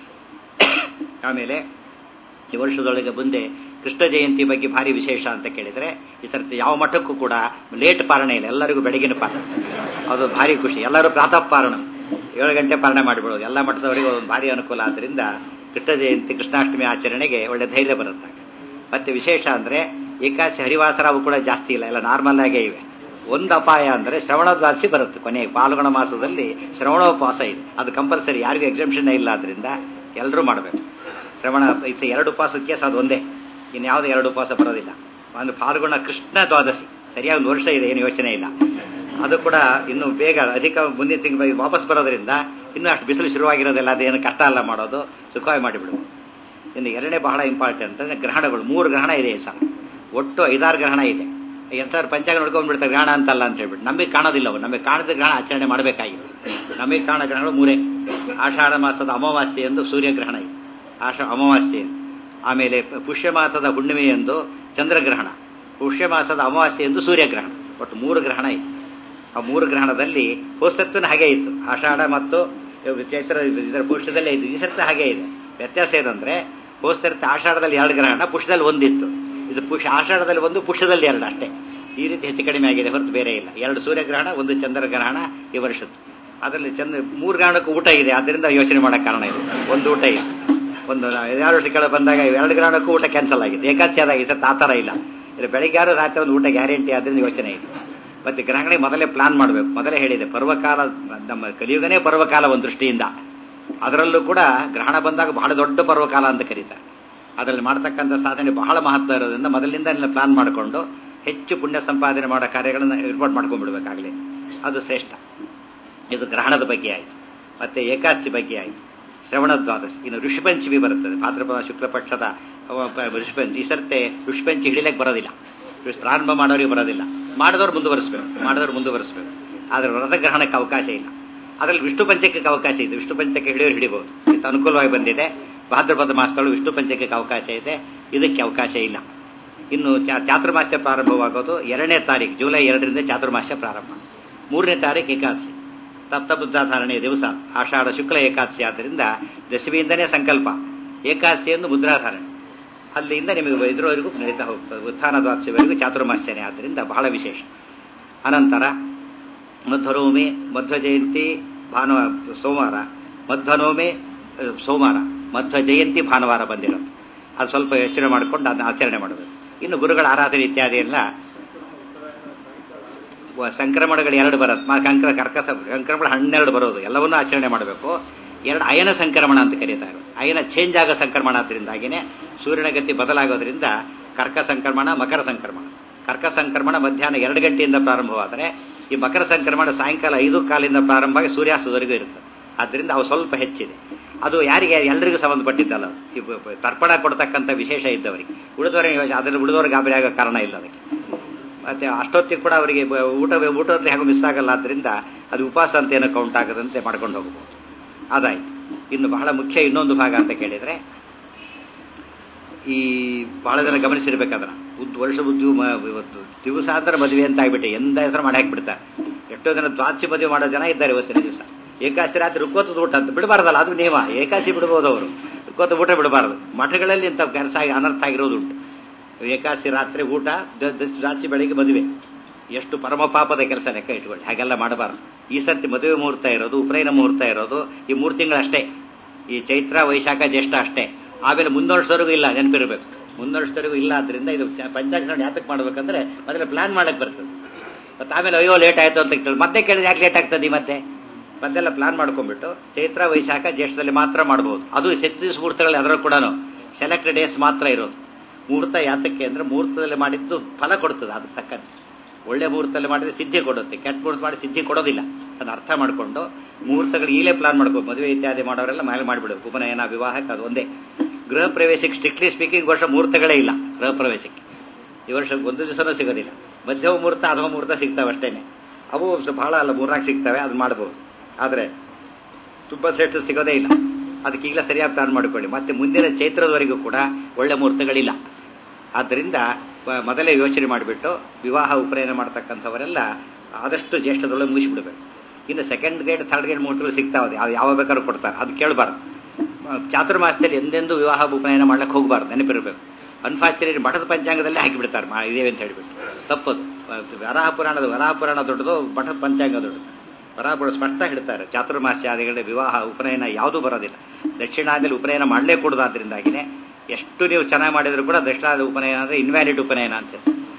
ಆಮೇಲೆ ಈ ವರ್ಷದೊಳಗೆ ಮುಂದೆ ಕೃಷ್ಣ ಜಯಂತಿ ಬಗ್ಗೆ ಭಾರಿ ವಿಶೇಷ ಅಂತ ಕೇಳಿದರೆ ಈ ಥರ ಯಾವ ಮಠಕ್ಕೂ ಕೂಡ ಲೇಟ್ ಪಾರಣೆ ಇಲ್ಲ ಎಲ್ಲರಿಗೂ ಬೆಳಗಿನ ಪಾರಣ ಅದು ಭಾರಿ ಖುಷಿ ಎಲ್ಲರೂ ಪ್ರಾತಃ ಪಾರಣ ಏಳು ಗಂಟೆ ಪಾಲನೆ ಮಾಡಿಬಿಡೋದು ಎಲ್ಲ ಮಠದವರಿಗೂ ಒಂದು ಭಾರಿ ಅನುಕೂಲ ಆದ್ದರಿಂದ ಕೃಷ್ಣ ಜಯಂತಿ ಕೃಷ್ಣಾಷ್ಟಮಿ ಆಚರಣೆಗೆ ಒಳ್ಳೆ ಧೈರ್ಯ ಬರುತ್ತೆ ಮತ್ತೆ ವಿಶೇಷ ಅಂದರೆ ಏಕಾಶಿ ಹರಿವಾಸರ ಅವು ಕೂಡ ಜಾಸ್ತಿ ಇಲ್ಲ ಎಲ್ಲ ನಾರ್ಮಲ್ ಆಗೇ ಇವೆ ಒಂದು ಅಪಾಯ ಅಂದರೆ ಶ್ರವಣ ದ್ವಾದಶಿ ಬರುತ್ತೆ ಕೊನೆಗೆ ಪಾಲ್ಗುಣ ಮಾಸದಲ್ಲಿ ಶ್ರವಣೋಪವಾಸ ಇದೆ ಅದು ಕಂಪಲ್ಸರಿ ಯಾರಿಗೂ ಎಕ್ಸಾಮ್ಷನ್ ಇಲ್ಲ ಆದ್ರಿಂದ ಎಲ್ಲರೂ ಮಾಡಬೇಕು ಶ್ರವಣ ಇದು ಎರಡು ಉಪವಾಸಕ್ಕೆ ಅದು ಒಂದೇ ಇನ್ಯಾವುದೇ ಎರಡು ಉಪವಾಸ ಬರೋದಿಲ್ಲ ಒಂದು ಪಾಲ್ಗುಣ ಕೃಷ್ಣ ದ್ವಾದಶಿ ಸರಿಯಾಗಿ ಒಂದು ವರ್ಷ ಇದೆ ಏನು ಯೋಚನೆ ಇಲ್ಲ ಅದು ಕೂಡ ಇನ್ನು ಬೇಗ ಅಧಿಕ ಮುಂದಿನ ತಿಂಗಳು ವಾಪಸ್ ಬರೋದ್ರಿಂದ ಇನ್ನೂ ಅಷ್ಟು ಬಿಸಿಲು ಶುರುವಾಗಿರೋದಿಲ್ಲ ಅದೇನು ಕಷ್ಟ ಅಲ್ಲ ಮಾಡೋದು ಸುಖವಾಗಿ ಮಾಡಿಬಿಡ್ಬೋದು ಇನ್ನು ಎರಡನೇ ಬಹಳ ಇಂಪಾರ್ಟೆಂಟ್ ಅಂದರೆ ಗ್ರಹಣಗಳು ಮೂರು ಗ್ರಹಣ ಇದೆ ಈ ಸಲ ಒಟ್ಟು ಐದಾರು ಗ್ರಹಣ ಇದೆ ಎಂಥವ್ರು ಪಂಚಾಂಗ ನೋಡ್ಕೊಂಡ್ಬಿಡ್ತಾರೆ ಗ್ರಹಣ ಅಂತಲ್ಲ ಅಂತ ಹೇಳ್ಬಿಟ್ಟು ನಮಗೆ ಕಾಣೋದಿಲ್ಲ ಅವು ನಮಗೆ ಕಾಣದ ಗ್ರಹಣ ಆಚರಣೆ ಮಾಡಬೇಕಾಗಿದೆ ನಮಗೆ ಕಾಣೋ ಗ್ರಹಣಗಳು ಮೂರೇ ಆಷಾಢ ಮಾಸದ ಅಮಾವಾಸ್ಯೆ ಎಂದು ಸೂರ್ಯಗ್ರಹಣ ಇದೆ ಆಷ ಅಮಾವಾಸ್ಯೆ ಆಮೇಲೆ ಪುಷ್ಯ ಮಾಸದ ಹುಣ್ಣಿಮೆ ಎಂದು ಚಂದ್ರಗ್ರಹಣ ಪುಷ್ಯ ಮಾಸದ ಅಮಾವಾಸ್ಯೆ ಎಂದು ಸೂರ್ಯಗ್ರಹಣ ಒಟ್ಟು ಮೂರು ಗ್ರಹಣ ಇದೆ ಆ ಮೂರು ಗ್ರಹಣದಲ್ಲಿ ಹೋಸ್ತತ್ವನ ಹಾಗೆ ಇತ್ತು ಆಷಾಢ ಮತ್ತು ಚೈತ್ರ ಇದರ ಪುಷ್ಯದಲ್ಲೇ ಇತ್ತು ಈ ಸರ್ತಿ ಹಾಗೆ ಇದೆ ವ್ಯತ್ಯಾಸ ಏನಂದ್ರೆ ಹೋಸ್ತರ್ತಿ ಆಷಾಢದಲ್ಲಿ ಎರಡು ಗ್ರಹಣ ಪುಷ್ಯದಲ್ಲಿ ಒಂದಿತ್ತು ಇದು ಪುಷ್ಯ ಆಷಾಢದಲ್ಲಿ ಒಂದು ಪುಷ್ಯದಲ್ಲಿ ಎರಡು ಅಷ್ಟೇ ಈ ರೀತಿ ಹೆಚ್ಚು ಕಡಿಮೆ ಆಗಿದೆ ಹೊರತು ಬೇರೆ ಇಲ್ಲ ಎರಡು ಸೂರ್ಯಗ್ರಹಣ ಒಂದು ಚಂದ್ರಗ್ರಹಣ ಈ ವರ್ಷದ್ದು ಅದರಲ್ಲಿ ಚಂದ್ರ ಮೂರು ಗ್ರಹಣಕ್ಕೂ ಊಟ ಇದೆ ಅದರಿಂದ ಯೋಚನೆ ಮಾಡೋಕ್ಕೆ ಕಾರಣ ಇದೆ ಒಂದು ಊಟ ಇದೆ ಒಂದು ಎರಡು ವರ್ಷ ಕೆಳಗೆ ಬಂದಾಗ ಎರಡು ಗ್ರಹಣಕ್ಕೂ ಊಟ ಕ್ಯಾನ್ಸಲ್ ಆಗಿದೆ ಏಕಾದಶಿ ಆದಾಗ ಈ ಸರ್ತಿ ಆ ಥರ ಇಲ್ಲ ಇದು ಬೆಳಿಗ್ಗೆ ಯಾರು ರಾತ್ರಿ ಒಂದು ಊಟ ಗ್ಯಾರಂಟಿ ಆದ್ರಿಂದ ಯೋಚನೆ ಇದೆ ಮತ್ತೆ ಗ್ರಹಗಳಿಗೆ ಮೊದಲೇ ಪ್ಲಾನ್ ಮಾಡಬೇಕು ಮೊದಲೇ ಹೇಳಿದೆ ಪರ್ವಕಾಲ ನಮ್ಮ ಕಲಿಯುಗನೇ ಪರ್ವಕಾಲ ಒಂದು ದೃಷ್ಟಿಯಿಂದ ಅದರಲ್ಲೂ ಕೂಡ ಗ್ರಹಣ ಬಂದಾಗ ಬಹಳ ದೊಡ್ಡ ಪರ್ವಕಾಲ ಅಂತ ಕರೀತಾರೆ ಅದರಲ್ಲಿ ಮಾಡ್ತಕ್ಕಂಥ ಸಾಧನೆ ಬಹಳ ಮಹತ್ವ ಇರೋದ್ರಿಂದ ಮೊದಲಿಂದ ಪ್ಲಾನ್ ಮಾಡಿಕೊಂಡು ಹೆಚ್ಚು ಪುಣ್ಯ ಸಂಪಾದನೆ ಮಾಡೋ ಕಾರ್ಯಗಳನ್ನು ಏರ್ಪಾಡು ಮಾಡ್ಕೊಂಡ್ಬಿಡ್ಬೇಕಾಗಲಿ ಅದು ಶ್ರೇಷ್ಠ ಇದು ಗ್ರಹಣದ ಬಗ್ಗೆ ಆಯಿತು ಮತ್ತೆ ಏಕಾದಶಿ ಬಗ್ಗೆ ಆಯಿತು ಶ್ರವಣ ದ್ವಾದಶಿ ಇನ್ನು ಋಷಿಪಂಚಮಿ ಬರುತ್ತದೆ ಭಾದ್ರಪದ ಶುಕ್ಲ ಪಕ್ಷದ ಋಷಿಪಂಚಿ ಈ ಸರ್ತೆ ಋಷಿಪಂಚಿ ಹಿಡಿಲಕ್ಕೆ ಬರೋದಿಲ್ಲ ಪ್ರಾರಂಭ ಮಾಡೋರಿಗೆ ಬರೋದಿಲ್ಲ ಮಾಡಿದವ್ರು ಮುಂದುವರಿಸ್ಬೇಕು ಮಾಡಿದವ್ರು ಮುಂದುವರಿಸ್ಬೇಕು ಆದರೆ ವ್ರತಗ್ರಹಣಕ್ಕೆ ಅವಕಾಶ ಇಲ್ಲ ಅದರಲ್ಲಿ ವಿಷ್ಣು ಪಂಚಕಕ್ಕೆ ಅವಕಾಶ ಇದೆ ವಿಷ್ಣು ಪಂಚಕ್ಕೆ ಹಿಡಿಯೋರು ಹಿಡಿಬಹುದು ಇದು ಅನುಕೂಲವಾಗಿ ಬಂದಿದೆ ಭಾದ್ರಪದ ಮಾಸದಳು ವಿಷ್ಣು ಪಂಚಕಕ್ಕೆ ಅವಕಾಶ ಇದೆ ಇದಕ್ಕೆ ಅವಕಾಶ ಇಲ್ಲ ಇನ್ನು ಚಾತುರ್ಮಾಸ್ಯ ಪ್ರಾರಂಭವಾಗೋದು ಎರಡನೇ ತಾರೀಕು ಜುಲೈ ಎರಡರಿಂದ ಚಾತುರ್ಮಾಸ್ಯ ಪ್ರಾರಂಭ ಮೂರನೇ ತಾರೀಕು ಏಕಾದಶಿ ತಪ್ತ ಬುದ್ಧಾಧಾರಣೆಯ ದಿವಸ ಆಷಾಢ ಶುಕ್ಲ ಏಕಾದಶಿ ಆದ್ದರಿಂದ ದಶಮಿಯಿಂದನೇ ಸಂಕಲ್ಪ ಏಕಾದಶಿಯನ್ನು ಮುದ್ರಾಧಾರಣೆ ಅಲ್ಲಿಂದ ನಿಮಗೆ ಇದ್ರವರೆಗೂ ನಡೀತಾ ಹೋಗ್ತದೆ ಉತ್ಥಾನ ದ್ವಾದಶಿವರೆಗೂ ಚಾತುರ್ಮಾಸ್ಯನೇ ಆದ್ದರಿಂದ ಬಹಳ ವಿಶೇಷ ಅನಂತರ ಮಧ್ವನವಮಿ ಮಧ್ವ ಜಯಂತಿ ಭಾನುವಾರ ಸೋಮವಾರ ಮಧ್ವನವಮಿ ಸೋಮವಾರ ಮಧ್ವ ಜಯಂತಿ ಭಾನುವಾರ ಬಂದಿರೋದು ಅದು ಸ್ವಲ್ಪ ಯೋಚನೆ ಮಾಡಿಕೊಂಡು ಅದನ್ನ ಆಚರಣೆ ಮಾಡಬೇಕು ಇನ್ನು ಗುರುಗಳ ಆರಾಧನೆ ಇತ್ಯಾದಿ ಎಲ್ಲ ಸಂಕ್ರಮಣಗಳು ಎರಡು ಬರುತ್ತೆ ಕಂಕ್ರ ಕರ್ಕಸ ಸಂಕ್ರಮಣ ಹನ್ನೆರಡು ಬರೋದು ಎಲ್ಲವನ್ನೂ ಆಚರಣೆ ಮಾಡಬೇಕು ಎರಡು ಅಯನ ಸಂಕ್ರಮಣ ಅಂತ ಕರೀತಾರೆ ಅಯನ ಚೇಂಜ್ ಆಗೋ ಸಂಕ್ರಮಣ ಆದ್ರಿಂದಾಗಿನೇ ಸೂರ್ಯನ ಗತಿ ಬದಲಾಗೋದ್ರಿಂದ ಕರ್ಕ ಸಂಕ್ರಮಣ ಮಕರ ಸಂಕ್ರಮಣ ಕರ್ಕ ಸಂಕ್ರಮಣ ಮಧ್ಯಾಹ್ನ ಎರಡು ಗಂಟೆಯಿಂದ ಪ್ರಾರಂಭವಾದರೆ ಈ ಮಕರ ಸಂಕ್ರಮಣ ಸಾಯಂಕಾಲ ಐದು ಕಾಲಿಂದ ಪ್ರಾರಂಭ ಆಗಿ ಸೂರ್ಯಾಸ್ತದವರೆಗೂ ಇರುತ್ತೆ ಆದ್ದರಿಂದ ಅವು ಸ್ವಲ್ಪ ಹೆಚ್ಚಿದೆ ಅದು ಯಾರಿಗೆ ಎಲ್ಲರಿಗೂ ಸಂಬಂಧಪಟ್ಟಿದ್ದಲ್ಲ ಈ ತರ್ಪಣ ಕೊಡ್ತಕ್ಕಂಥ ವಿಶೇಷ ಇದ್ದವರಿಗೆ ಉಳಿದವರಿಗೆ ಅದರಲ್ಲಿ ಉಳಿದವರಿಗೆ ಗಾಬರಿ ಆಗೋ ಕಾರಣ ಇಲ್ಲ ಅದಕ್ಕೆ ಮತ್ತೆ ಅಷ್ಟೊತ್ತಿಗೆ ಕೂಡ ಅವರಿಗೆ ಊಟ ಊಟದಲ್ಲಿ ಹೇಗೂ ಮಿಸ್ ಆಗಲ್ಲ ಆದ್ದರಿಂದ ಅದು ಉಪವಾಸ ಅಂತ ಏನೋ ಕೌಂಟ್ ಆಗದಂತೆ ಮಾಡ್ಕೊಂಡು ಹೋಗಬಹುದು ಅದಾಯ್ತು ಇನ್ನು ಬಹಳ ಮುಖ್ಯ ಇನ್ನೊಂದು ಭಾಗ ಅಂತ ಕೇಳಿದ್ರೆ ಈ ಬಹಳ ಜನ ಗಮನಿಸಿರ್ಬೇಕಾದ್ರೆ ಉದ್ ವರ್ಷ ಬುದ್ಧಿ ಇವತ್ತು ದಿವಸ ಅಂದ್ರೆ ಮದುವೆ ಅಂತ ಆಗ್ಬಿಟ್ಟೆ ಎಂದ ಹೆಸರು ಮಾಡಿ ಹಾಕ್ಬಿಡ್ತಾರೆ ಎಷ್ಟೋ ಜನ ದ್ವಾದಶಿ ಮದುವೆ ಮಾಡೋ ಜನ ಇದ್ದಾರೆ ಇವತ್ತಿನ ದಿವಸ ಏಕಾಶಿ ರಾತ್ರಿ ರುಕ್ಕೋತದ ಊಟ ಅಂತ ಬಿಡಬಾರ್ದಲ್ಲ ಅದು ನಿಯಮ ಏಕಾಶಿ ಬಿಡ್ಬೋದು ಅವರು ರುಕ್ಕೋತ ಊಟ ಬಿಡಬಾರ್ದು ಮಠಗಳಲ್ಲಿ ಇಂಥ ಕೆಲಸ ಆಗಿ ಅನರ್ಥ ಆಗಿರೋದುಂಟು ಏಕಾಶಿ ರಾತ್ರಿ ಊಟ ದ್ವಾದಶಿ ಬೆಳಿಗ್ಗೆ ಮದುವೆ ಎಷ್ಟು ಪರಮ ಪಾಪದ ಕೆಲಸ ಲೆಕ್ಕ ಇಟ್ಕೊಳ್ಳಿ ಹಾಗೆಲ್ಲ ಮಾಡಬಾರ್ದು ಈ ಸರ್ತಿ ಮದುವೆ ಮುಹೂರ್ತ ಇರೋದು ಉಪನಯನ ಮುಹೂರ್ತ ಇರೋದು ಈ ಮೂರು ತಿಂಗಳಷ್ಟೇ ಈ ಚೈತ್ರ ವೈಶಾಖ ಜ್ಯೇಷ್ಠ ಅಷ್ಟೇ ಆಮೇಲೆ ಮುಂದೊರ್ಸೋರಿಗೂ ಇಲ್ಲ ನೆನಪಿರ್ಬೇಕು ಮುಂದೊರ್ಸೋರಿಗೂ ಇಲ್ಲ ಆದ್ರಿಂದ ಇದು ಪಂಚಾಂಗ ಯಾತಕ್ಕೆ ಮಾಡ್ಬೇಕಂದ್ರೆ ಮೊದಲೇ ಪ್ಲಾನ್ ಮಾಡಕ್ ಬರ್ತದೆ ಮತ್ತೆ ಆಮೇಲೆ ಅಯ್ಯೋ ಲೇಟ್ ಆಯ್ತು ಅಂತ ಕೇಳಿ ಮತ್ತೆ ಕೇಳಿದ್ರೆ ಯಾಕೆ ಲೇಟ್ ಆಗ್ತದೆ ಮತ್ತೆ ಮತ್ತೆಲ್ಲ ಪ್ಲಾನ್ ಮಾಡ್ಕೊಂಡ್ಬಿಟ್ಟು ಚೈತ್ರ ವೈಶಾಖ ಜ್ಯೇಷ್ಠದಲ್ಲಿ ಮಾತ್ರ ಮಾಡಬಹುದು ಅದು ಸೆತ್ರಿಸ್ ಮುಹೂರ್ತಗಳಲ್ಲಿ ಅದರ ಕೂಡ ಸೆಲೆಕ್ಟೆಡ್ ಡೇಸ್ ಮಾತ್ರ ಇರೋದು ಮುಹೂರ್ತ ಯಾತಕ್ಕೆ ಅಂದ್ರೆ ಮುಹೂರ್ತದಲ್ಲಿ ಮಾಡಿದ್ದು ಫಲ ಕೊಡ್ತದೆ ಅದಕ್ಕೆ ತಕ್ಕಂತೆ ಒಳ್ಳೆ ಮುಹೂರ್ತದಲ್ಲಿ ಮಾಡಿದ್ರೆ ಸಿದ್ಧಿ ಕೊಡುತ್ತೆ ಕೆಟ್ಟ ಮುಹೂರ್ತ ಮಾಡಿ ಸಿದ್ಧಿ ಕೊಡೋದಿಲ್ಲ ಅದನ್ನ ಅರ್ಥ ಮಾಡಿಕೊಂಡು ಮುಹೂರ್ತಗಳು ಈಗಲೇ ಪ್ಲಾನ್ ಮಾಡ್ಕೋ ಮದುವೆ ಇತ್ಯಾದಿ ಮಾಡೋರೆಲ್ಲ ಮೇಲೆ ಮಾಡಿಬಿಡಬೇಕು ಉಪನಯನ ವಿವಾಹಕ್ಕೆ ಅದು ಒಂದೇ ಗೃಹ ಪ್ರವೇಶಕ್ಕೆ ಸ್ಟ್ರಿಕ್ಟ್ಲಿ ಸ್ಪೀಕಿಂಗ್ ವರ್ಷ ಮುಹೂರ್ತಗಳೇ ಇಲ್ಲ ಗೃಹ ಪ್ರವೇಶಕ್ಕೆ ಈ ವರ್ಷ ಒಂದು ದಿವಸನೂ ಸಿಗೋದಿಲ್ಲ ಮಧ್ಯಮ ಮುಹೂರ್ತ ಅಧಮ ಮುಹೂರ್ತ ಸಿಗ್ತವೆ ಅಷ್ಟೇನೆ ಅವು ಬಹಳ ಅಲ್ಲ ಮೂರ್ನಾಲ್ಕು ಸಿಗ್ತವೆ ಅದು ಮಾಡ್ಬೋದು ಆದರೆ ತುಂಬ ಶ್ರೇಷ್ಠ ಸಿಗೋದೇ ಇಲ್ಲ ಅದಕ್ಕೆ ಈಗಲೇ ಸರಿಯಾಗಿ ಪ್ಲಾನ್ ಮಾಡಿಕೊಳ್ಳಿ ಮತ್ತೆ ಮುಂದಿನ ಚೈತ್ರದವರೆಗೂ ಕೂಡ ಒಳ್ಳೆ ಮುಹೂರ್ತಗಳಿಲ್ಲ ಆದ್ದರಿಂದ ಮೊದಲೇ ಯೋಚನೆ ಮಾಡಿಬಿಟ್ಟು ವಿವಾಹ ಉಪನಯನ ಮಾಡ್ತಕ್ಕಂಥವರೆಲ್ಲ ಆದಷ್ಟು ಜ್ಯೇಷ್ಠದೊಳಗೆ ಮುಗಿಸ್ಬಿಡ್ಬೇಕು ಇನ್ನು ಸೆಕೆಂಡ್ ಗ್ರೇಡ್ ಥರ್ಡ್ ಗ್ರೇಡ್ ಮುಹೂರ್ತಗಳು ಸಿಗ್ತಾವೆ ಯಾವ ಯಾವ ಬೇಕಾದ್ರೂ ಕೊಡ್ತಾರೆ ಅದು ಕೇಳಬಾರ್ದು ಚಾತುರ್ಮಾಸದಲ್ಲಿ ಎಂದೆಂದೂ ವಿವಾಹ ಉಪನಯನ ಮಾಡ್ಲಿಕ್ಕೆ ಹೋಗಬಾರ್ದು ನೆನಪಿರಬೇಕು ಅನ್ಫಾರ್ಚುನೇಟ್ ಮಠದ ಪಂಚಾಂಗದಲ್ಲೇ ಹಾಕಿಬಿಡ್ತಾರೆ ಇದೇವೆ ಅಂತ ಹೇಳಿಬಿಟ್ಟು ತಪ್ಪದು ವರಾಹ ಪುರಾಣದ ವರಾಹ ಪುರಾಣ ದೊಡ್ಡದು ಮಠದ ಪಂಚಾಂಗ ದೊಡ್ಡದು ವರಾಹ ಪುರಾಣ ಸ್ಪಷ್ಟ ಹೇಳ್ತಾರೆ ಚಾತುರ್ಮಾಸ್ಯಾದಿಗಳ ವಿವಾಹ ಉಪನಯನ ಯಾವುದೂ ಬರೋದಿಲ್ಲ ದಕ್ಷಿಣಾದಿಯಲ್ಲಿ ಉಪನಯನ ಮಾಡಲೇ ಕೊಡೋದಾದ್ರಿಂದಾಗಿನೇ ಎಷ್ಟು ನೀವು ಚೆನ್ನಾಗಿ ಮಾಡಿದ್ರು ಕೂಡ ದಕ್ಷಿಣಾದ ಉಪನಯನ ಅಂದರೆ ಇನ್ವ್ಯಾಲಿಡ್ ಉಪನಯನ ಅಂತ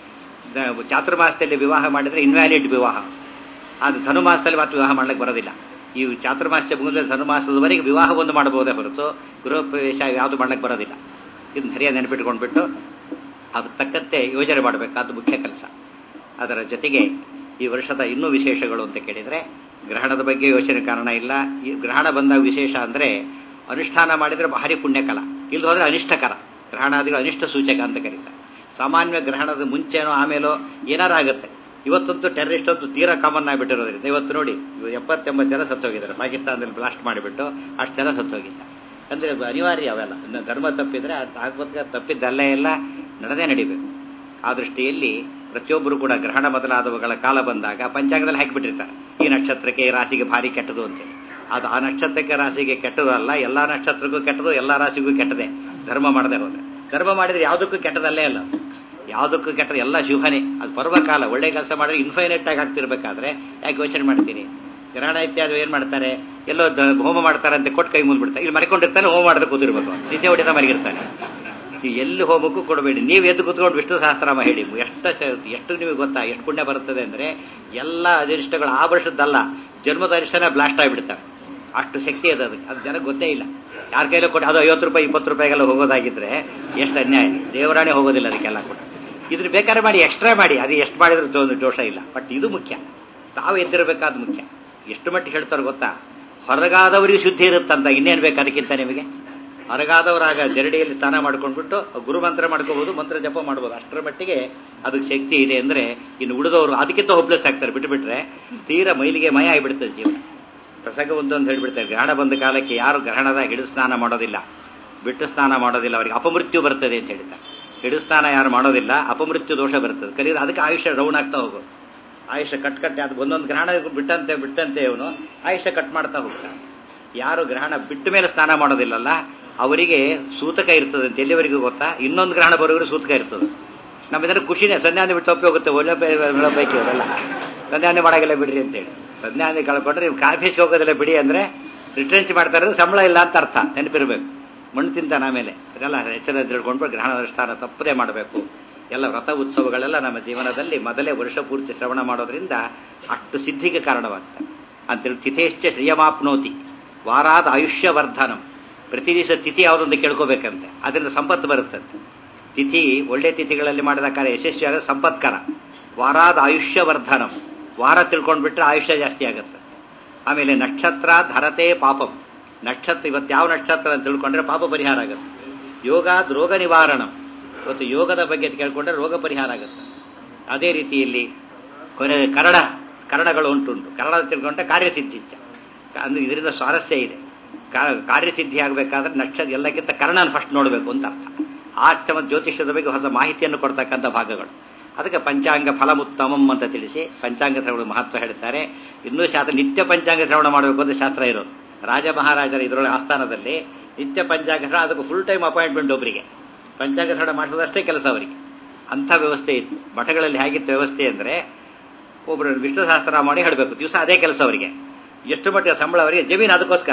ದ- ಚಾತುರ್ಮಾಸದಲ್ಲಿ ವಿವಾಹ ಮಾಡಿದ್ರೆ ಇನ್ವ್ಯಾಲಿಡ್ ವಿವಾಹ ಅದು ಧನುಮಾಸದಲ್ಲಿ ಮಾತ್ರ ವಿವಾಹ ಮಾಡ್ಲಿಕ್ಕೆ ಬರೋದಿಲ್ಲ ಈ ಚಾತುರ್ಮಾಸ್ಯ ಮುಗಿದ ಧನುಮಾಸದವರೆಗೆ ವಿವಾಹ ಒಂದು ಮಾಡಬಹುದೇ ಹೊರತು ಗೃಹ ಪ್ರವೇಶ ಯಾವುದು ಮಾಡ್ಲಿಕ್ಕೆ ಬರೋದಿಲ್ಲ ಇದನ್ನ ಸರಿಯಾಗಿ ನೆನಪಿಟ್ಕೊಂಡ್ಬಿಟ್ಟು ಅದ್ರ ತಕ್ಕಂತೆ ಯೋಜನೆ ಮಾಡಬೇಕಾದ ಮುಖ್ಯ ಕೆಲಸ ಅದರ ಜೊತೆಗೆ ಈ ವರ್ಷದ ಇನ್ನೂ ವಿಶೇಷಗಳು ಅಂತ ಕೇಳಿದರೆ ಗ್ರಹಣದ ಬಗ್ಗೆ ಯೋಚನೆ ಕಾರಣ ಇಲ್ಲ ಈ ಗ್ರಹಣ ಬಂದಾಗ ವಿಶೇಷ ಅಂದರೆ ಅನುಷ್ಠಾನ ಮಾಡಿದರೆ ಭಾರಿ ಪುಣ್ಯಕಲ ಇಲ್ಲಿ ಹೋದ್ರೆ ಅನಿಷ್ಟಕರ ಗ್ರಹಣಾದಿಗಳು ಅನಿಷ್ಟ ಸೂಚಕ ಅಂತ ಕರೀತಾರೆ ಸಾಮಾನ್ಯ ಗ್ರಹಣದ ಮುಂಚೆನೋ ಆಮೇಲೋ ಏನಾರು ಆಗುತ್ತೆ ಇವತ್ತಂತೂ ಟೆರರಿಸ್ಟ್ ಅಂತೂ ತೀರಾ ಕಾಮನ್ ಆಗಿಬಿಟ್ಟಿರೋದ್ರಿಂದ ಇವತ್ತು ನೋಡಿ ಇವ- ಎಪ್ಪತ್ತೆಂಬತ್ತು ಜನ ಸತ್ತೋಗಿದ್ದಾರೆ ಪಾಕಿಸ್ತಾನದಲ್ಲಿ ಬ್ಲಾಸ್ಟ್ ಮಾಡಿಬಿಟ್ಟು ಅಷ್ಟು ಜನ ಸತ್ತೋಗಿದ್ದಾರೆ ಅಂದ್ರೆ ಅದು ಅನಿವಾರ್ಯ ಅವೆಲ್ಲ ಇನ್ನು ಧರ್ಮ ತಪ್ಪಿದ್ರೆ ಅದು ಆಗ್ಬೋದ ತಪ್ಪಿದ್ದಲ್ಲೇ ಎಲ್ಲ ನಡೆದೇ ನಡಿಬೇಕು ಆ ದೃಷ್ಟಿಯಲ್ಲಿ ಪ್ರತಿಯೊಬ್ಬರು ಕೂಡ ಗ್ರಹಣ ಮೊದಲಾದವುಗಳ ಕಾಲ ಬಂದಾಗ ಪಂಚಾಂಗದಲ್ಲಿ ಹಾಕಿಬಿಟ್ಟಿರ್ತಾರೆ ಈ ನಕ್ಷತ್ರಕ್ಕೆ ಈ ರಾಶಿಗೆ ಭಾರಿ ಕೆಟ್ಟದು ಅಂತೇಳಿ ಅದು ಆ ನಕ್ಷತ್ರಕ್ಕೆ ರಾಶಿಗೆ ಕೆಟ್ಟದು ಅಲ್ಲ ಎಲ್ಲಾ ನಕ್ಷತ್ರಕ್ಕೂ ಕೆಟ್ಟದು ಎಲ್ಲಾ ರಾಶಿಗೂ ಕೆಟ್ಟದೆ ಧರ್ಮ ಮಾಡದೆ ಹೋದ್ರೆ ಧರ್ಮ ಮಾಡಿದ್ರೆ ಯಾವುದಕ್ಕೂ ಕೆಟ್ಟದಲ್ಲೇ ಅಲ್ಲ ಯಾವುದಕ್ಕೂ ಕೆಟ್ಟದ ಎಲ್ಲ ಶುಭನೇ ಅದು ಪರ್ವಕಾಲ ಒಳ್ಳೆ ಕೆಲಸ ಮಾಡಿದ್ರೆ ಇನ್ಫೈನೈಟ್ ಆಗಿ ಆಗ್ತಿರ್ಬೇಕಾದ್ರೆ ಯಾಕೆ ಯೋಚನೆ ಮಾಡ್ತೀನಿ ಗ್ರಹಣ ಇತ್ಯಾದಿ ಏನ್ ಮಾಡ್ತಾರೆ ಎಲ್ಲೋ ದ- ಹೋಮ ಮಾಡ್ತಾರೆ ಅಂತ ಕೊಟ್ಟು ಕೈ ಮುದ್ಬಿಡ್ತಾರೆ ಇಲ್ಲಿ ಮರ್ಕೊಂಡಿರ್ತಾನೆ ಹೋಮ ಮಾಡದೆ ಕೂತಿರ್ಬೇಕು ನಿದ್ದೆ ಹೊಡಿತಾ ಮರಿಗಿರ್ತಾನೆ ನೀವು ಎಲ್ಲಿ ಹೋಮಕ್ಕೂ ಕೊಡಬೇಡಿ ನೀವು ಎದ್ದು ಕೂತ್ಕೊಂಡು ವಿಷ್ಣು ಸಹಸ್ರನಾಮ ಹೇಳಿ ಎಷ್ಟು ಸ- ಎಷ್ಟು ನಿಮಗೆ ಗೊತ್ತಾ ಎಷ್ಟು ಪುಣ್ಯ ಬರುತ್ತದೆ ಅಂದ್ರೆ ಎಲ್ಲ ಅನಿಷ್ಟಗಳು ಆ ವರ್ಷದ್ದಲ್ಲ ಜನ್ಮದ ಅನಿಷ್ಟನೇ ಬ್ಲಾಸ್ಟ್ ಆಗಿಬಿಡ್ತಾರೆ ಅಷ್ಟು ಶಕ್ತಿ ಇದೆ ಅದಕ್ಕೆ ಅದು ಜನಕ್ಕೆ ಗೊತ್ತೇ ಇಲ್ಲ ಯಾರ ಕೈಲೂ ಕೊಟ್ಟು ಅದು ಐವತ್ತು ರೂಪಾಯಿ ಇಪ್ಪತ್ತು ರೂಪಾಯಿಗೆಲ್ಲ ಹೋಗೋದಾಗಿದ್ರೆ ಎಷ್ಟು ಅನ್ಯಾಯ ದೇವರಾಣೆ ಹೋಗೋದಿಲ್ಲ ಅದಕ್ಕೆಲ್ಲ ಕೂಡ ಇದ್ರ ಬೇಕಾದ್ರೆ ಮಾಡಿ ಎಕ್ಸ್ಟ್ರಾ ಮಾಡಿ ಅದು ಎಷ್ಟು ಮಾಡಿದ್ರೆ ಒಂದು ದೋಷ ಇಲ್ಲ ಬಟ್ ಇದು ಮುಖ್ಯ ತಾವು ಎದ್ದಿರಬೇಕಾದ ಮುಖ್ಯ ಎಷ್ಟು ಮಟ್ಟಿಗೆ ಹೇಳ್ತಾರೆ ಗೊತ್ತಾ ಹೊರಗಾದವರಿಗೆ ಶುದ್ಧಿ ಇರುತ್ತಂತ ಇನ್ನೇನು ಬೇಕು ಅದಕ್ಕಿಂತ ನಿಮಗೆ ಹೊರಗಾದವರಾಗ ಜರಡಿಯಲ್ಲಿ ಸ್ನಾನ ಮಾಡ್ಕೊಂಡ್ಬಿಟ್ಟು ಗುರು ಮಂತ್ರ ಮಾಡ್ಕೋಬಹುದು ಮಂತ್ರ ಜಪ ಮಾಡ್ಬೋದು ಅಷ್ಟರ ಮಟ್ಟಿಗೆ ಅದಕ್ಕೆ ಶಕ್ತಿ ಇದೆ ಅಂದ್ರೆ ಇನ್ನು ಉಳಿದವರು ಅದಕ್ಕಿಂತ ಹೋಪ್ಲೆಸ್ ಆಗ್ತಾರೆ ಬಿಟ್ಟುಬಿಟ್ರೆ ತೀರಾ ಮೈಲಿಗೆ ಮಯ ಆಗಿಬಿಡ್ತದೆ ಜೀವನ ಪ್ರಸಂಗ ಒಂದೊಂದು ಹೇಳ್ಬಿಡ್ತಾರೆ ಗ್ರಹಣ ಬಂದ ಕಾಲಕ್ಕೆ ಯಾರು ಗ್ರಹಣದ ಹಿಡಿದು ಸ್ನಾನ ಮಾಡೋದಿಲ್ಲ ಬಿಟ್ಟು ಸ್ನಾನ ಮಾಡೋದಿಲ್ಲ ಅವರಿಗೆ ಅಪಮೃತ್ಯು ಬರ್ತದೆ ಅಂತ ಹೇಳ್ತಾರೆ ಹಿಡಿದು ಸ್ನಾನ ಯಾರು ಮಾಡೋದಿಲ್ಲ ಅಪಮೃತ್ಯು ದೋಷ ಬರ್ತದೆ ಕಲಿಯೋದು ಅದಕ್ಕೆ ಆಯುಷ್ಯ ಡೌನ್ ಆಗ್ತಾ ಹೋಗೋದು ಆಯುಷ್ಯ ಕಟ್ ಕಟ್ಟೆ ಅದು ಒಂದೊಂದು ಗ್ರಹಣ ಬಿಟ್ಟಂತೆ ಬಿಟ್ಟಂತೆ ಅವನು ಆಯುಷ್ಯ ಕಟ್ ಮಾಡ್ತಾ ಹೋಗ್ತಾನೆ ಯಾರು ಗ್ರಹಣ ಬಿಟ್ಟ ಮೇಲೆ ಸ್ನಾನ ಮಾಡೋದಿಲ್ಲಲ್ಲ ಅವರಿಗೆ ಸೂತಕ ಇರ್ತದೆ ಅಂತ ಎಲ್ಲಿವರೆಗೂ ಗೊತ್ತಾ ಇನ್ನೊಂದು ಗ್ರಹಣ ಬರೋರಿಗೆ ಸೂತಕ ಇರ್ತದೆ ನಮ್ಮ ಇದರ ಖುಷಿನೇ ಸಂಧ್ಯಾನೆ ಬಿಟ್ಟು ತಪ್ಪಿ ಹೋಗುತ್ತೆ ಒಳ್ಳೆ ಬೈ- ಬೈಕಿ ಅವರೆಲ್ಲ ಸಂಧ್ಯಾನೆ ಮಾಡಾಗಿಲ್ಲ ಬಿಡ್ರಿ ಅಂತೇಳಿ ಸಂಧ್ಯಾನೆ ಕಳ್ಕೊಂಡ್ರೆ ನೀವು ಕಾಫಿ ಹೋಗೋದಿಲ್ಲ ಬಿಡಿ ಅಂದ್ರೆ ರಿಟ್ರೆಂಚ್ ಮಾಡ್ತಾ ಇರೋದು ಸಂಬಳ ಇಲ್ಲ ಅಂತ ಅರ್ಥ ನೆನಪಿರ್ಬೇಕು ಮಣ್ಣು ತಿಂತಾನೆ ಆಮೇಲೆ ಅದೆಲ್ಲ ಎಚ್ಚರ ತಿಳ್ಕೊಂಡು ಗ್ರಹಣ ಅನುಷ್ಠಾನ ತಪ್ಪದೇ ಮಾಡಬೇಕು ಎಲ್ಲ ವ್ರತ ಉತ್ಸವಗಳೆಲ್ಲ ನಮ್ಮ ಜೀವನದಲ್ಲಿ ಮೊದಲೇ ವರ್ಷ ಪೂರ್ತಿ ಶ್ರವಣ ಮಾಡೋದ್ರಿಂದ ಅಷ್ಟು ಸಿದ್ಧಿಗೆ ಕಾರಣವಾಗ್ತದೆ ಅಂತೇಳಿ ತಿಥೇಶ್ಚ ಶ್ರಿಯಮಾಪ್ನೋತಿ ವಾರಾದ ಆಯುಷ್ಯವರ್ಧನಂ ಪ್ರತಿ ದಿವಸ ತಿಥಿ ಯಾವುದೊಂದು ಕೇಳ್ಕೋಬೇಕಂತೆ ಅದರಿಂದ ಸಂಪತ್ತು ಬರುತ್ತಂತೆ ತಿಥಿ ಒಳ್ಳೆ ತಿಥಿಗಳಲ್ಲಿ ಮಾಡಿದ ಕಾರ್ಯ ಯಶಸ್ವಿಯಾಗ ಸಂಪತ್ಕರ ವಾರಾದ ಆಯುಷ್ಯವರ್ಧನಂ ವಾರ ತಿಳ್ಕೊಂಡ್ಬಿಟ್ರೆ ಆಯುಷ್ಯ ಜಾಸ್ತಿ ಆಗುತ್ತೆ ಆಮೇಲೆ ನಕ್ಷತ್ರ ಧರತೆ ಪಾಪಂ ನಕ್ಷತ್ರ ಇವತ್ತು ಯಾವ ನಕ್ಷತ್ರ ಅಂತ ತಿಳ್ಕೊಂಡ್ರೆ ಪಾಪ ಪರಿಹಾರ ಆಗುತ್ತೆ ಯೋಗಾದ್ ರೋಗ ನಿವಾರಣ ಇವತ್ತು ಯೋಗದ ಬಗ್ಗೆ ಕೇಳ್ಕೊಂಡ್ರೆ ರೋಗ ಪರಿಹಾರ ಆಗುತ್ತೆ ಅದೇ ರೀತಿಯಲ್ಲಿ ಕೊನೆ ಕನ್ನಡ ಕನ್ನಡಗಳು ಉಂಟುಂಟು ಕನ್ನಡ ತಿಳ್ಕೊಂಡ್ರೆ ಕಾರ್ಯಸಿದ್ಧಿಚ್ಚ ಅಂದ್ರೆ ಇದರಿಂದ ಸ್ವಾರಸ್ಯ ಇದೆ ಕಾ- ಕಾರ್ಯಸಿದ್ಧಿ ಆಗಬೇಕಾದ್ರೆ ನಕ್ಷತ್ರ ಎಲ್ಲಕ್ಕಿಂತ ಕರ್ಣನ ಫಸ್ಟ್ ನೋಡಬೇಕು ಅಂತ ಅರ್ಥ ಆಷ್ಟ ಮತ್ತು ಜ್ಯೋತಿಷ್ಯದ ಬಗ್ಗೆ ಹೊಸ ಮಾಹಿತಿಯನ್ನು ಕೊಡ್ತಕ್ಕಂಥ ಭಾಗಗಳು ಅದಕ್ಕೆ ಪಂಚಾಂಗ ಫಲಮುತ್ತಮಂ ಅಂತ ತಿಳಿಸಿ ಪಂಚಾಂಗ ಶ್ರವಣ ಮಹತ್ವ ಹೇಳ್ತಾರೆ ಇನ್ನೂ ಶಾಸ್ತ್ರ ನಿತ್ಯ ಪಂಚಾಂಗ ಶ್ರವಣ ಮಾಡಬೇಕು ಅಂತ ಶಾಸ್ತ್ರ ಇರೋದು ರಾಜ ಮಹಾರಾಜರ ಇದರೊಳಗೆ ಆಸ್ಥಾನದಲ್ಲಿ ನಿತ್ಯ ಪಂಚಾಂಗ ಶ್ರವಣ ಅದಕ್ಕೆ ಫುಲ್ ಟೈಮ್ ಅಪಾಯಿಂಟ್ಮೆಂಟ್ ಒಬ್ಬರಿಗೆ ಪಂಚಾಂಗ ಶ್ರವಣ ಮಾಡಿಸೋದಷ್ಟೇ ಕೆಲಸ ಅವರಿಗೆ ಅಂಥ ವ್ಯವಸ್ಥೆ ಇತ್ತು ಮಠಗಳಲ್ಲಿ ಹೇಗಿತ್ತು ವ್ಯವಸ್ಥೆ ಅಂದರೆ ಒಬ್ಬರು ವಿಷ್ಣು ಸಹಸ್ರ ಮಾಡಿ ಹೇಳಬೇಕು ದಿವಸ ಅದೇ ಕೆಲಸ ಅವರಿಗೆ ಎಷ್ಟು ಮಟ್ಟಿಗೆ ಸಂಬಳ ಅವರಿಗೆ ಜಮೀನು ಅದಕ್ಕೋಸ್ಕರ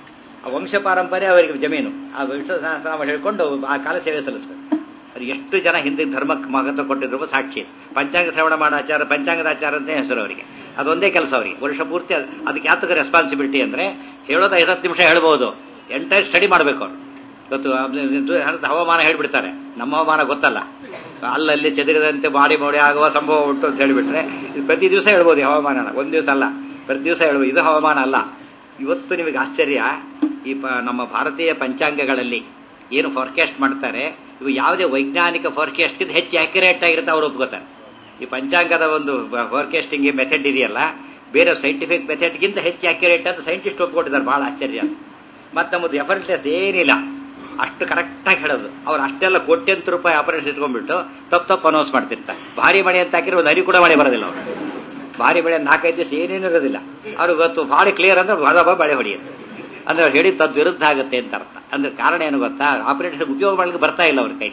ಆ ವಂಶ ಪಾರಂಪರ್ಯ ಅವರಿಗೆ ಜಮೀನು ಆ ವಿಷ್ಣು ಸಹಸ್ರನಾಮ ಹೇಳ್ಕೊಂಡು ಆ ಕಾಲ ಸೇವೆ ಸಲ್ಲಿಸಬೇಕು ಅದು ಎಷ್ಟು ಜನ ಹಿಂದೆ ಧರ್ಮಕ್ಕೆ ಮಹತ್ವ ಕೊಟ್ಟಿದ್ರು ಸಾಕ್ಷಿ ಪಂಚಾಂಗ ಶ್ರವಣ ಮಾಡೋ ಆಚಾರ ಪಂಚಾಂಗದ ಆಚಾರ ಅಂತ ಹೆಸರು ಅವರಿಗೆ ಅದೊಂದೇ ಕೆಲಸ ಅವರಿಗೆ ವರ್ಷ ಪೂರ್ತಿ ಅದ್- ಅದಕ್ಕೆ ಯಾತಕ ರೆಸ್ಪಾನ್ಸಿಬಿಲಿಟಿ ಅಂದ್ರೆ ಹೇಳೋದು ಐವತ್ತು ನಿಮಿಷ ಹೇಳ್ಬೋದು ಎಂಟೈರ್ ಸ್ಟಡಿ ಮಾಡಬೇಕು ಅವರು ಇವತ್ತು ಅದು ಹಣದ ಹವಾಮಾನ ಹೇಳ್ಬಿಡ್ತಾರೆ ನಮ್ಮ ಹವಾಮಾನ ಗೊತ್ತಲ್ಲ ಅಲ್ಲಲ್ಲಿ ಚದುರಿದಂತೆ ಬಾಡಿ ಮೋಡಿ ಆಗುವ ಸಂಭವ ಉಂಟು ಅಂತ ಹೇಳಿಬಿಟ್ರೆ ಇದು ಪ್ರತಿ ದಿವಸ ಹೇಳ್ಬೋದು ಈ ಹವಾಮಾನನ ಒಂದು ದಿವಸ ಅಲ್ಲ ಪ್ರತಿ ದಿವಸ ಹೇಳ್ಬೋದು ಇದು ಹವಾಮಾನ ಅಲ್ಲ ಇವತ್ತು ನಿಮಗೆ ಆಶ್ಚರ್ಯ ಈ ಪ ನಮ್ಮ ಭಾರತೀಯ ಪಂಚಾಂಗಗಳಲ್ಲಿ ಏನು ಫಾರ್ಕಾಸ್ಟ್ ಮಾಡ್ತಾರೆ ಇವು ಯಾವುದೇ ವೈಜ್ಞಾನಿಕ ಫಾರ್ಕಾಸ್ಟ್ಗಿಂತ ಹೆಚ್ಚು ಆಕ್ಯುರೇಟ್ ಆಗಿರುತ್ತೆ ಅವ್ರು ಒಪ್ಕೋತಾರೆ ಈ ಪಂಚಾಂಗದ ಒಂದು ಫಾರ್ಕಾಸ್ಟಿಂಗ್ ಮೆಥಡ್ ಇದೆಯಲ್ಲ ಬೇರೆ ಸೈಂಟಿಫಿಕ್ ಮೆಥಡ್ಗಿಂತ ಹೆಚ್ಚು ಆಕ್ಯುರೇಟ್ ಅಂತ ಸೈಂಟಿಸ್ಟ್ ಒಪ್ಕೊಂಡಿದ್ದಾರೆ ಬಹಳ ಆಶ್ಚರ್ಯ ಅಂತ ಮತ್ತೆ ನಮ್ಮದು ಎಫರ್ಟ್ಲೆಸ್ ಏನಿಲ್ಲ ಅಷ್ಟು ಕರೆಕ್ಟಾಗಿ ಹೇಳೋದು ಅವ್ರು ಅಷ್ಟೆಲ್ಲ ಕೋಟ್ಯಂತರ ರೂಪಾಯಿ ಆಪರೇಷನ್ ಇಟ್ಕೊಂಡ್ಬಿಟ್ಟು ತಪ್ಪು ತಪ್ಪು ಅನೌನ್ಸ್ ಮಾಡ್ತಿರ್ತಾರೆ ಭಾರಿ ಮಳೆ ಅಂತ ಹಾಕಿದ್ರೆ ಒಂದು ಹರಿ ಕೂಡ ಮಳೆ ಬರೋದಿಲ್ಲ ಅವರು ಭಾರಿ ಮಳೆ ನಾಲ್ಕೈದು ದಿವಸ ಏನೇನು ಇರೋದಿಲ್ಲ ಅವ್ರಿಗೆ ಗೊತ್ತು ಭಾರಿ ಕ್ಲಿಯರ್ ಅಂದ್ರೆ ಬರಬ ಮಳೆ ಹೊಡೆಯುತ್ತೆ ಅಂದ್ರೆ ಅವ್ರು ಹೇಳಿದ ತದ್ ವಿರುದ್ಧ ಆಗುತ್ತೆ ಅಂತ ಅರ್ಥ ಅಂದ್ರೆ ಕಾರಣ ಏನು ಗೊತ್ತಾ ಆಪರೇಟರ್ಸ್ ಉಪಯೋಗ ಮಾಡಲಿಕ್ಕೆ ಬರ್ತಾ ಇಲ್ಲ ಅವ್ರ ಕೈ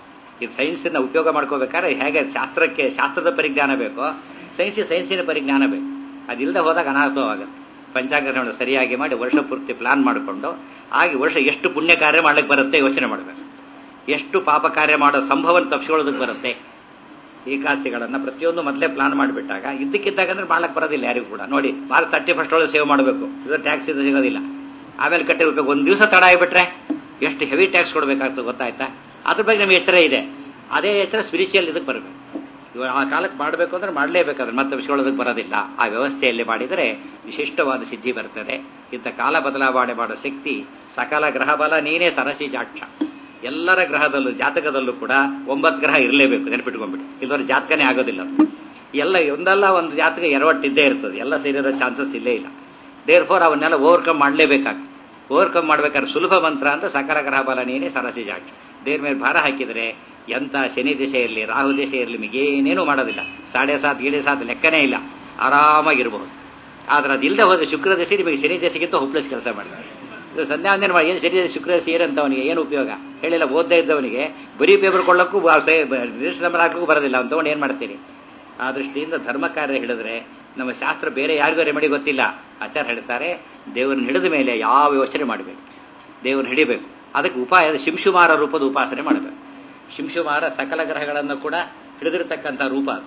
ಈ ಸೈನ್ಸನ್ನ ಉಪಯೋಗ ಮಾಡ್ಕೋಬೇಕಾದ್ರೆ ಹೇಗೆ ಶಾಸ್ತ್ರಕ್ಕೆ ಶಾಸ್ತ್ರದ ಪರಿಜ್ಞಾನ ಬೇಕೋ ಸೈನ್ಸಿಗೆ ಸೈನ್ಸಿನ ಪರಿಜ್ಞಾನ ಬೇಕು ಅದಿಲ್ಲದೆ ಹೋದಾಗ ಅನಾಹುತವಾಗುತ್ತೆ ಪಂಚಾಂಗ ಶ್ರವಣ ಸರಿಯಾಗಿ ಮಾಡಿ ವರ್ಷ ಪೂರ್ತಿ ಪ್ಲಾನ್ ಮಾಡಿಕೊಂಡು ಆಗಿ ವರ್ಷ ಎಷ್ಟು ಪುಣ್ಯ ಕಾರ್ಯ ಮಾಡ್ಲಿಕ್ಕೆ ಬರುತ್ತೆ ಯೋಚನೆ ಮಾಡಬೇಕು ಎಷ್ಟು ಪಾಪ ಕಾರ್ಯ ಮಾಡೋ ಸಂಭವನ ತಪ್ಪಿಸ್ಕೊಳ್ಳೋದಕ್ಕೆ ಬರುತ್ತೆ ಏಕಾದಶಿಗಳನ್ನ ಪ್ರತಿಯೊಂದು ಮೊದಲೇ ಪ್ಲಾನ್ ಮಾಡಿಬಿಟ್ಟಾಗ ಇದ್ದಕ್ಕಿದ್ದಾಗ ಅಂದ್ರೆ ಮಾಡ್ಲಕ್ಕೆ ಬರೋದಿಲ್ಲ ಯಾರಿಗೂ ಕೂಡ ನೋಡಿ ಮಾರ್ಚ್ ತರ್ಟಿ ಫಸ್ಟ್ ಒಳಗೆ ಸೇವ್ ಮಾಡಬೇಕು ಇದು ಟ್ಯಾಕ್ಸ್ ಇದು ಸಿಗೋದಿಲ್ಲ ಆಮೇಲೆ ಕಟ್ಟಿರ್ಬೇಕು ಒಂದು ದಿವಸ ತಡ ಆಗಿಬಿಟ್ರೆ ಎಷ್ಟು ಹೆವಿ ಟ್ಯಾಕ್ಸ್ ಕೊಡಬೇಕಾಗ್ತದೆ ಗೊತ್ತಾಯ್ತಾ ಅದ್ರ ಬಗ್ಗೆ ನಮ್ಗೆ ಎಚ್ಚರ ಇದೆ ಅದೇ ಎಚ್ಚರ ಸ್ಪಿರಿಚುವಲ್ ಇದಕ್ಕೆ ಬರಬೇಕು ಇವಾಗ ಆ ಕಾಲಕ್ಕೆ ಮಾಡಬೇಕು ಅಂದ್ರೆ ಮಾಡಲೇಬೇಕಾದ್ರೆ ಮತ್ತೆ ವಿಷಯಗಳೋದಕ್ಕೆ ಬರೋದಿಲ್ಲ ಆ ವ್ಯವಸ್ಥೆಯಲ್ಲಿ ಮಾಡಿದರೆ ವಿಶಿಷ್ಟವಾದ ಸಿದ್ಧಿ ಬರ್ತದೆ ಇಂಥ ಕಾಲ ಬದಲಾವಣೆ ಮಾಡೋ ಶಕ್ತಿ ಸಕಲ ಗ್ರಹ ಬಲ ನೀನೇ ಸರಸಿ ಜಾಕ್ಷ ಎಲ್ಲರ ಗ್ರಹದಲ್ಲೂ ಜಾತಕದಲ್ಲೂ ಕೂಡ ಒಂಬತ್ತು ಗ್ರಹ ಇರಲೇಬೇಕು ನೆನಪಿಟ್ಕೊಂಡ್ಬಿಟ್ಟು ಇಲ್ಲದ್ರೆ ಜಾತಕನೇ ಆಗೋದಿಲ್ಲ ಅದು. ಎಲ್ಲ ಒಂದಲ್ಲ ಒಂದು ಜಾತಕ ಎರವಟ್ಟಿದ್ದೇ ಇರ್ತದೆ ಎಲ್ಲ ಸೇರಿರೋ ಚಾನ್ಸಸ್ ಇಲ್ಲೇ ಇಲ್ಲ ದೇರ್ ಫೋರ್ ಅವನ್ನೆಲ್ಲ ಓವರ್ಕಮ್ ಮಾಡಲೇಬೇಕಾಗ ಓವರ್ಕಮ್ ಮಾಡ್ಬೇಕಾದ್ರೆ ಸುಲಭ ಮಂತ್ರ ಅಂತ ಸಕಲ ಗ್ರಹ ಬಲ ನೀನೇ ಸರಸಿ ಜಾಕ್ಷ ದೇವ್ರ ಮೇಲೆ ಭಾರ ಹಾಕಿದರೆ ಎಂಥ ಶನಿ ದಿಶೆ ಇರಲಿ ರಾಹು ದಿಶೆ ಇರಲಿ ನಿಮಗೇನೇನೂ ಮಾಡೋದಿಲ್ಲ ಸಾಡೆ ಸಾತ್ ಏಳೆ ಸಾತ್ ಲೆಕ್ಕನೇ ಇಲ್ಲ ಆರಾಮಾಗಿರಬಹುದು ಆದ್ರೆ ಅದಿಲ್ಲದೆ ಹೋದ್ರೆ ಶುಕ್ರ ದಶೆ ನಿಮಗೆ ಶನಿ ದಶೆಗಿಂತ ಹೋಪ್ಲೆಸ್ ಕೆಲಸ ಮಾಡಿದೆ ಇದು ಸಂಧ್ಯಾವಂದನೆ ಮಾಡಿ ಏನು ಶನಿ ಶುಕ್ರ ದಶೆ ಏನಂತ ಅವನಿಗೆ ಏನು ಉಪಯೋಗ ಹೇಳಿಲ್ಲ ಓದ್ತಾ ಇದ್ದವನಿಗೆ ಬರೀ ಪೇಪರ್ ಕೊಳ್ಳಕ್ಕೂ ರಿಜಿಸ್ಟರ್ ನಂಬರ್ ಹಾಕಕ್ಕೂ ಬರೋದಿಲ್ಲ ಅಂತ ತಗೊಂಡು ಏನು ಮಾಡ್ತೀರಿ ಆ ದೃಷ್ಟಿಯಿಂದ ಧರ್ಮ ಕಾರ್ಯ ಹಿಡಿದ್ರೆ ನಮ್ಮ ಶಾಸ್ತ್ರ ಬೇರೆ ಯಾರಿಗೂ ರೆಮಿಡಿ ಗೊತ್ತಿಲ್ಲ ಆಚಾರ ಹೇಳ್ತಾರೆ ದೇವರನ್ನ ಹಿಡಿದ ಮೇಲೆ ಯಾವ ಯೋಚನೆ ಮಾಡಬೇಕು ದೇವರನ್ನ ಹಿಡಿಬೇಕು ಅದಕ್ಕೆ ಉಪಾಯ ಶಿಂಶುಮಾರ ರೂಪದ ಉಪಾಸನೆ ಮಾಡಬೇಕು ಶಿಂಶುಮಾರ ಸಕಲ ಗ್ರಹಗಳನ್ನು ಕೂಡ ಹಿಡಿದಿರತಕ್ಕಂಥ ರೂಪ ಅದು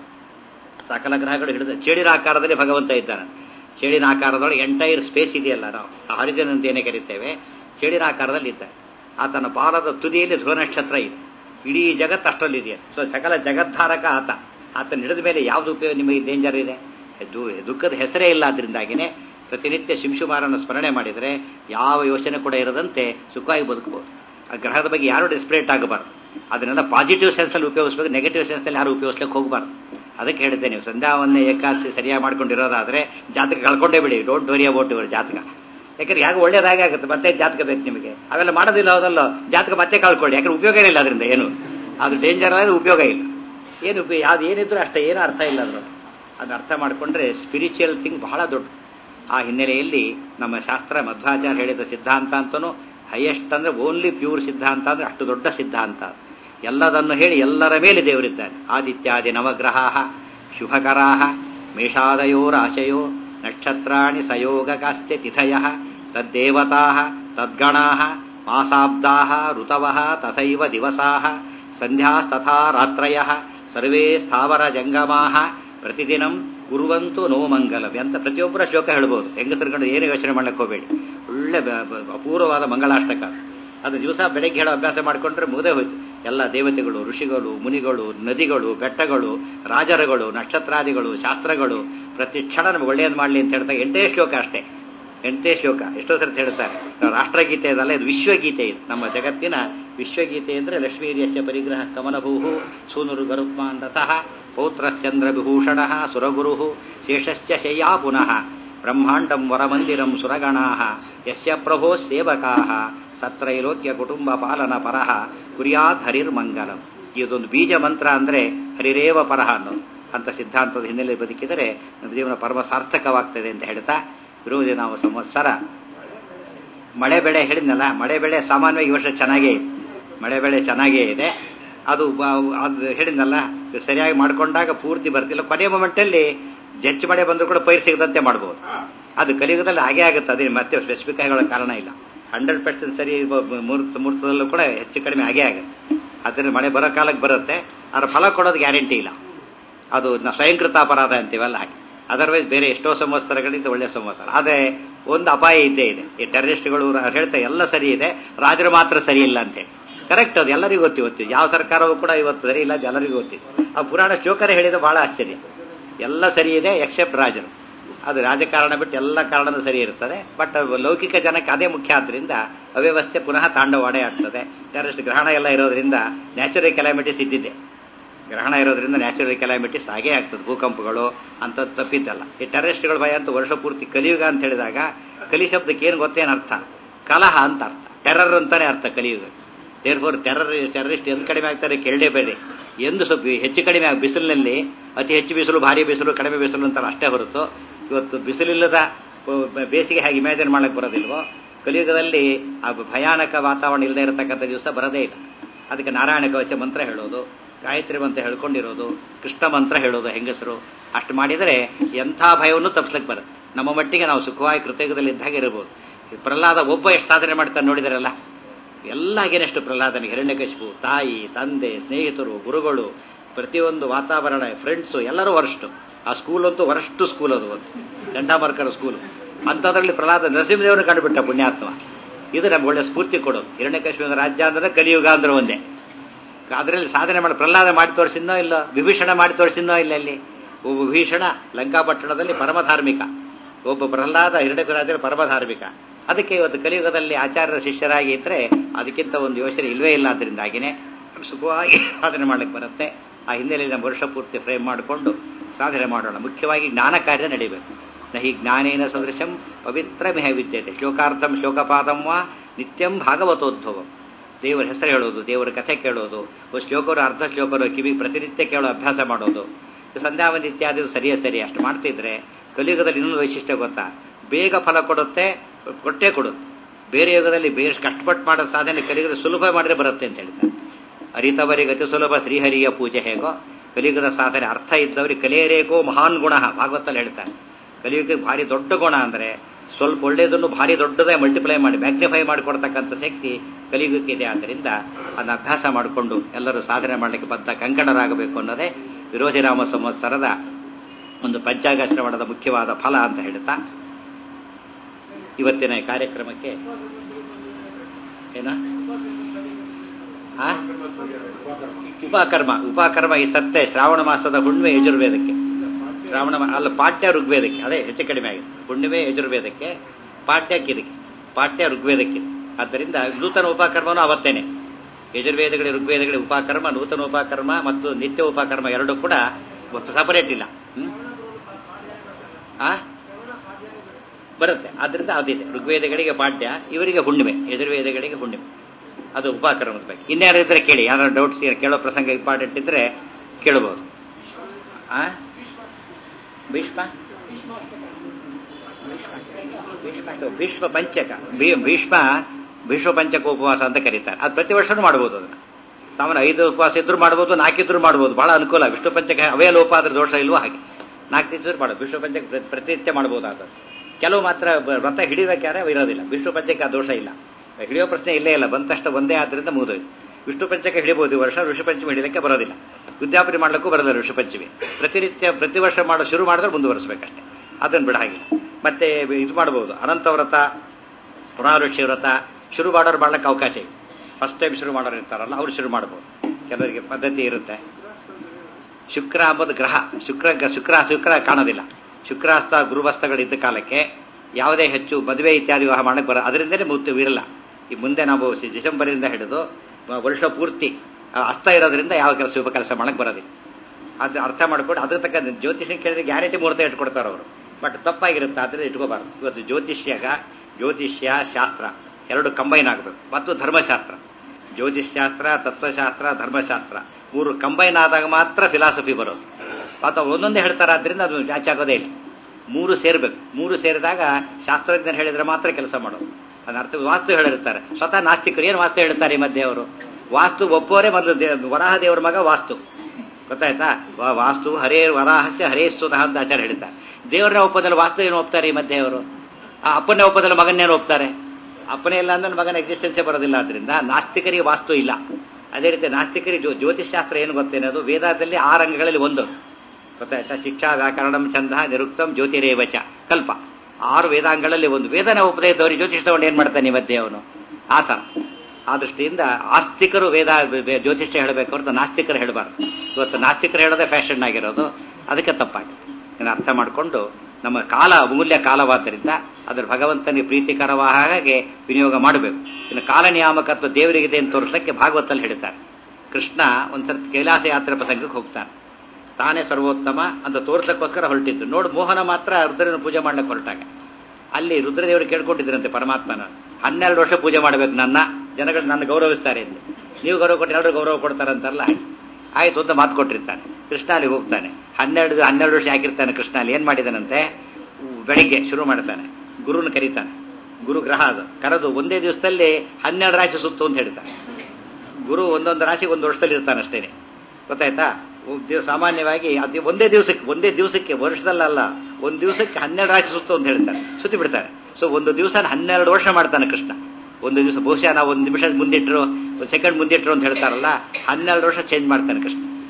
ಸಕಲ ಗ್ರಹಗಳು ಹಿಡಿದ ಚೇಳಿನ ಆಕಾರದಲ್ಲಿ ಭಗವಂತ ಇದ್ದಾನೆ ಚೇಳಿನ ಆಕಾರದೊಳಗೆ ಎಂಟೈರ್ ಸ್ಪೇಸ್ ಇದೆಯಲ್ಲ ನಾವು ಆ ಹರಿಜನ್ ಅಂತ ಏನೇ ಕರಿತೇವೆ ಚೇಳಿನ ಆಕಾರದಲ್ಲಿ ಇದ್ದಾನೆ ಆತನ ಪಾಲದ ತುದಿಯಲ್ಲಿ ಧ್ರುವ ನಕ್ಷತ್ರ ಇದೆ ಇಡೀ ಜಗತ್ತು ಅಷ್ಟರಲ್ಲಿದೆ ಸೊ ಸಕಲ ಜಗದ್ಧಾರಕ ಆತ ಆತನ ಹಿಡಿದ ಮೇಲೆ ಯಾವ್ದು ಉಪಯೋಗ ನಿಮಗೆ ಡೇಂಜರ್ ಇದೆ ದು- ದುಃಖದ ಹೆಸರೇ ಇಲ್ಲ ಅದರಿಂದಾಗಿನೇ ಪ್ರತಿನಿತ್ಯ ಶಿಂಶುಮಾರನ ಸ್ಮರಣೆ ಮಾಡಿದರೆ ಯಾವ ಯೋಚನೆ ಕೂಡ ಇರದಂತೆ ಸುಖವಾಗಿ ಬದುಕಬಹುದು ಆ ಗ್ರಹದ ಬಗ್ಗೆ ಯಾರು ಡಿಸ್ಪ್ರೇಟ್ ಆಗಬಾರ್ದು ಅದನ್ನೆಲ್ಲ ಪಾಸಿಟಿವ್ ಸೆನ್ಸಲ್ಲಿ ಉಪಯೋಗಿಸ್ಬೇಕು ನೆಗೆಟಿವ್ ಸೆನ್ಸಲ್ಲಿ ಯಾರು ಉಪಯೋಗಿಸ್ಲಿಕ್ಕೆ ಹೋಗಬಾರ್ದು ಅದಕ್ಕೆ ಹೇಳಿದ್ದೆ ನೀವು ಸಂಧ್ಯಾವನ್ನೇ ಏಕಾದಶಿ ಸರಿಯಾಗಿ ಮಾಡ್ಕೊಂಡಿರೋದಾದ್ರೆ ಜಾತಕ ಕಳ್ಕೊಂಡೇ ಬಿಡಿ ಡೋಂಟ್ ವರಿ ಅಬೌಟ್ ಇವರು ಜಾತಕ ಯಾಕಂದ್ರೆ ಯಾಕೆ ಒಳ್ಳೇದಾಗೆ ಆಗುತ್ತೆ ಮತ್ತೆ ಜಾತಕ ಬೇಕು ನಿಮಗೆ ಅವೆಲ್ಲ ಮಾಡೋದಿಲ್ಲ ಹೌದಲ್ಲ ಜಾತಕ ಮತ್ತೆ ಕಳ್ಕೊಳ್ಳಿ ಯಾಕಂದ್ರೆ ಉಪಯೋಗ ಇಲ್ಲ ಅದರಿಂದ ಏನು ಅದು ಡೇಂಜರ್ ಆದ್ರೆ ಉಪಯೋಗ ಇಲ್ಲ ಏನು ಉಪಯೋಗ ಯಾವ್ದು ಏನಿದ್ರು ಅಷ್ಟೇ ಏನೂ ಅರ್ಥ ಇಲ್ಲ ಅದರೊಳಗೆ ಅದನ್ನ ಅರ್ಥ ಮಾಡಿಕೊಂಡ್ರೆ ಸ್ಪಿರಿಚುವಲ್ ಥಿಂಗ್ ಬಹಳ ದೊಡ್ಡ ಆ ಹಿನ್ನೆಲೆಯಲ್ಲಿ ನಮ್ಮ ಶಾಸ್ತ್ರ ಮಧ್ವಾಚಾರ್ಯ ಹೇಳಿದ ಸಿದ್ಧಾಂತ ಅಂತನೂ ಹೈಯೆಸ್ಟ್ ಅಂದ್ರೆ ಓನ್ಲಿ ಪ್ಯೂರ್ ಸಿದ್ಧಾಂತ ಅಂದ್ರೆ ಅಷ್ಟು ದೊಡ್ಡ ಸಿದ್ಧಾಂತ ಎಲ್ಲದನ್ನು ಹೇಳಿ ಎಲ್ಲರ ಮೇಲೆ ದೇವರಿದ್ದಾನೆ ಆದಿತ್ಯಾದಿ ನವಗ್ರಹ ಶುಭಕರಾ ಮೇಷಾದಯೋರಾಶಯೋ ನಕ್ಷತ್ರಾಣಿ ಸಯೋಗಕಾಶ್ಚ ತಿಥಯ ತದ್ದೇವತಾ ತದ್ಗಣಾ ಮಾಸಾಬ್ದಾ ಋತವ ತಥೈವ ದಿವಸಾ ಸಂಧ್ಯಾಸ್ತಥಾ ರಾತ್ರಯ ಸರ್ವೇ ಸ್ಥಾವರ ಜಂಗಮಾ ಪ್ರತಿದಿನಂ ಕುರುವಂತು ನೋ ಮಂಗಲಂ ಅಂತ ಪ್ರತಿಯೊಬ್ಬರ ಶ್ಲೋಕ ಹೇಳ್ಬೋದು ಹೆಂಗಸರ್ಕೊಂಡು ಏನು ಯೋಚನೆ ಮಾಡ್ಲಿಕ್ಕೆ ಹೋಗಬೇಡಿ ಒಳ್ಳೆ ಬ- ಬ- ಅಪೂರ್ವವಾದ ಮಂಗಳಾಷ್ಟಕ ಅದು ದಿವಸ ಬೆಳಗ್ಗೆ ಹೇಳೋ ಅಭ್ಯಾಸ ಮಾಡಿಕೊಂಡ್ರೆ ಮುಗದೆ ಹೋಯ್ತು ಎಲ್ಲ ದೇವತೆಗಳು ಋಷಿಗಳು ಮುನಿಗಳು ನದಿಗಳು ಬೆಟ್ಟಗಳು ರಾಜರುಗಳು ನಕ್ಷತ್ರಾದಿಗಳು ಶಾಸ್ತ್ರಗಳು ಪ್ರತಿ ಕ್ಷಣ ನಮ್ಗೆ ಒಳ್ಳೆಯದು ಮಾಡಲಿ ಅಂತ ಹೇಳ್ತಾ ಎಂಟೇ ಶ್ಲೋಕ ಅಷ್ಟೇ ಎಂಟೇ ಶ್ಲೋಕ ಎಷ್ಟೋ ಸರ್ತಿ ಹೇಳ್ತಾರೆ ನಾವು ರಾಷ್ಟ್ರಗೀತೆ ಇದಲ್ಲ ಇದು ವಿಶ್ವಗೀತೆ ಇದು ನಮ್ಮ ಜಗತ್ತಿನ ವಿಶ್ವಗೀತೆ ಅಂದ್ರೆ ಲಕ್ಷ್ಮೀರ್ಯಸ್ಯ ಪರಿಗ್ರಹ ಕಮಲಭೂಹು ಸೂನುರು ಗರುತ್ಮಾನ್ ರಥಃ ಪೌತ್ರಶ್ಚಂದ್ರ ವಿಭೂಷಣ ಸುರಗುರು ಶೇಷಶ್ಚ ಶಯ್ಯಾ ಪುನಃ ಬ್ರಹ್ಮಾಂಡಂ ವರಮಂದಿರಂ ಸುರಗಣಾ ಯಸ್ಯ ಪ್ರಭೋ ಸೇವಕಾ ಸತ್ರೈಲೋಕ್ಯ ಕುಟುಂಬ ಪಾಲನ ಪರಃ ಕುರ್ಯಾತ್ ಹರಿರ್ಮಂಗಲಂ ಇದೊಂದು ಬೀಜ ಮಂತ್ರ ಅಂದ್ರೆ ಹರಿರೇವ ಪರಹ ಅನ್ನೋದು ಅಂತ ಸಿದ್ಧಾಂತದ ಹಿನ್ನೆಲೆ ಬದುಕಿದರೆ ನಮ್ಮ ಜೀವನ ಪರಮ ಸಾರ್ಥಕವಾಗ್ತದೆ ಅಂತ ಹೇಳ್ತಾ ವಿರೋಧಿ ನಾವು ಸಂವತ್ಸರ ಮಳೆ ಬೆಳೆ ಹೇಳಿದ್ನಲ್ಲ ಮಳೆ ಬೆಳೆ ಸಾಮಾನ್ಯವಾಗಿ ಈ ವರ್ಷ ಚೆನ್ನಾಗೇ ಇದೆ ಮಳೆ ಬೆಳೆ ಚೆನ್ನಾಗೇ ಇದೆ ಅದು ಬ- ಅದು ಹೇಳಿದ್ನಲ್ಲ ಇದು ಸರಿಯಾಗಿ ಮಾಡ್ಕೊಂಡಾಗ ಪೂರ್ತಿ ಬರ್ತಿಲ್ಲ ಕೊನೆಯ ಮೊಮೆಂಟಲ್ಲಿ ಜಚ್ಚು ಮಳೆ ಬಂದರೂ ಕೂಡ ಪೈರು ಸಿಗದಂತೆ ಮಾಡ್ಬೋದು ಅದು ಕಲಿಯುಗದಲ್ಲಿ ಹಾಗೆ ಆಗುತ್ತೆ ಅದೇ ಮತ್ತೆ ಸ್ಪೆಸಿಫಿಕ್ ಆಗಿ ಹೇಳೋ ಕಾರಣ ಇಲ್ಲ ಹಂಡ್ರೆಡ್ ಪರ್ಸೆಂಟ್ ಸರಿ ಬ- ಬ- ಮುಹೂರ್ತ ಮುಹೂರ್ತದಲ್ಲೂ ಕೂಡ ಹೆಚ್ಚು ಕಡಿಮೆ ಆಗೇ ಆಗುತ್ತೆ ಅದರಿಂದ ಮಳೆ ಬರೋ ಕಾಲಕ್ಕೆ ಬರುತ್ತೆ ಅದರ ಫಲ ಕೊಡೋದು ಗ್ಯಾರಂಟಿ ಇಲ್ಲ ಅದು ನಾವು ಸ್ವಯಂಕೃತ ಅಪರಾಧ ಅಂತೀವಲ್ಲ ಹಾಗೆ ಅದರ್ವೈಸ್ ಬೇರೆ ಎಷ್ಟೋ ಸಂವತ್ಸರಗಳಿಂದ ಒಳ್ಳೆ ಸಂವತ್ಸರ ಆದರೆ ಒಂದು ಅಪಾಯ ಇದ್ದೇ ಇದೆ ಈ ಟೆರರಿಸ್ಟ್ಗಳು ಹೇಳ್ತಾ ಎಲ್ಲ ಸರಿ ಇದೆ ರಾಜರು ಮಾತ್ರ ಸರಿ ಇಲ್ಲ ಅಂತೇಳಿ ಕರೆಕ್ಟ್ ಅದು ಎಲ್ಲರಿಗೂ ಗೊತ್ತು ಇವತ್ತು ಯಾವ ಸರ್ಕಾರವೂ ಕೂಡ ಇವತ್ತು ಸರಿ ಇಲ್ಲ ಅದು ಎಲ್ಲರಿಗೂ ಗೊತ್ತಿದೆ ಆ ಪುರಾಣ ಶ್ಲೋಕರೇ ಹೇಳಿದ ಬಹಳ ಆಶ್ಚರ್ಯ ಎಲ್ಲ ಸರಿ ಇದೆ ಎಕ್ಸೆಪ್ಟ್ ರಾಜರು ಅದು ರಾಜಕಾರಣ ಬಿಟ್ಟು ಎಲ್ಲ ಕಾರಣನೂ ಸರಿ ಇರ್ತದೆ ಬಟ್ ಲೌಕಿಕ ಜನಕ್ಕೆ ಅದೇ ಮುಖ್ಯ ಆದ್ರಿಂದ ಅವ್ಯವಸ್ಥೆ ಪುನಃ ತಾಂಡವಾಡೆ ಆಗ್ತದೆ ಟೆರರಿಸ್ಟ್ ಗ್ರಹಣ ಎಲ್ಲ ಇರೋದ್ರಿಂದ ನ್ಯಾಚುರಲ್ ಕೆಲಾಮಿಟೀಸ್ ಇದ್ದಿದೆ ಗ್ರಹಣ ಇರೋದ್ರಿಂದ ನ್ಯಾಚುರಲ್ ಕೆಲಾಮಿಟೀಸ್ ಹಾಗೇ ಆಗ್ತದೆ ಭೂಕಂಪಗಳು ಅಂಥದ್ದು ತಪ್ಪಿದ್ದಲ್ಲ ಈ ಟೆರರಿಸ್ಟ್ಗಳ ಭಯ ಅಂತ ವರ್ಷ ಪೂರ್ತಿ ಕಲಿಯುಗ ಅಂತ ಹೇಳಿದಾಗ ಕಲಿ ಶಬ್ದಕ್ಕೆ ಏನು ಗೊತ್ತೇನು ಅರ್ಥ ಕಲಹ ಅಂತ ಅರ್ಥ ಟೆರರ್ ಅಂತಾನೆ ಅರ್ಥ ಕಲಿಯುಗ ದೇರ್ಫೋರ್ ಟೆರರ್ ಟೆರರಿಸ್ಟ್ ಎಂದು ಕಡಿಮೆ ಆಗ್ತಾರೆ ಕೇಳಲೇಬೇಡಿ ಎಂದು ಸ್ವಲ್ಪ ಹೆಚ್ಚು ಕಡಿಮೆ ಆಗ್- ಬಿಸಿಲಿನಲ್ಲಿ ಅತಿ ಹೆಚ್ಚು ಬಿಸಿಲು ಭಾರಿ ಬಿಸಿಲು ಕಡಿಮೆ ಬಿಸಿಲು ಅಂತಾರೆ ಅಷ್ಟೇ ಹೊರತು ಇವತ್ತು ಬಿಸಿಲಿಲ್ಲದ ಅಹ್, ಬೇಸಿಗೆ ಹೇಗೆ ಇಮ್ಯಾಜಿನ್ ಮಾಡಕ್ಕೆ ಬರೋದಿಲ್ವೋ ಕಲಿಯುಗದಲ್ಲಿ ಆ ಭಯಾನಕ ವಾತಾವರಣ ಇಲ್ಲದೆ ಇರತಕ್ಕಂಥ ದಿವಸ ಬರೋದೇ ಇಲ್ಲ ಅದಕ್ಕೆ ನಾರಾಯಣ ಕವಚ ಮಂತ್ರ ಹೇಳೋದು ಗಾಯತ್ರಿ ಮಂತ್ರ ಹೇಳ್ಕೊಂಡಿರೋದು ಕೃಷ್ಣ ಮಂತ್ರ ಹೇಳೋದು ಹೆಂಗಸರು ಅಷ್ಟು ಮಾಡಿದರೆ ಎಂಥ ಭಯವನ್ನು ತಪ್ಪಿಸ್ಲಿಕ್ಕೆ ಬರುತ್ತೆ ನಮ್ಮ ಮಟ್ಟಿಗೆ ನಾವು ಸುಖವಾಗಿ ಕೃತಯುಗದಲ್ಲಿ ಇದ್ದಾಗ ಇರಬಹುದು ಈ ಪ್ರಹ್ಲಾದ ಒಬ್ಬ ಎಷ್ಟು ಸಾಧನೆ ಮಾಡ್ತಾನೆ ನೋಡಿದಾರಲ್ಲ ಎಲ್ಲ ಎಷ್ಟು ಪ್ರಹ್ಲಾದನಿಗೆ ಹಿರಣ್ಯಕಶಿಪು ತಾಯಿ ತಂದೆ ಸ್ನೇಹಿತರು ಗುರುಗಳು ಪ್ರತಿಯೊಂದು ವಾತಾವರಣ ಫ್ರೆಂಡ್ಸು ಎಲ್ಲರೂ ವರಷ್ಟು ಆ ಸ್ಕೂಲ್ ಅಂತೂ ವರಷ್ಟು ಸ್ಕೂಲ್ ಅದು ಒಂದು ಚಂಡಾಮರ್ಕರ ಸ್ಕೂಲು ಅಂಥದ್ರಲ್ಲಿ ಪ್ರಹ್ಲಾದ ನರಸಿಂಹದೇವರನ್ನು ಕಂಡುಬಿಟ್ಟ ಪುಣ್ಯಾತ್ಮ ಇದು ನಮ್ಗೆ ಒಳ್ಳೆ ಸ್ಫೂರ್ತಿ ಕೊಡೋದು ಹಿರಣ್ಯಕಶ್ಮೀರ ರಾಜ್ಯ ಅಂದ್ರೆ ಕಲಿಯುಗ ಅಂದ್ರೆ ಒಂದೇ ಅದರಲ್ಲಿ ಸಾಧನೆ ಮಾಡಿ ಪ್ರಹ್ಲಾದ ಮಾಡಿ ತೋರಿಸಿದ್ನೋ ಇಲ್ಲ ವಿಭೀಷಣ ಮಾಡಿ ತೋರಿಸಿದ್ನೋ ಇಲ್ಲ ಅಲ್ಲಿ ಒಬ್ಬ ವಿಭೀಷಣ ಲಂಕಾಪಟ್ಟಣದಲ್ಲಿ ಪರಮಧಾರ್ಮಿಕ ಒಬ್ಬ ಪ್ರಹ್ಲಾದ ಹಿರಣ್ಯಕರಾಜರು ಪರಮಧಾರ್ಮಿಕ ಅದಕ್ಕೆ ಇವತ್ತು ಕಲಿಯುಗದಲ್ಲಿ ಆಚಾರ್ಯರ ಶಿಷ್ಯರಾಗಿ ಇದ್ರೆ ಅದಕ್ಕಿಂತ ಒಂದು ಯೋಚನೆ ಇಲ್ವೇ ಇಲ್ಲ ಅದರಿಂದಾಗಿನೇ ಸುಖವಾಗಿ ಸಾಧನೆ ಮಾಡ್ಲಿಕ್ಕೆ ಬರುತ್ತೆ ಆ ಹಿನ್ನೆಲೆಯಲ್ಲಿ ನಮ್ಮ ವರ್ಷ ಪೂರ್ತಿ ಫ್ರೇಮ್ ಮಾಡಿಕೊಂಡು ಸಾಧನೆ ಮಾಡೋಣ ಮುಖ್ಯವಾಗಿ ಜ್ಞಾನ ಕಾರ್ಯ ನಡಿಬೇಕು ನಹಿ ಜ್ಞಾನೇನ ಸದೃಶಂ ಪವಿತ್ರ ಮಿಹ ವಿದ್ಯತೆ ಶ್ಲೋಕಾರ್ಥಂ ಶ್ಲೋಕಪಾದಂ ವಾ ನಿತ್ಯಂ ಭಾಗವತೋದ್ಭವಂ ದೇವರ ಹೆಸರು ಹೇಳೋದು ದೇವರ ಕಥೆ ಕೇಳೋದು ಒಂದು ಶ್ಲೋಕರು ಅರ್ಧ ಶಲೋಕರು ಕಿವಿ ಪ್ರತಿನಿತ್ಯ ಕೇಳೋ ಅಭ್ಯಾಸ ಮಾಡೋದು ಸಂಧ್ಯಾವಂತ ಇತ್ಯಾದಿ ಸರಿಯೇ ಸರಿ ಅಷ್ಟು ಮಾಡ್ತಿದ್ರೆ ಕಲಿಯುಗದಲ್ಲಿ ಇನ್ನೊಂದು ವೈಶಿಷ್ಟ್ಯ ಗೊತ್ತಾ ಬೇಗ ಫಲ ಕೊಡುತ್ತೆ ಕೊಟ್ಟೇ ಕೊಡುತ್ತೆ ಬೇರೆ ಯುಗದಲ್ಲಿ ಬೇರೆ ಕಷ್ಟಪಟ್ಟು ಮಾಡೋ ಸಾಧನೆ ಕಲಿಯುಗದ ಸುಲಭ ಮಾಡಿದ್ರೆ ಬರುತ್ತೆ ಅಂತ ಹೇಳ್ತಾರೆ ಅರಿತವರಿಗೆ ಅತಿ ಸುಲಭ ಶ್ರೀಹರಿಯ ಪೂಜೆ ಹೇಗೋ ಕಲಿಯುಗದ ಸಾಧನೆ ಅರ್ಥ ಇದ್ದವರಿಗೆ ಕಲಿಯರೇಕೋ ಮಹಾನ್ ಗುಣ ಭಾಗವತಲ್ಲಿ ಹೇಳ್ತಾರೆ ಕಲಿಯುಗಕ್ಕೆ ಭಾರಿ ದೊಡ್ಡ ಗುಣ ಅಂದ್ರೆ ಸ್ವಲ್ಪ ಒಳ್ಳೆಯದನ್ನು ಭಾರಿ ದೊಡ್ಡದೇ ಮಲ್ಟಿಪ್ಲೈ ಮಾಡಿ ಮ್ಯಾಗ್ನಿಫೈ ಮಾಡಿಕೊಡ್ತಕ್ಕಂಥ ಶಕ್ತಿ ಕಲಿಯುಗಕ್ಕೆ ಇದೆ ಆದ್ದರಿಂದ ಅದನ್ನ ಅಭ್ಯಾಸ ಮಾಡಿಕೊಂಡು ಎಲ್ಲರೂ ಸಾಧನೆ ಮಾಡಲಿಕ್ಕೆ ಬದ್ಧ ಕಂಕಣರಾಗಬೇಕು ಅನ್ನೋದೇ ವಿರೋಧಿರಾಮ ಸಂವತ್ಸರದ ಒಂದು ಪಂಚಾಂಗ ಶ್ರವಣದ ಮುಖ್ಯವಾದ ಫಲ ಅಂತ ಹೇಳ್ತಾ ಇವತ್ತಿನ ಈ ಕಾರ್ಯಕ್ರಮಕ್ಕೆ ಏನ ಆ? ಉಪಕರ್ಮ ಉಪಕರ್ಮ ಈ ಸತ್ಯ ಶ್ರಾವಣ ಮಾಸದ ಹುಣ್ಣಿಮೆ ಯಜುರ್ವೇದಕ್ಕೆ ಶ್ರಾವಣ ಮಾ- ಅಲ್ಲ ಪಾಠ್ಯ ಋಗ್ವೇದಕ್ಕೆ ಅದೇ ಹೆಚ್ಚು ಕಡಿಮೆ ಆಗಿದೆ ಹುಣ್ಣಿಮೆ ಯಜುರ್ವೇದಕ್ಕೆ ಪಾಠ್ಯಕ್ಕೆ ಇದಕ್ಕೆ ಪಾಠ್ಯ ಋಗ್ವೇದಕ್ಕೆ ಆದ್ದರಿಂದ ನೂತನ ಉಪಕರ್ಮನೂ ಅವತ್ತೇನೆ ಯಜುರ್ವೇದಗಳಿಗೆ ಋಗ್ವೇದಗಳಿಗೆ ಉಪಕರ್ಮ ನೂತನ ಉಪಕರ್ಮ ಮತ್ತು ನಿತ್ಯ ಉಪಕರ್ಮ ಎರಡೂ ಕೂಡ ಸಪರೇಟ್ ಇಲ್ಲ ಹ್ಮ್? ಆ ಬರುತ್ತೆ ಆದ್ರಿಂದ ಅದಿದೆ ಋಗ್ವೇದಗಳಿಗೆ ಪಾಠ್ಯ ಇವರಿಗೆ ಹುಣ್ಣಿಮೆ ಯಜುರ್ವೇದಗಳಿಗೆ ಹುಣ್ಣಿಮೆ ಅದು ಉಪಕರ್ಮದ ಬಗ್ಗೆ ಇನ್ಯಾರು ಇದ್ರೆ ಕೇಳಿ ಯಾರು ಡೌಟ್ಸ್ ಕೇಳೋ ಪ್ರಸಂಗ ಇಂಪಾರ್ಟೆಂಟ್ ಇದ್ರೆ ಕೇಳಬಹುದು ಆ ಭೀಷ್ಮ ಭೀಷ್ಮ ಭೀಷ್ಮ ಪಂಚಕ ಭೀ- ಭೀಷ್ಮ ಭೀಷ್ಮ ಪಂಚಕ ಉಪವಾಸ ಅಂತ ಕರೀತಾರೆ ಅದು ಪ್ರತಿ ವರ್ಷನೂ ಮಾಡ್ಬೋದು ಅದನ್ನ ಸಾಮಾನ್ಯ ಐದು ಉಪವಾಸ ಇದ್ರು ಮಾಡ್ಬೋದು ನಾಲ್ಕಿದ್ರು ಮಾಡ್ಬೋದು ಬಹಳ ಅನುಕೂಲ ವಿಷ್ಣು ಪಂಚಕ ಅವೇ ಲೋಪ ಆದ್ರೆ ದೋಷ ಇಲ್ವೋ ಹಾಗೆ ನಾಲ್ಕು ದಿವಸ ಮಾಡೋದು ವಿಷ್ಣು ಪಂಚಕ ಪ್ರ- ಪ್ರತಿನಿತ್ಯ ಮಾಡ್ಬೋದಾದ ಕೆಲವು ಮಾತ್ರ ಬ- ವ್ರತ ಹಿಡಿಬೇಕಾದ್ರೆ ಅವು ಇರೋದಿಲ್ಲ ವಿಷ್ಣು ಪಂಚಕ ಆ ದೋಷ ಇಲ್ಲ ಹಿಡಿಯೋ ಪ್ರಶ್ನೆ ಇಲ್ಲೇ ಇಲ್ಲ ಬಂದ ತಕ್ಷಣ ಒಂದೇ ಆದ್ರಿಂದ ಮುಗಿದೋಯ್ತು ವಿಷ್ಣು ಪಂಚಕ ಹಿಡಿಬಹುದು ಈ ವರ್ಷ ಋಷಿ ಪಂಚಮಿ ಹಿಡಿಲಿಕ್ಕೆ ಬರೋದಿಲ್ಲ ವಿದ್ಯಾಪನಿ ಮಾಡ್ಲಿಕ್ಕೂ ಬರೋದಿಲ್ಲ ಋಷಿ ಪಂಚಮಿ ಪ್ರತಿನಿತ್ಯ ಪ್ರತಿ ವರ್ಷ ಮಾಡೋ ಶುರು ಮಾಡಿದ್ರೆ ಮುಂದುವರಿಸಬೇಕಷ್ಟೇ ಅದನ್ನು ಬಿಡ ಹಾಗಿಲ್ಲ ಮತ್ತೆ ಇದು ಮಾಡ್ಬೋದು ಅನಂತ ವ್ರತ ಪುನಃಋಷಿ ವ್ರತ ಶುರು ಮಾಡೋರು ಮಾಡ್ಲಿಕ್ಕೆ ಅವಕಾಶ ಇದೆ ಫಸ್ಟ್ ಟೈಮ್ ಶುರು ಮಾಡೋರು ಇರ್ತಾರಲ್ಲ ಅವ್ರು ಶುರು ಮಾಡ್ಬೋದು ಕೆಲವರಿಗೆ ಪದ್ಧತಿ ಇರುತ್ತೆ ಶುಕ್ರ ಅಂಬುದು ಗ್ರಹ ಶುಕ್ರ ಶುಕ್ರ ಶುಕ್ರ ಕಾಣೋದಿಲ್ಲ ಶುಕ್ರಾಸ್ತ ಗುರುವಸ್ತಗಳಿದ್ದ ಕಾಲಕ್ಕೆ ಯಾವುದೇ ಹೆಚ್ಚು ಮದುವೆ ಇತ್ಯಾದಿ ವಿವಾಹ ಮಾಡಕ್ಕೆ ಬರ ಅದರಿಂದಲೇ ಮುತ್ತು ಇರಲ್ಲ ಈ ಮುಂದೆ ನಾವು ಸಿ- ಡಿಸೆಂಬರಿಂದ ಹಿಡಿದು ವ- ವರ್ಷ ಪೂರ್ತಿ ಆ, ಅಸ್ತ ಇರೋದ್ರಿಂದ ಯಾವ ಕೆಲಸ ಶುಭ ಕೆಲಸ ಮಾಡಕ್ಕೆ ಬರೋದಿಲ್ಲ ಅದು ಅರ್ಥ ಮಾಡ್ಕೊಂಡು ಅದ್ರ ತಕ್ಕಂತೆ ಜ್ಯೋತಿಷ್ಯ ಕೇಳಿದ್ರೆ ಗ್ಯಾರಂಟಿ ಮುಹೂರ್ತ ಇಟ್ಕೊಡ್ತಾರೆ ಅವರು ಬಟ್ ತಪ್ಪಾಗಿರುತ್ತೆ ಆದ್ರೆ ಇಟ್ಕೋಬಾರ್ದು ಇವತ್ತು ಜ್ಯೋತಿಷ್ಯಾಗ ಜ್ಯೋತಿಷ್ಯ ಶಾಸ್ತ್ರ ಎರಡು ಕಂಬೈನ್ ಆಗಬೇಕು ಮತ್ತು ಧರ್ಮಶಾಸ್ತ್ರ ಜ್ಯೋತಿಷ್ಶಾಸ್ತ್ರ ತತ್ವಶಾಸ್ತ್ರ ಧರ್ಮಶಾಸ್ತ್ರ ಮೂರು ಕಂಬೈನ್ ಆದಾಗ ಮಾತ್ರ ಫಿಲಾಸಫಿ ಬರೋದು ಅಥವಾ ಒಂದೊಂದೇ ಹೇಳ್ತಾರೆ ಆದ್ರಿಂದ ಅದು ಮ್ಯಾಚ್ ಆಗೋದೇ ಇಲ್ಲ ಮೂರು ಸೇರ್ಬೇಕು ಮೂರು ಸೇರಿದಾಗ ಶಾಸ್ತ್ರಜ್ಞರು ಹೇಳಿದ್ರೆ ಮಾತ್ರ ಕೆಲಸ ಮಾಡೋದು ಅದನ್ನ ಅರ್ಥ ವಾಸ್ತು ಹೇಳಿರ್ತಾರೆ ಸ್ವತಃ ನಾಸ್ತಿಕರು ಏನು ವಾಸ್ತು ಹೇಳ್ತಾರೆ ಈ ಮಧ್ಯೆ ಅವರು ವಾಸ್ತು ಒಪ್ಪೋರೆ ಮೊದಲು ದೇ- ವರಾಹ ದೇವರ ಮಗ ವಾಸ್ತು ಗೊತ್ತಾಯ್ತಾ ವಾ- ವಾಸ್ತು ಹರೇ ವರಾಹಸ್ಯ ಹರೇ ಸ್ತುತಃ ಅಂತ ಆಚಾರ್ಯ ಹೇಳ್ತಾರೆ ದೇವರನ್ನ ಒಪ್ಪದಲ್ಲಿ ವಾಸ್ತು ಏನು ಒಪ್ತಾರೆ ಈ ಮಧ್ಯೆ ಅವರು ಆ ಅಪ್ಪನೇ ಒಪ್ಪದಲ್ಲಿ ಮಗನ್ನೇನು ಒಪ್ತಾರೆ ಅಪ್ಪನೇ ಇಲ್ಲ ಅಂದ್ರೆ ಮಗನ ಎಕ್ಸಿಸ್ಟೆನ್ಸೇ ಬರೋದಿಲ್ಲ ಆದ್ರಿಂದ ನಾಸ್ತಿಕರಿಗೆ ವಾಸ್ತು ಇಲ್ಲ ಅದೇ ರೀತಿ ನಾಸ್ತಿಕರಿಗೆ ಜ್ಯೋ ಜ್ಯೋತಿಷ್ಶಾಸ್ತ್ರ ಏನು ಗೊತ್ತೇನದು ವೇದಾದಲ್ಲಿ ಆ ರಂಗಗಳಲ್ಲಿ ಒಂದು ಗೊತ್ತಾಯ್ತಾ ಶಿಕ್ಷಾ ವ್ಯಾಕರಣಂ ಛಂದ ನಿರುಕ್ತಂ ಜ್ಯೋತಿರೇವಚ ಕಲ್ಪ ಆರು ವೇದಾಂಗಗಳಲ್ಲಿ ಒಂದು ವೇದನ ಒಪ್ಪದೇ ಇದ್ದವರಿಗೆ ಜ್ಯೋತಿಷ್ ತಗೊಂಡು ಏನ್ ಮಾಡ್ತಾನೆ ಈ ಮಧ್ಯೆ ಅವನು ಆ ಥರ ಆ ದೃಷ್ಟಿಯಿಂದ ಆಸ್ತಿಕರು ವೇದ ವೇ- ಜ್ಯೋತಿಷ್ಯ ಹೇಳಬೇಕು ಹೊರತು ನಾಸ್ತಿಕರು ಹೇಳಬಾರ್ದು ಇವತ್ತು ನಾಸ್ತಿಕರು ಹೇಳೋದೇ ಫ್ಯಾಷನ್ ಆಗಿರೋದು ಅದಕ್ಕೆ ತಪ್ಪಾಗಿದೆ ಇದನ್ನು ಅರ್ಥ ಮಾಡಿಕೊಂಡು ನಮ್ಮ ಕಾಲ ಅಮೂಲ್ಯ ಕಾಲವಾದ್ದರಿಂದ ಅದರ ಭಗವಂತನಿಗೆ ಪ್ರೀತಿಕರವಾದ ಹಾಗೆ ವಿನಿಯೋಗ ಮಾಡಬೇಕು ಇನ್ನು ಕಾಲ ನಿಯಾಮಕತ್ವ ದೇವರಿಗಿದೆ ಅಂತ ತೋರಿಸಲಿಕ್ಕೆ ಭಾಗವತಲ್ಲಿ ಹೇಳ್ತಾರೆ ಕೃಷ್ಣ ಒಂದ್ಸರ್ತಿ ಕೈಲಾಸ ಯಾತ್ರೆ ಪ್ರಸಂಗಕ್ಕೆ ಹೋಗ್ತಾನೆ ತಾನೇ ಸರ್ವೋತ್ತಮ ಅಂತ ತೋರ್ಸಕ್ಕೋಸ್ಕರ ಹೊರಟಿದ್ದು ನೋಡು ಮೋಹನ ಮಾತ್ರ ರುದ್ರನ ಪೂಜೆ ಮಾಡ್ಲಿಕ್ಕೆ ಹೊರಟಾಗ ಅಲ್ಲಿ ರುದ್ರದೇವರು ಕೇಳ್ಕೊಂಡಿದ್ರಂತೆ ಪರಮಾತ್ಮನ ಹನ್ನೆರಡು ವರ್ಷ ಪೂಜೆ ಮಾಡಬೇಕು ನನ್ನ ಜನಗಳು ನನ್ನ ಗೌರವಿಸ್ತಾರೆ ಎಂದು ನೀವು ಗೌರವ ಕೊಟ್ಟು ಎಲ್ಲರೂ ಗೌರವ ಕೊಡ್ತಾರಂತಲ್ಲ ಆಯ್ತು ಅಂತ ಮಾತು ಕೊಟ್ಟಿರ್ತಾನೆ ಕೃಷ್ಣ ಅಲ್ಲಿ ಹೋಗ್ತಾನೆ ಹನ್ನೆರಡು ಹನ್ನೆರಡು ವರ್ಷ ಹಾಕಿರ್ತಾನೆ ಕೃಷ್ಣ ಅಲ್ಲಿ ಏನ್ ಮಾಡಿದಾನಂತೆ ಬೆಳಿಗ್ಗೆ ಶುರು ಮಾಡ್ತಾನೆ ಗುರುನ ಕರೀತಾನೆ ಗುರು ಗ್ರಹ ಅದು ಕರೆದು ಒಂದೇ ದಿವಸದಲ್ಲಿ ಹನ್ನೆರಡು ರಾಶಿ ಸುತ್ತು ಅಂತ ಹೇಳ್ತಾನೆ ಗುರು ಒಂದೊಂದು ರಾಶಿಗೆ ಒಂದು ವರ್ಷದಲ್ಲಿ ಇರ್ತಾನೆ ಅಷ್ಟೇನೆ ಗೊತ್ತಾಯ್ತಾ ಒಬ್ಬ ದಿವ್ಸ ಸಾಮಾನ್ಯವಾಗಿ ಅದು ಒಂದೇ ದಿವಸಕ್ಕೆ ಒಂದೇ ದಿವಸಕ್ಕೆ ವರ್ಷದಲ್ಲಲ್ಲ ಒಂದು ದಿವಸಕ್ಕೆ ಹನ್ನೆರಡು ರಾಶಿ ಸುತ್ತು ಅಂತ ಹೇಳ್ತಾರೆ ಸುತ್ತಿ ಬಿಡ್ತಾರೆ ಸೊ ಒಂದು ದಿವಸ ಹನ್ನೆರಡು ವರ್ಷ ಮಾಡ್ತಾನೆ ಕೃಷ್ಣ ಒಂದು ದಿವಸ ಬಹುಶಃ ನಾವು ಒಂದು ನಿಮಿಷ ಮುಂದಿಟ್ರು ಒಂದು ಸೆಕೆಂಡ್ ಮುಂದಿಟ್ರು ಅಂತ ಹೇಳ್ತಾರಲ್ಲ ಹನ್ನೆರಡು ವರ್ಷ ಚೇಂಜ್ ಮಾಡ್ತಾನೆ ಕೃಷ್ಣ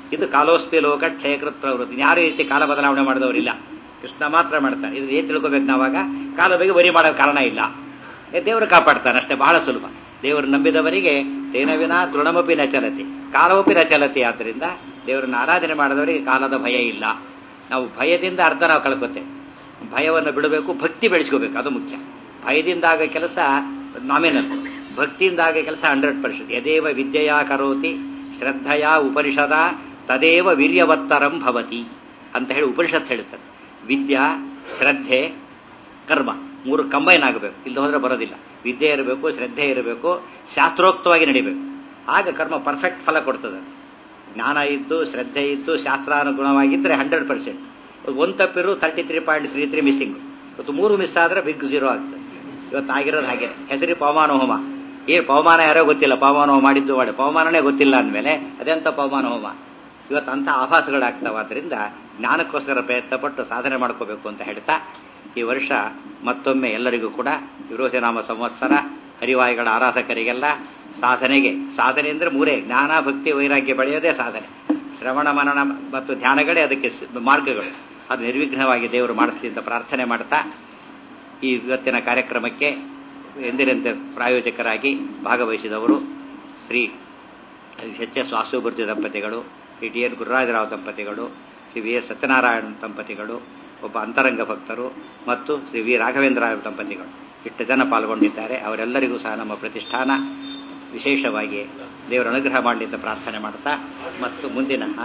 ಇದು ಕಾಲೋಸ್ಪಿ ಲೋಕ ಕ್ಷಯಕೃತ್ ಪ್ರವೃತ್ತಿ ಯಾರು ಈ ರೀತಿ ಕಾಲ ಬದಲಾವಣೆ ಮಾಡಿದವರಿಲ್ಲ ಕೃಷ್ಣ ಮಾತ್ರ ಮಾಡ್ತಾನೆ ಇದು ಏನ್ ತಿಳ್ಕೊಬೇಕು ನಾವಾಗ ಕಾಲ ಬಗ್ಗೆ ವರಿ ಮಾಡೋ ಕಾರಣ ಇಲ್ಲ ಏ ದೇವರು ಕಾಪಾಡ್ತಾನೆ ಅಷ್ಟೇ ಬಹಳ ಸುಲಭ ದೇವರು ನಂಬಿದವರಿಗೆ ತೇನವಿನ ತೃಣಮಪಿ ನ ಚಲತಿ ಕಾಲವಪಿ ನ ಚಲತಿ ಆದ್ರಿಂದ ದೇವರನ್ನ ಆರಾಧನೆ ಮಾಡಿದವರಿಗೆ ಕಾಲದ ಭಯ ಇಲ್ಲ ನಾವು ಭಯದಿಂದ ಅರ್ಧ ನಾವು ಕಳ್ಕೊತೇವೆ ಭಯವನ್ನು ಬಿಡಬೇಕು ಭಕ್ತಿ ಬೆಳೆಸ್ಕೋಬೇಕು ಅದು ಮುಖ್ಯ ಭಯದಿಂದ ಆಗ ಕೆಲಸ ನಾಮಿನಲ್ ಭಕ್ತಿಯಿಂದ ಆಗ ಕೆಲಸ ಹಂಡ್ರೆಡ್ ಪರ್ಸೆಂಟ್ ಯದೇವ ವಿದ್ಯೆಯ ಕರೋತಿ ಶ್ರದ್ಧೆಯ ಉಪನಿಷದ ತದೇವ ವೀರ್ಯವತ್ತರಂ ಭವತಿ ಅಂತ ಹೇಳಿ ಉಪನಿಷತ್ ಹೇಳುತ್ತದೆ ವಿದ್ಯಾ ಶ್ರದ್ಧೆ ಕರ್ಮ ಮೂರು ಕಂಬೈನ್ ಆಗಬೇಕು ಇಲ್ಲಿ ಹೋದ್ರೆ ಬರೋದಿಲ್ಲ ವಿದ್ಯೆ ಇರಬೇಕು ಶ್ರದ್ಧೆ ಇರಬೇಕು ಶಾಸ್ತ್ರೋಕ್ತವಾಗಿ ನಡಿಬೇಕು ಆಗ ಕರ್ಮ ಪರ್ಫೆಕ್ಟ್ ಫಲ ಕೊಡ್ತದೆ ಜ್ಞಾನ ಇದ್ದು ಶ್ರದ್ಧೆ ಇದ್ದು ಶಾಸ್ತ್ರಾನುಗುಣವಾಗಿದ್ದರೆ ಹಂಡ್ರೆಡ್ ಪರ್ಸೆಂಟ್ ಒಂದು ತಪ್ಪಿರು thirty three point three three missing ಇವತ್ತು ಮೂರು ಮಿಸ್ ಆದರೆ ಬಿಗ್ ಜೀರೋ ಆಗ್ತದೆ ಇವತ್ತು ಆಗಿರೋದು ಹಾಗೆ ಹೆಸರಿ ಪವಮಾನ ಹೋಮ ಏನು ಪವಮಾನ ಯಾರೋ ಗೊತ್ತಿಲ್ಲ ಪವಮಾನ ಹೋಮ ಮಾಡಿದ್ದು ಮಾಡಿ ಪವಮಾನನೇ ಗೊತ್ತಿಲ್ಲ ಅಂದಮೇಲೆ ಅದೆಂತ ಪವಮಾನ ಹೋಮ ಇವತ್ತು ಅಂಥ ಆಭಾಸಗಳಾಗ್ತಾವಾದ್ರಿಂದ ಜ್ಞಾನಕ್ಕೋಸ್ಕರ ಪ್ರಯತ್ನ ಪಟ್ಟು ಸಾಧನೆ ಮಾಡ್ಕೋಬೇಕು ಅಂತ ಹೇಳ್ತಾ ಈ ವರ್ಷ ಮತ್ತೊಮ್ಮೆ ಎಲ್ಲರಿಗೂ ಕೂಡ ವಿರೋಚನಾಮ ಸಂವತ್ಸರ ಹರಿವಾಯುಗಳ ಆರಾಧಕರಿಗೆಲ್ಲ ಸಾಧನೆಗೆ ಸಾಧನೆ ಅಂದರೆ ಮೂರೇ ಜ್ಞಾನ ಭಕ್ತಿ ವೈರಾಗ್ಯ ಬೆಳೆಯೋದೇ ಸಾಧನೆ ಶ್ರವಣ ಮನನ ಮತ್ತು ಧ್ಯಾನಗಳೇ ಅದಕ್ಕೆ ಸ- ಮಾರ್ಗಗಳು ಅದು ನಿರ್ವಿಘ್ನವಾಗಿ ದೇವರು ಮಾಡಿಸ್ಲಿ ಅಂತ ಪ್ರಾರ್ಥನೆ ಮಾಡ್ತಾ ಈ ಇವತ್ತಿನ ಕಾರ್ಯಕ್ರಮಕ್ಕೆ ಎಂದಿನಂತೆ ಪ್ರಾಯೋಜಕರಾಗಿ ಭಾಗವಹಿಸಿದವರು ಶ್ರೀ ಎಚ್ ಎಸ್ ವಾಸುಭೂರ್ತಿ ದಂಪತಿಗಳು ಶ್ರೀ ಟಿ ಎನ್ ಗುರುರಾಜರಾವ್ ದಂಪತಿಗಳು ಶ್ರೀ ವಿ ಎಸ್ ಸತ್ಯನಾರಾಯಣ ದಂಪತಿಗಳು ಒಬ್ಬ ಅಂತರಂಗ ಭಕ್ತರು ಮತ್ತು ಶ್ರೀ ವಿ ರಾಘವೇಂದ್ರ ದಂಪತಿಗಳು ಇಷ್ಟು ಜನ ಪಾಲ್ಗೊಂಡಿದ್ದಾರೆ ಅವರೆಲ್ಲರಿಗೂ ಸಹ ನಮ್ಮ ಪ್ರತಿಷ್ಠಾನ ವಿಶೇಷವಾಗಿ ದೇವರ ಅನುಗ್ರಹ ಮಾಡಲಿ ಅಂತ ಪ್ರಾರ್ಥನೆ ಮಾಡ್ತಾ ಮತ್ತು ಮುಂದಿನ ಆ?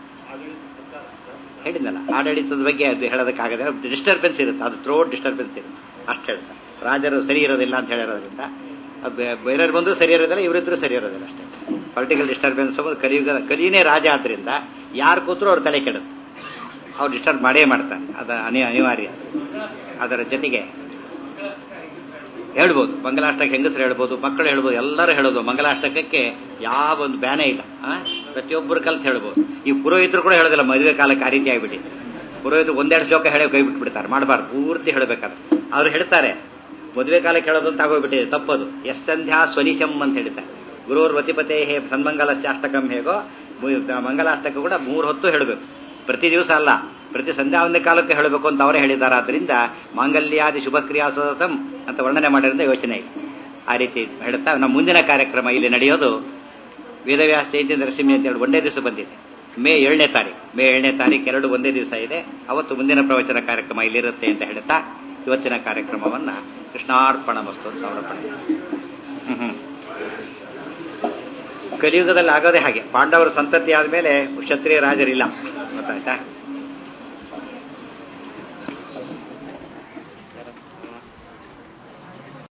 ಹೇಳಿದ್ನಲ್ಲ ಆಡಳಿತದ ಬಗ್ಗೆ ಅದು ಹೇಳೋದಕ್ಕಾಗದೆ ಡಿಸ್ಟರ್ಬೆನ್ಸ್ ಇರುತ್ತೆ ಅದು ಥ್ರೋಟ್ ಡಿಸ್ಟರ್ಬೆನ್ಸ್ ಇರುತ್ತೆ ಅಷ್ಟು ಹೇಳ್ತಾ ರಾಜರು ಸರಿ ಇರೋದಿಲ್ಲ ಅಂತ ಹೇಳಿರೋದ್ರಿಂದ ಅದು ಬೇ- ಬೇರೆಯವ್ರು ಬಂದರೂ ಸರಿ ಇರೋದಿಲ್ಲ ಇವರಿದ್ರು ಸರಿ ಇರೋದಿಲ್ಲ ಅಷ್ಟೇ ಪೊಲಿಟಿಕಲ್ ಡಿಸ್ಟರ್ಬೆನ್ಸ್ ಕಲಿಯುಗ ಕಲಿನೇ ರಾಜ ಆದ್ರಿಂದ ಯಾರು ಕೂತ್ರು ಅವ್ರ ತಲೆ ಕೆಡುತ್ತೆ ಅವ್ರು ಡಿಸ್ಟರ್ಬ್ ಮಾಡೇ ಮಾಡ್ತಾರೆ ಅದು ಅನಿ ಅನಿವಾರ್ಯ ಅದರ ಜೊತೆಗೆ ಹೇಳ್ಬೋದು ಮಂಗಲಾಷ್ಟಕ ಹೆಂಗಸರು ಹೇಳ್ಬೋದು ಮಕ್ಕಳು ಹೇಳ್ಬೋದು ಎಲ್ಲರೂ ಹೇಳ್ಬೋದು ಮಂಗಲಾಷ್ಟಕಕ್ಕೆ ಯಾವ ಒಂದು ಬ್ಯಾನೇ ಇಲ್ಲ ಆ? ಪ್ರತಿಯೊಬ್ಬರು ಕಲ್ತು ಹೇಳ್ಬೋದು ಈ ಪುರೋಹಿತರು ಕೂಡ ಹೇಳೋದಿಲ್ಲ ಮದುವೆ ಕಾಲಕ್ಕೆ ಆ ರೀತಿ ಆಗಿಬಿಟ್ಟಿದೆ ಪುರೋಹಿತರು ಒಂದೆರಡು ಶ್ಲೋಕ ಹೇಳಿ ಕೈ ಬಿಟ್ಬಿಡ್ತಾರೆ ಮಾಡಬಾರ್ದು ಪೂರ್ತಿ ಹೇಳಬೇಕಾದ್ರೆ ಅವ್ರು ಹೇಳ್ತಾರೆ ಮದುವೆ ಕಾಲಕ್ಕೆ ಹೇಳೋದು ಅಂತ ಆಗೋಗ್ಬಿಟ್ಟಿದೆ ತಪ್ಪದು ಎಸ್ ಸಂಧ್ಯಾ ಸ್ವನಿಶಂ ಅಂತ ಹೇಳ್ತಾರೆ ಗುರುವರ್ ವತಿಪತೆ ಹೇ ಸನ್ಮಂಗಲಸ್ಯ ಅಷ್ಟಕಂ ಹೇಗೋ ಮು- ಮಂಗಲಾಷ್ಟಕ ಕೂಡ ಮೂರು ಹೊತ್ತು ಹೇಳಬೇಕು ಪ್ರತಿ ದಿವಸ ಅಲ್ಲ ಪ್ರತಿ ಸಂಧ್ಯಾವಂದ ಕಾಲಕ್ಕೆ ಹೇಳಬೇಕು ಅಂತ ಅವರೇ ಹೇಳಿದ್ದಾರೆ ಆದ್ರಿಂದ ಮಾಂಗಲ್ಯಾದಿ ಶುಭಕ್ರಿಯಾ ಸತತಂ ಅಂತ ವರ್ಣನೆ ಮಾಡಿರೋದ್ರಿಂದ ಯೋಚನೆ ಇಲ್ಲ ಆ ರೀತಿ ಹೇಳ್ತಾ ನಮ್ಮ ಮುಂದಿನ ಕಾರ್ಯಕ್ರಮ ಇಲ್ಲಿ ನಡೆಯೋದು ವೇದವ್ಯಾಸ ಚೈತ್ಯ ನರಸಿಂಹ ಅಂತ ಹೇಳಿ ಒಂದೇ ದಿವಸ ಬಂದಿದೆ ಮೇ ಏಳನೇ ತಾರೀಕು ಮೇ ಏಳನೇ ತಾರೀಕು ಎರಡು ಒಂದೇ ದಿವಸ ಇದೆ ಅವತ್ತು ಮುಂದಿನ ಪ್ರವಚನ ಕಾರ್ಯಕ್ರಮ ಇಲ್ಲಿರುತ್ತೆ ಅಂತ ಹೇಳ್ತಾ ಇವತ್ತಿನ ಕಾರ್ಯಕ್ರಮವನ್ನ ಕೃಷ್ಣಾರ್ಪಣ ಮಸ್ತು ಅಂತ ಸಮರ್ಪಣೆ ಹ್ಮ್ ಹ್ಮ್ ಕಲಿಯುಗದಲ್ಲಿ ಆಗೋದೇ ಹಾಗೆ ಪಾಂಡವರ ಸಂತತಿ ಆದಮೇಲೆ ಕ್ಷತ್ರಿಯ ರಾಜರಿಲ್ಲ ಗೊತ್ತಾಯ್ತಾ